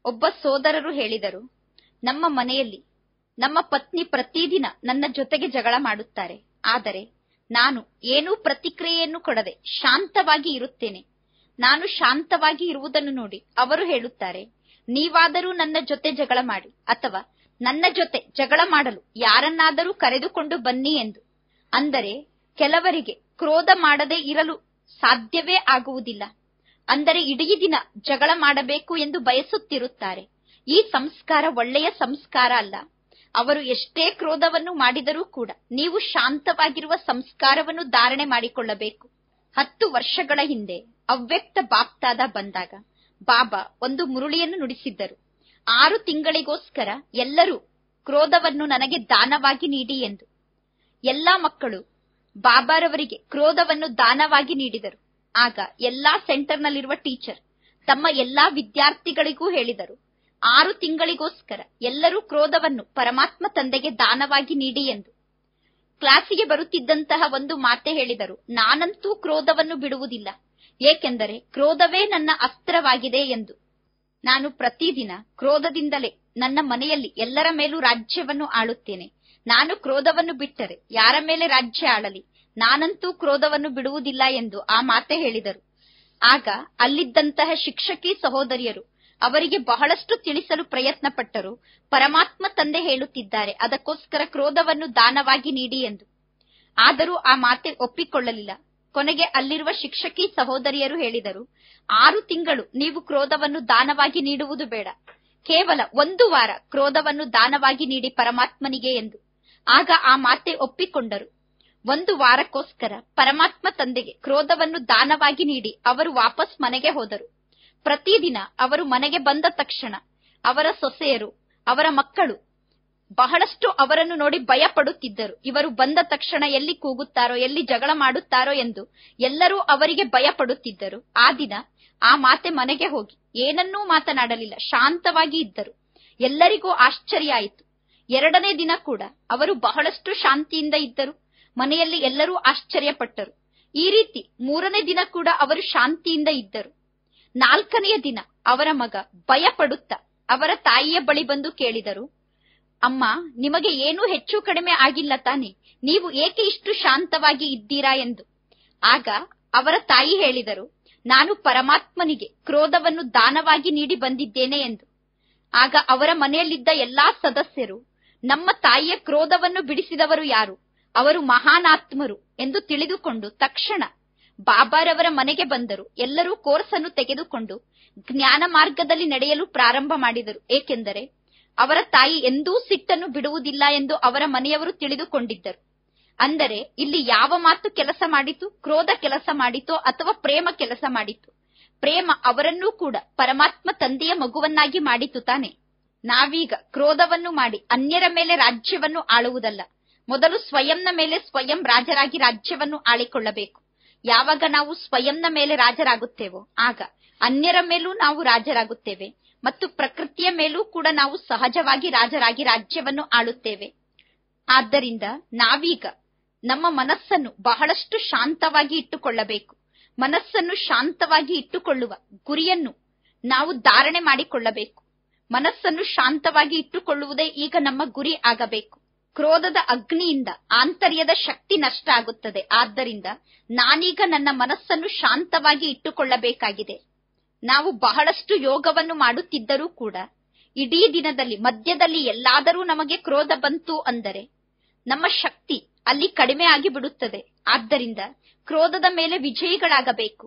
ಒಬ್ಬ ಸೋದರರು ಹೇಳಿದರು ನಮ್ಮ ಮನೆಯಲ್ಲಿ ನಮ್ಮ ಪತ್ನಿ ಪ್ರತಿದಿನ ನನ್ನ ಜೊತೆಗೆ ಜಗಳ ಮಾಡುತ್ತಾರೆ ಆದರೆ ನಾನು ಏನೂ ಪ್ರತಿಕ್ರಿಯೆಯನ್ನು ಕೊಡದೆ ಶಾಂತವಾಗಿ ಇರುತ್ತೇನೆ ನಾನು ಶಾಂತವಾಗಿ ಇರುವುದನ್ನು ನೋಡಿ ಅವರು ಹೇಳುತ್ತಾರೆ ನೀವಾದರೂ ನನ್ನ ಜೊತೆ ಜಗಳ ಮಾಡಿ ಅಥವಾ ನನ್ನ ಜೊತೆ ಜಗಳ ಮಾಡಲು ಯಾರನ್ನಾದರೂ ಕರೆದುಕೊಂಡು ಬನ್ನಿ ಎಂದು ಅಂದರೆ ಕೆಲವರಿಗೆ ಕ್ರೋಧ ಮಾಡದೆ ಇರಲು ಸಾಧ್ಯವೇ ಆಗುವುದಿಲ್ಲ ಅಂದರೆ ಇಡೀ ದಿನ ಜಗಳ ಮಾಡಬೇಕು ಎಂದು ಬಯಸುತ್ತಿರುತ್ತಾರೆ ಈ ಸಂಸ್ಕಾರ ಒಳ್ಳೆಯ ಸಂಸ್ಕಾರ ಅಲ್ಲ ಅವರು ಎಷ್ಟೇ ಕ್ರೋಧವನ್ನು ಮಾಡಿದರೂ ಕೂಡ ನೀವು ಶಾಂತವಾಗಿರುವ ಸಂಸ್ಕಾರವನ್ನು ಧಾರಣೆ ಮಾಡಿಕೊಳ್ಳಬೇಕು ಹತ್ತು ವರ್ಷಗಳ ಹಿಂದೆ ಅವ್ಯಕ್ತ ಬಾಪ್ತಾದ ಬಂದಾಗ ಬಾಬಾ ಒಂದು ಮುರುಳಿಯನ್ನು ನುಡಿಸಿದ್ದರು ಆರು ತಿಂಗಳಿಗೋಸ್ಕರ ಎಲ್ಲರೂ ಕ್ರೋಧವನ್ನು ನನಗೆ ದಾನವಾಗಿ ನೀಡಿ ಎಂದು ಎಲ್ಲಾ ಮಕ್ಕಳು ಬಾಬಾರವರಿಗೆ ಕ್ರೋಧವನ್ನು ದಾನವಾಗಿ ನೀಡಿದರು ಆಗ ಎಲ್ಲಾ ಸೆಂಟರ್ನಲ್ಲಿರುವ ಟೀಚರ್ ತಮ್ಮ ಎಲ್ಲಾ ವಿದ್ಯಾರ್ಥಿಗಳಿಗೂ ಹೇಳಿದರು ಆರು ತಿಂಗಳಿಗೋಸ್ಕರ ಎಲ್ಲರೂ ಕ್ರೋಧವನ್ನು ಪರಮಾತ್ಮ ತಂದೆಗೆ ದಾನವಾಗಿ ನೀಡಿ ಎಂದು ಕ್ಲಾಸಿಗೆ ಬರುತ್ತಿದ್ದಂತಹ ಒಂದು ಮಾತೆ ಹೇಳಿದರು ನಾನಂತೂ ಕ್ರೋಧವನ್ನು ಬಿಡುವುದಿಲ್ಲ ಏಕೆಂದರೆ ಕ್ರೋಧವೇ ನನ್ನ ಅಸ್ತ್ರವಾಗಿದೆ ಎಂದು ನಾನು ಪ್ರತಿದಿನ ಕ್ರೋಧದಿಂದಲೇ ನನ್ನ ಮನೆಯಲ್ಲಿ ಎಲ್ಲರ ಮೇಲೂ ರಾಜ್ಯವನ್ನು ಆಳುತ್ತೇನೆ ನಾನು ಕ್ರೋಧವನ್ನು ಬಿಟ್ಟರೆ ಯಾರ ಮೇಲೆ ರಾಜ್ಯ ಆಳಲಿ ನಾನಂತೂ ಕ್ರೋಧವನ್ನು ಬಿಡುವುದಿಲ್ಲ ಎಂದು ಆ ಮಾತೆ ಹೇಳಿದರು ಆಗ ಅಲ್ಲಿದ್ದಂತಹ ಶಿಕ್ಷಕಿ ಸಹೋದರಿಯರು ಅವರಿಗೆ ಬಹಳಷ್ಟು ತಿಳಿಸಲು ಪ್ರಯತ್ನ ಪಟ್ಟರು ಪರಮಾತ್ಮ ತಂದೆ ಹೇಳುತ್ತಿದ್ದಾರೆ ಅದಕ್ಕೋಸ್ಕರ ಕ್ರೋಧವನ್ನು ದಾನವಾಗಿ ನೀಡಿ ಎಂದು ಆದರೂ ಆ ಮಾತೆ ಒಪ್ಪಿಕೊಳ್ಳಲಿಲ್ಲ ಕೊನೆಗೆ ಅಲ್ಲಿರುವ ಶಿಕ್ಷಕಿ ಸಹೋದರಿಯರು ಹೇಳಿದರು ಆರು ತಿಂಗಳು ನೀವು ಕ್ರೋಧವನ್ನು ದಾನವಾಗಿ ನೀಡುವುದು ಬೇಡ ಕೇವಲ ಒಂದು ವಾರ ಕ್ರೋಧವನ್ನು ದಾನವಾಗಿ ನೀಡಿ ಪರಮಾತ್ಮನಿಗೆ ಎಂದು ಆಗ ಆ ಮಾತೆ ಒಪ್ಪಿಕೊಂಡರು ಒಂದು ವಾರಕ್ಕೋಸ್ಕರ ಪರಮಾತ್ಮ ತಂದೆಗೆ ಕ್ರೋಧವನ್ನು ದಾನವಾಗಿ ನೀಡಿ ಅವರು ವಾಪಸ್ ಮನೆಗೆ ಹೋದರು ಪ್ರತಿದಿನ ಅವರು ಮನೆಗೆ ಬಂದ ತಕ್ಷಣ ಅವರ ಸೊಸೆಯರು ಅವರ ಮಕ್ಕಳು ಬಹಳಷ್ಟು ಅವರನ್ನು ನೋಡಿ ಭಯ ಪಡುತ್ತಿದ್ದರು ಇವರು ಬಂದ ತಕ್ಷಣ ಎಲ್ಲಿ ಕೂಗುತ್ತಾರೋ ಎಲ್ಲಿ ಜಗಳ ಮಾಡುತ್ತಾರೋ ಎಂದು ಎಲ್ಲರೂ ಅವರಿಗೆ ಭಯ ಪಡುತ್ತಿದ್ದರು ಆ ದಿನ ಆ ಮಾತೆ ಮನೆಗೆ ಹೋಗಿ ಏನನ್ನೂ ಮಾತನಾಡಲಿಲ್ಲ ಶಾಂತವಾಗಿ ಇದ್ದರು ಎಲ್ಲರಿಗೂ ಆಶ್ಚರ್ಯ ಆಯಿತು ಎರಡನೇ ದಿನ ಕೂಡ ಅವರು ಬಹಳಷ್ಟು ಶಾಂತಿಯಿಂದ ಇದ್ದರು ಮನೆಯಲ್ಲಿ ಎಲ್ಲರೂ ಆಶ್ಚರ್ಯಪಟ್ಟರು ಈ ರೀತಿ ಮೂರನೇ ದಿನ ಕೂಡ ಅವರು ಶಾಂತಿಯಿಂದ ಇದ್ದರು ನಾಲ್ಕನೆಯ ದಿನ ಅವರ ಮಗ ಭಯ ಪಡುತ್ತಾ ಅವರ ತಾಯಿಯ ಬಳಿ ಬಂದು ಕೇಳಿದರು ಅಮ್ಮ ನಿಮಗೆ ಏನೂ ಹೆಚ್ಚು ಕಡಿಮೆ ಆಗಿಲ್ಲ ತಾನೆ ನೀವು ಏಕೆ ಇಷ್ಟು ಶಾಂತವಾಗಿ ಇದ್ದೀರಾ ಎಂದು ಆಗ ಅವರ ತಾಯಿ ಹೇಳಿದರು ನಾನು ಪರಮಾತ್ಮನಿಗೆ ಕ್ರೋಧವನ್ನು ದಾನವಾಗಿ ನೀಡಿ ಬಂದಿದ್ದೇನೆ ಎಂದು ಆಗ ಅವರ ಮನೆಯಲ್ಲಿದ್ದ ಎಲ್ಲಾ ಸದಸ್ಯರು ನಮ್ಮ ತಾಯಿಯ ಕ್ರೋಧವನ್ನು ಬಿಡಿಸಿದವರು ಯಾರು ಅವರು ಮಹಾನಾತ್ಮರು ಎಂದು ತಿಳಿದುಕೊಂಡು ತಕ್ಷಣ ಬಾಬಾರವರ ಮನೆಗೆ ಬಂದರು ಎಲ್ಲರೂ ಕೋರ್ಸ್ ಅನ್ನು ತೆಗೆದುಕೊಂಡು ಜ್ಞಾನ ಮಾರ್ಗದಲ್ಲಿ ನಡೆಯಲು ಪ್ರಾರಂಭ ಮಾಡಿದರು ಏಕೆಂದರೆ ಅವರ ತಾಯಿ ಎಂದೂ ಸಿಟ್ಟನ್ನು ಬಿಡುವುದಿಲ್ಲ ಎಂದು ಅವರ ಮನೆಯವರು ತಿಳಿದುಕೊಂಡಿದ್ದರು ಅಂದರೆ ಇಲ್ಲಿ ಯಾವ ಮಾತು ಕೆಲಸ ಮಾಡಿತು ಕ್ರೋಧ ಕೆಲಸ ಮಾಡಿತೋ ಅಥವಾ ಪ್ರೇಮ ಕೆಲಸ ಮಾಡಿತು ಪ್ರೇಮ ಅವರನ್ನೂ ಕೂಡ ಪರಮಾತ್ಮ ತಂದೆಯ ಮಗುವನ್ನಾಗಿ ಮಾಡಿತು ತಾನೆ ನಾವೀಗ ಕ್ರೋಧವನ್ನು ಮಾಡಿ ಅನ್ಯರ ಮೇಲೆ ರಾಜ್ಯವನ್ನು ಆಳುವುದಲ್ಲ ಮೊದಲು ಸ್ವಯಂನ ಮೇಲೆ ಸ್ವಯಂ ರಾಜರಾಗಿ ರಾಜ್ಯವನ್ನು ಆಳಿಕೊಳ್ಳಬೇಕು ಯಾವಾಗ ನಾವು ಸ್ವಯಂನ ಮೇಲೆ ರಾಜರಾಗುತ್ತೇವೋ ಆಗ ಅನ್ಯರ ಮೇಲೂ ನಾವು ರಾಜರಾಗುತ್ತೇವೆ ಮತ್ತು ಪ್ರಕೃತಿಯ ಮೇಲೂ ಕೂಡ ನಾವು ಸಹಜವಾಗಿ ರಾಜರಾಗಿ ರಾಜ್ಯವನ್ನು ಆಳುತ್ತೇವೆ ಆದ್ದರಿಂದ ನಾವೀಗ ನಮ್ಮ ಮನಸ್ಸನ್ನು ಬಹಳಷ್ಟು ಶಾಂತವಾಗಿ ಇಟ್ಟುಕೊಳ್ಳಬೇಕು ಮನಸ್ಸನ್ನು ಶಾಂತವಾಗಿ ಇಟ್ಟುಕೊಳ್ಳುವ ಗುರಿಯನ್ನು ನಾವು ಧಾರಣೆ ಮಾಡಿಕೊಳ್ಳಬೇಕು ಮನಸ್ಸನ್ನು ಶಾಂತವಾಗಿ ಇಟ್ಟುಕೊಳ್ಳುವುದೇ ಈಗ ನಮ್ಮ ಗುರಿ ಆಗಬೇಕು ಕ್ರೋಧದ ಅಗ್ನಿಯಿಂದ ಆಂತರ್ಯದ ಶಕ್ತಿ ನಷ್ಟ ಆಗುತ್ತದೆ ಆದ್ದರಿಂದ ನಾನೀಗ ನನ್ನ ಮನಸ್ಸನ್ನು ಶಾಂತವಾಗಿ ಇಟ್ಟುಕೊಳ್ಳಬೇಕಾಗಿದೆ ನಾವು ಬಹಳಷ್ಟು ಯೋಗವನ್ನು ಮಾಡುತ್ತಿದ್ದರೂ ಕೂಡ ಇಡೀ ದಿನದಲ್ಲಿ ಮಧ್ಯದಲ್ಲಿ ಎಲ್ಲಾದರೂ ನಮಗೆ ಕ್ರೋಧ ಬಂತು ಅಂದರೆ ನಮ್ಮ ಶಕ್ತಿ ಅಲ್ಲಿ ಕಡಿಮೆ ಆಗಿ ಬಿಡುತ್ತದೆ ಆದ್ದರಿಂದ ಕ್ರೋಧದ ಮೇಲೆ ವಿಜಯಿಗಳಾಗಬೇಕು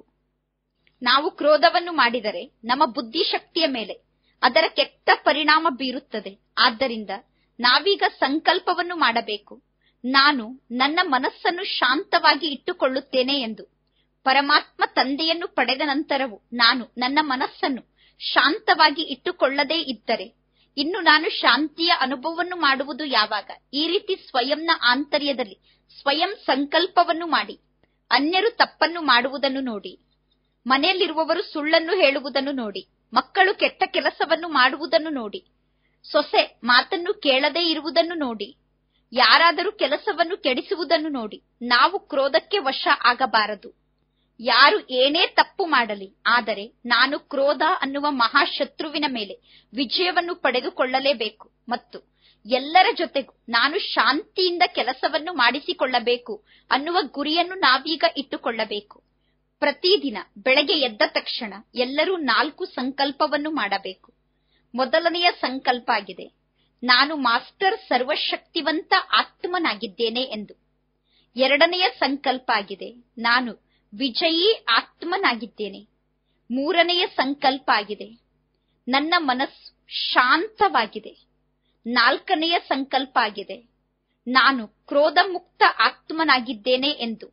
ನಾವು ಕ್ರೋಧವನ್ನು ಮಾಡಿದರೆ ನಮ್ಮ ಬುದ್ಧಿಶಕ್ತಿಯ ಮೇಲೆ ಅದರ ಕೆಟ್ಟ ಪರಿಣಾಮ ಬೀರುತ್ತದೆ ಆದ್ದರಿಂದ ನಾವೀಗ ಸಂಕಲ್ಪವನ್ನು ಮಾಡಬೇಕು ನಾನು ನನ್ನ ಮನಸ್ಸನ್ನು ಶಾಂತವಾಗಿ ಇಟ್ಟುಕೊಳ್ಳುತ್ತೇನೆ ಎಂದು ಪರಮಾತ್ಮ ತಂದೆಯನ್ನು ಪಡೆದ ನಂತರವೂ ನಾನು ನನ್ನ ಮನಸ್ಸನ್ನು ಶಾಂತವಾಗಿ ಇಟ್ಟುಕೊಳ್ಳದೇ ಇದ್ದರೆ ಇನ್ನು ನಾನು ಶಾಂತಿಯ ಅನುಭವವನ್ನು ಮಾಡುವುದು ಯಾವಾಗ ಈ ರೀತಿ ಸ್ವಯಂನ ಆಂತರ್ಯದಲ್ಲಿ ಸ್ವಯಂ ಸಂಕಲ್ಪವನ್ನು ಮಾಡಿ ಅನ್ಯರು ತಪ್ಪನ್ನು ಮಾಡುವುದನ್ನು ನೋಡಿ ಮನೆಯಲ್ಲಿರುವವರು ಸುಳ್ಳನ್ನು ಹೇಳುವುದನ್ನು ನೋಡಿ ಮಕ್ಕಳು ಕೆಟ್ಟ ಕೆಲಸವನ್ನು ಮಾಡುವುದನ್ನು ನೋಡಿ ಸೊಸೆ ಮಾತನ್ನು ಕೇಳದೇ ಇರುವುದನ್ನು ನೋಡಿ ಯಾರಾದರೂ ಕೆಲಸವನ್ನು ಕೆಡಿಸುವುದನ್ನು ನೋಡಿ ನಾವು ಕ್ರೋಧಕ್ಕೆ ವಶ ಆಗಬಾರದು ಯಾರು ಏನೇ ತಪ್ಪು ಮಾಡಲಿ ಆದರೆ ನಾನು ಕ್ರೋಧ ಅನ್ನುವ ಮಹಾಶತ್ರುವಿನ ಮೇಲೆ ವಿಜಯವನ್ನು ಪಡೆದುಕೊಳ್ಳಲೇಬೇಕು ಮತ್ತು ಎಲ್ಲರ ಜೊತೆಗೂ ನಾನು ಶಾಂತಿಯಿಂದ ಕೆಲಸವನ್ನು ಮಾಡಿಸಿಕೊಳ್ಳಬೇಕು ಅನ್ನುವ ಗುರಿಯನ್ನು ನಾವೀಗ ಇಟ್ಟುಕೊಳ್ಳಬೇಕು ಪ್ರತಿದಿನ ಬೆಳಗ್ಗೆ ಎದ್ದ ತಕ್ಷಣ ಎಲ್ಲರೂ ನಾಲ್ಕು ಸಂಕಲ್ಪವನ್ನು ಮಾಡಬೇಕು ಮೊದಲನೆಯ ಸಂಕಲ್ಪ ಆಗಿದೆ ನಾನು ಮಾಸ್ಟರ್ ಸರ್ವಶಕ್ತಿವಂತ ಆತ್ಮನಾಗಿದ್ದೇನೆ ಎಂದು ಎರಡನೆಯ ಸಂಕಲ್ಪ ಆಗಿದೆ ನಾನು ವಿಜಯೀ ಆತ್ಮನಾಗಿದ್ದೇನೆ ಮೂರನೆಯ ಸಂಕಲ್ಪ ಆಗಿದೆ ನನ್ನ ಮನಸ್ಸು ಶಾಂತವಾಗಿದೆ ನಾಲ್ಕನೆಯ ಸಂಕಲ್ಪ ಆಗಿದೆ ನಾನು ಕ್ರೋಧಮುಕ್ತ ಆತ್ಮನಾಗಿದ್ದೇನೆ ಎಂದು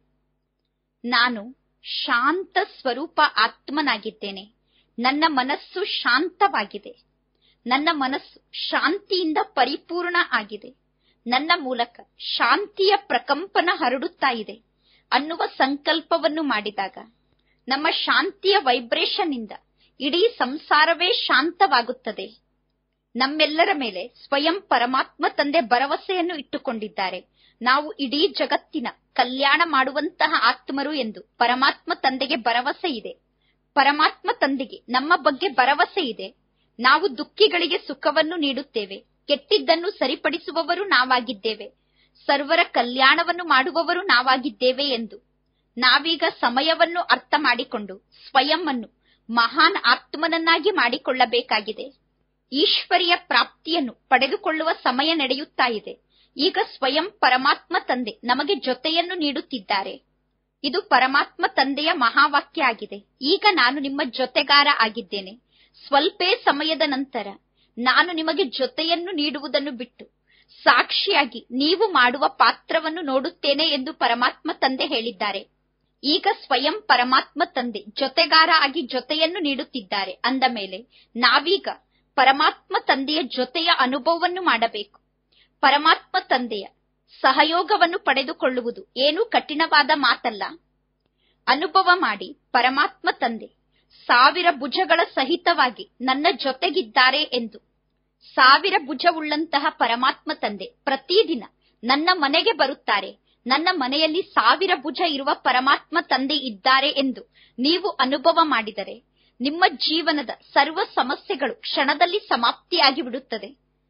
ನಾನು ಶಾಂತ ಸ್ವರೂಪ ಆತ್ಮನಾಗಿದ್ದೇನೆ ನನ್ನ ಮನಸ್ಸು ಶಾಂತವಾಗಿದೆ ನನ್ನ ಮನಸ್ಸು ಶಾಂತಿಯಿಂದ ಪರಿಪೂರ್ಣ ಆಗಿದೆ ನನ್ನ ಮೂಲಕ ಶಾಂತಿಯ ಪ್ರಕಂಪನ ಹರಡುತ್ತಾ ಇದೆ ಅನ್ನುವ ಸಂಕಲ್ಪವನ್ನು ಮಾಡಿದಾಗ ನಮ್ಮ ಶಾಂತಿಯ ವೈಬ್ರೇಷನ್ ಇಂದ ಇಡೀ ಸಂಸಾರವೇ ಶಾಂತವಾಗುತ್ತದೆ ನಮ್ಮೆಲ್ಲರ ಮೇಲೆ ಸ್ವಯಂ ಪರಮಾತ್ಮ ತಂದೆ ಭರವಸೆಯನ್ನು ಇಟ್ಟುಕೊಂಡಿದ್ದಾರೆ ನಾವು ಇಡೀ ಜಗತ್ತಿನ ಕಲ್ಯಾಣ ಮಾಡುವಂತಹ ಆತ್ಮರು ಎಂದು ಪರಮಾತ್ಮ ತಂದೆಗೆ ಭರವಸೆ ಇದೆ ಪರಮಾತ್ಮ ತಂದೆಗೆ ನಮ್ಮ ಬಗ್ಗೆ ಭರವಸೆ ಇದೆ ನಾವು ದುಃಖಿಗಳಿಗೆ ಸುಖವನ್ನು ನೀಡುತ್ತೇವೆ ಕೆಟ್ಟಿದ್ದನ್ನು ಸರಿಪಡಿಸುವವರು ನಾವಾಗಿದ್ದೇವೆ ಸರ್ವರ ಕಲ್ಯಾಣವನ್ನು ಮಾಡುವವರು ನಾವಾಗಿದ್ದೇವೆ ಎಂದು ನಾವೀಗ ಸಮಯವನ್ನು ಅರ್ಥ ಮಾಡಿಕೊಂಡು ಸ್ವಯಂ ಅನ್ನು ಮಹಾನ್ ಆತ್ಮನನ್ನಾಗಿ ಮಾಡಿಕೊಳ್ಳಬೇಕಾಗಿದೆ ಈಶ್ವರಿಯ ಪ್ರಾಪ್ತಿಯನ್ನು ಪಡೆದುಕೊಳ್ಳುವ ಸಮಯ ನಡೆಯುತ್ತಾ ಇದೆ ಈಗ ಸ್ವಯಂ ಪರಮಾತ್ಮ ತಂದೆ ನಮಗೆ ಜೊತೆಯನ್ನು ನೀಡುತ್ತಿದ್ದಾರೆ ಇದು ಪರಮಾತ್ಮ ತಂದೆಯ ಮಹಾವಾಕ್ಯ ಆಗಿದೆ ಈಗ ನಾನು ನಿಮ್ಮ ಜೊತೆಗಾರ ಆಗಿದ್ದೇನೆ ಸ್ವಲ್ಪೇ ಸಮಯದ ನಂತರ ನಾನು ನಿಮಗೆ ಜೊತೆಯನ್ನು ನೀಡುವುದನ್ನು ಬಿಟ್ಟು ಸಾಕ್ಷಿಯಾಗಿ ನೀವು ಮಾಡುವ ಪಾತ್ರವನ್ನು ನೋಡುತ್ತೇನೆ ಎಂದು ಪರಮಾತ್ಮ ತಂದೆ ಹೇಳಿದ್ದಾರೆ ಈಗ ಸ್ವಯಂ ಪರಮಾತ್ಮ ತಂದೆ ಜೊತೆಗಾರ ಆಗಿ ಜೊತೆಯನ್ನು ನೀಡುತ್ತಿದ್ದಾರೆ ಅಂದ ಮೇಲೆ ನಾವೀಗ ಪರಮಾತ್ಮ ತಂದೆಯ ಜೊತೆಯ ಅನುಭವವನ್ನು ಮಾಡಬೇಕು ಪರಮಾತ್ಮ ತಂದೆಯ ಸಹಯೋಗವನ್ನು ಪಡೆದುಕೊಳ್ಳುವುದು ಏನೂ ಕಠಿಣವಾದ ಮಾತಲ್ಲ ಅನುಭವ ಮಾಡಿ ಪರಮಾತ್ಮ ತಂದೆ ಸಾವಿರ ಭುಜಗಳ ಸಹಿತವಾಗಿ ನನ್ನ ಜೊತೆಗಿದ್ದಾರೆ ಎಂದು ಸಾವಿರ ಭುಜವುಳ್ಳಂತಹ ಪರಮಾತ್ಮ ತಂದೆ ಪ್ರತಿದಿನ ನನ್ನ ಮನೆಗೆ ಬರುತ್ತಾರೆ ನನ್ನ ಮನೆಯಲ್ಲಿ ಸಾವಿರ ಭುಜ ಇರುವ ಪರಮಾತ್ಮ ತಂದೆ ಇದ್ದಾರೆ ಎಂದು ನೀವು ಅನುಭವ ಮಾಡಿದರೆ ನಿಮ್ಮ ಜೀವನದ ಸರ್ವ ಸಮಸ್ಯೆಗಳು ಕ್ಷಣದಲ್ಲಿ ಸಮಾಪ್ತಿಯಾಗಿ ಬಿಡುತ್ತದೆ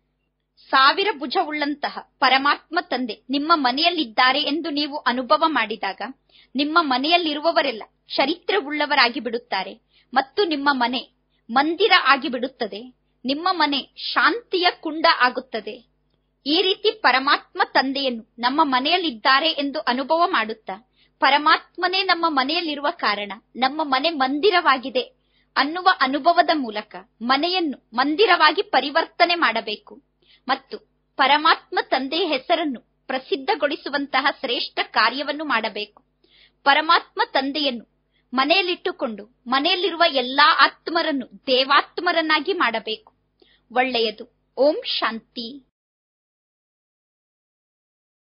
ಸಾವಿರ ಭುಜವುಳ್ಳಂತಹ ಪರಮಾತ್ಮ ತಂದೆ ನಿಮ್ಮ ಮನೆಯಲ್ಲಿದ್ದಾರೆ ಎಂದು ನೀವು ಅನುಭವ ಮಾಡಿದಾಗ ನಿಮ್ಮ ಮನೆಯಲ್ಲಿರುವವರೆಲ್ಲ ಚರಿತ್ರೆವುಳ್ಳವರಾಗಿ ಬಿಡುತ್ತಾರೆ ಮತ್ತು ನಿಮ್ಮ ಮನೆ ಮಂದಿರ ಆಗಿ ಬಿಡುತ್ತದೆ ನಿಮ್ಮ ಮನೆ ಶಾಂತಿಯ ಕುಂಡ ಆಗುತ್ತದೆ ಈ ರೀತಿ ಪರಮಾತ್ಮ ತಂದೆಯನ್ನು ನಮ್ಮ ಮನೆಯಲ್ಲಿದ್ದಾರೆ ಎಂದು ಅನುಭವ ಮಾಡುತ್ತಾ ಪರಮಾತ್ಮನೇ ನಮ್ಮ ಮನೆಯಲ್ಲಿರುವ ಕಾರಣ ನಮ್ಮ ಮನೆ ಮಂದಿರವಾಗಿದೆ ಅನ್ನುವ ಅನುಭವದ ಮೂಲಕ ಮನೆಯನ್ನು ಮಂದಿರವಾಗಿ ಪರಿವರ್ತನೆ ಮಾಡಬೇಕು ಮತ್ತು ಪರಮಾತ್ಮ ತಂದೆಯ ಹೆಸರನ್ನು ಪ್ರಸಿದ್ಧಗೊಳಿಸುವಂತಹ ಶ್ರೇಷ್ಠ ಕಾರ್ಯವನ್ನು ಮಾಡಬೇಕು ಪರಮಾತ್ಮ ತಂದೆಯನ್ನು ಮನೆಯಲ್ಲಿಟ್ಟುಕೊಂಡು ಮನೆಯಲ್ಲಿರುವ ಎಲ್ಲಾ ಆತ್ಮರನ್ನು ದೇವಾತ್ಮರನ್ನಾಗಿ ಮಾಡಬೇಕು ಒಳ್ಳೆಯದು ಓಂ ಶಾಂತಿ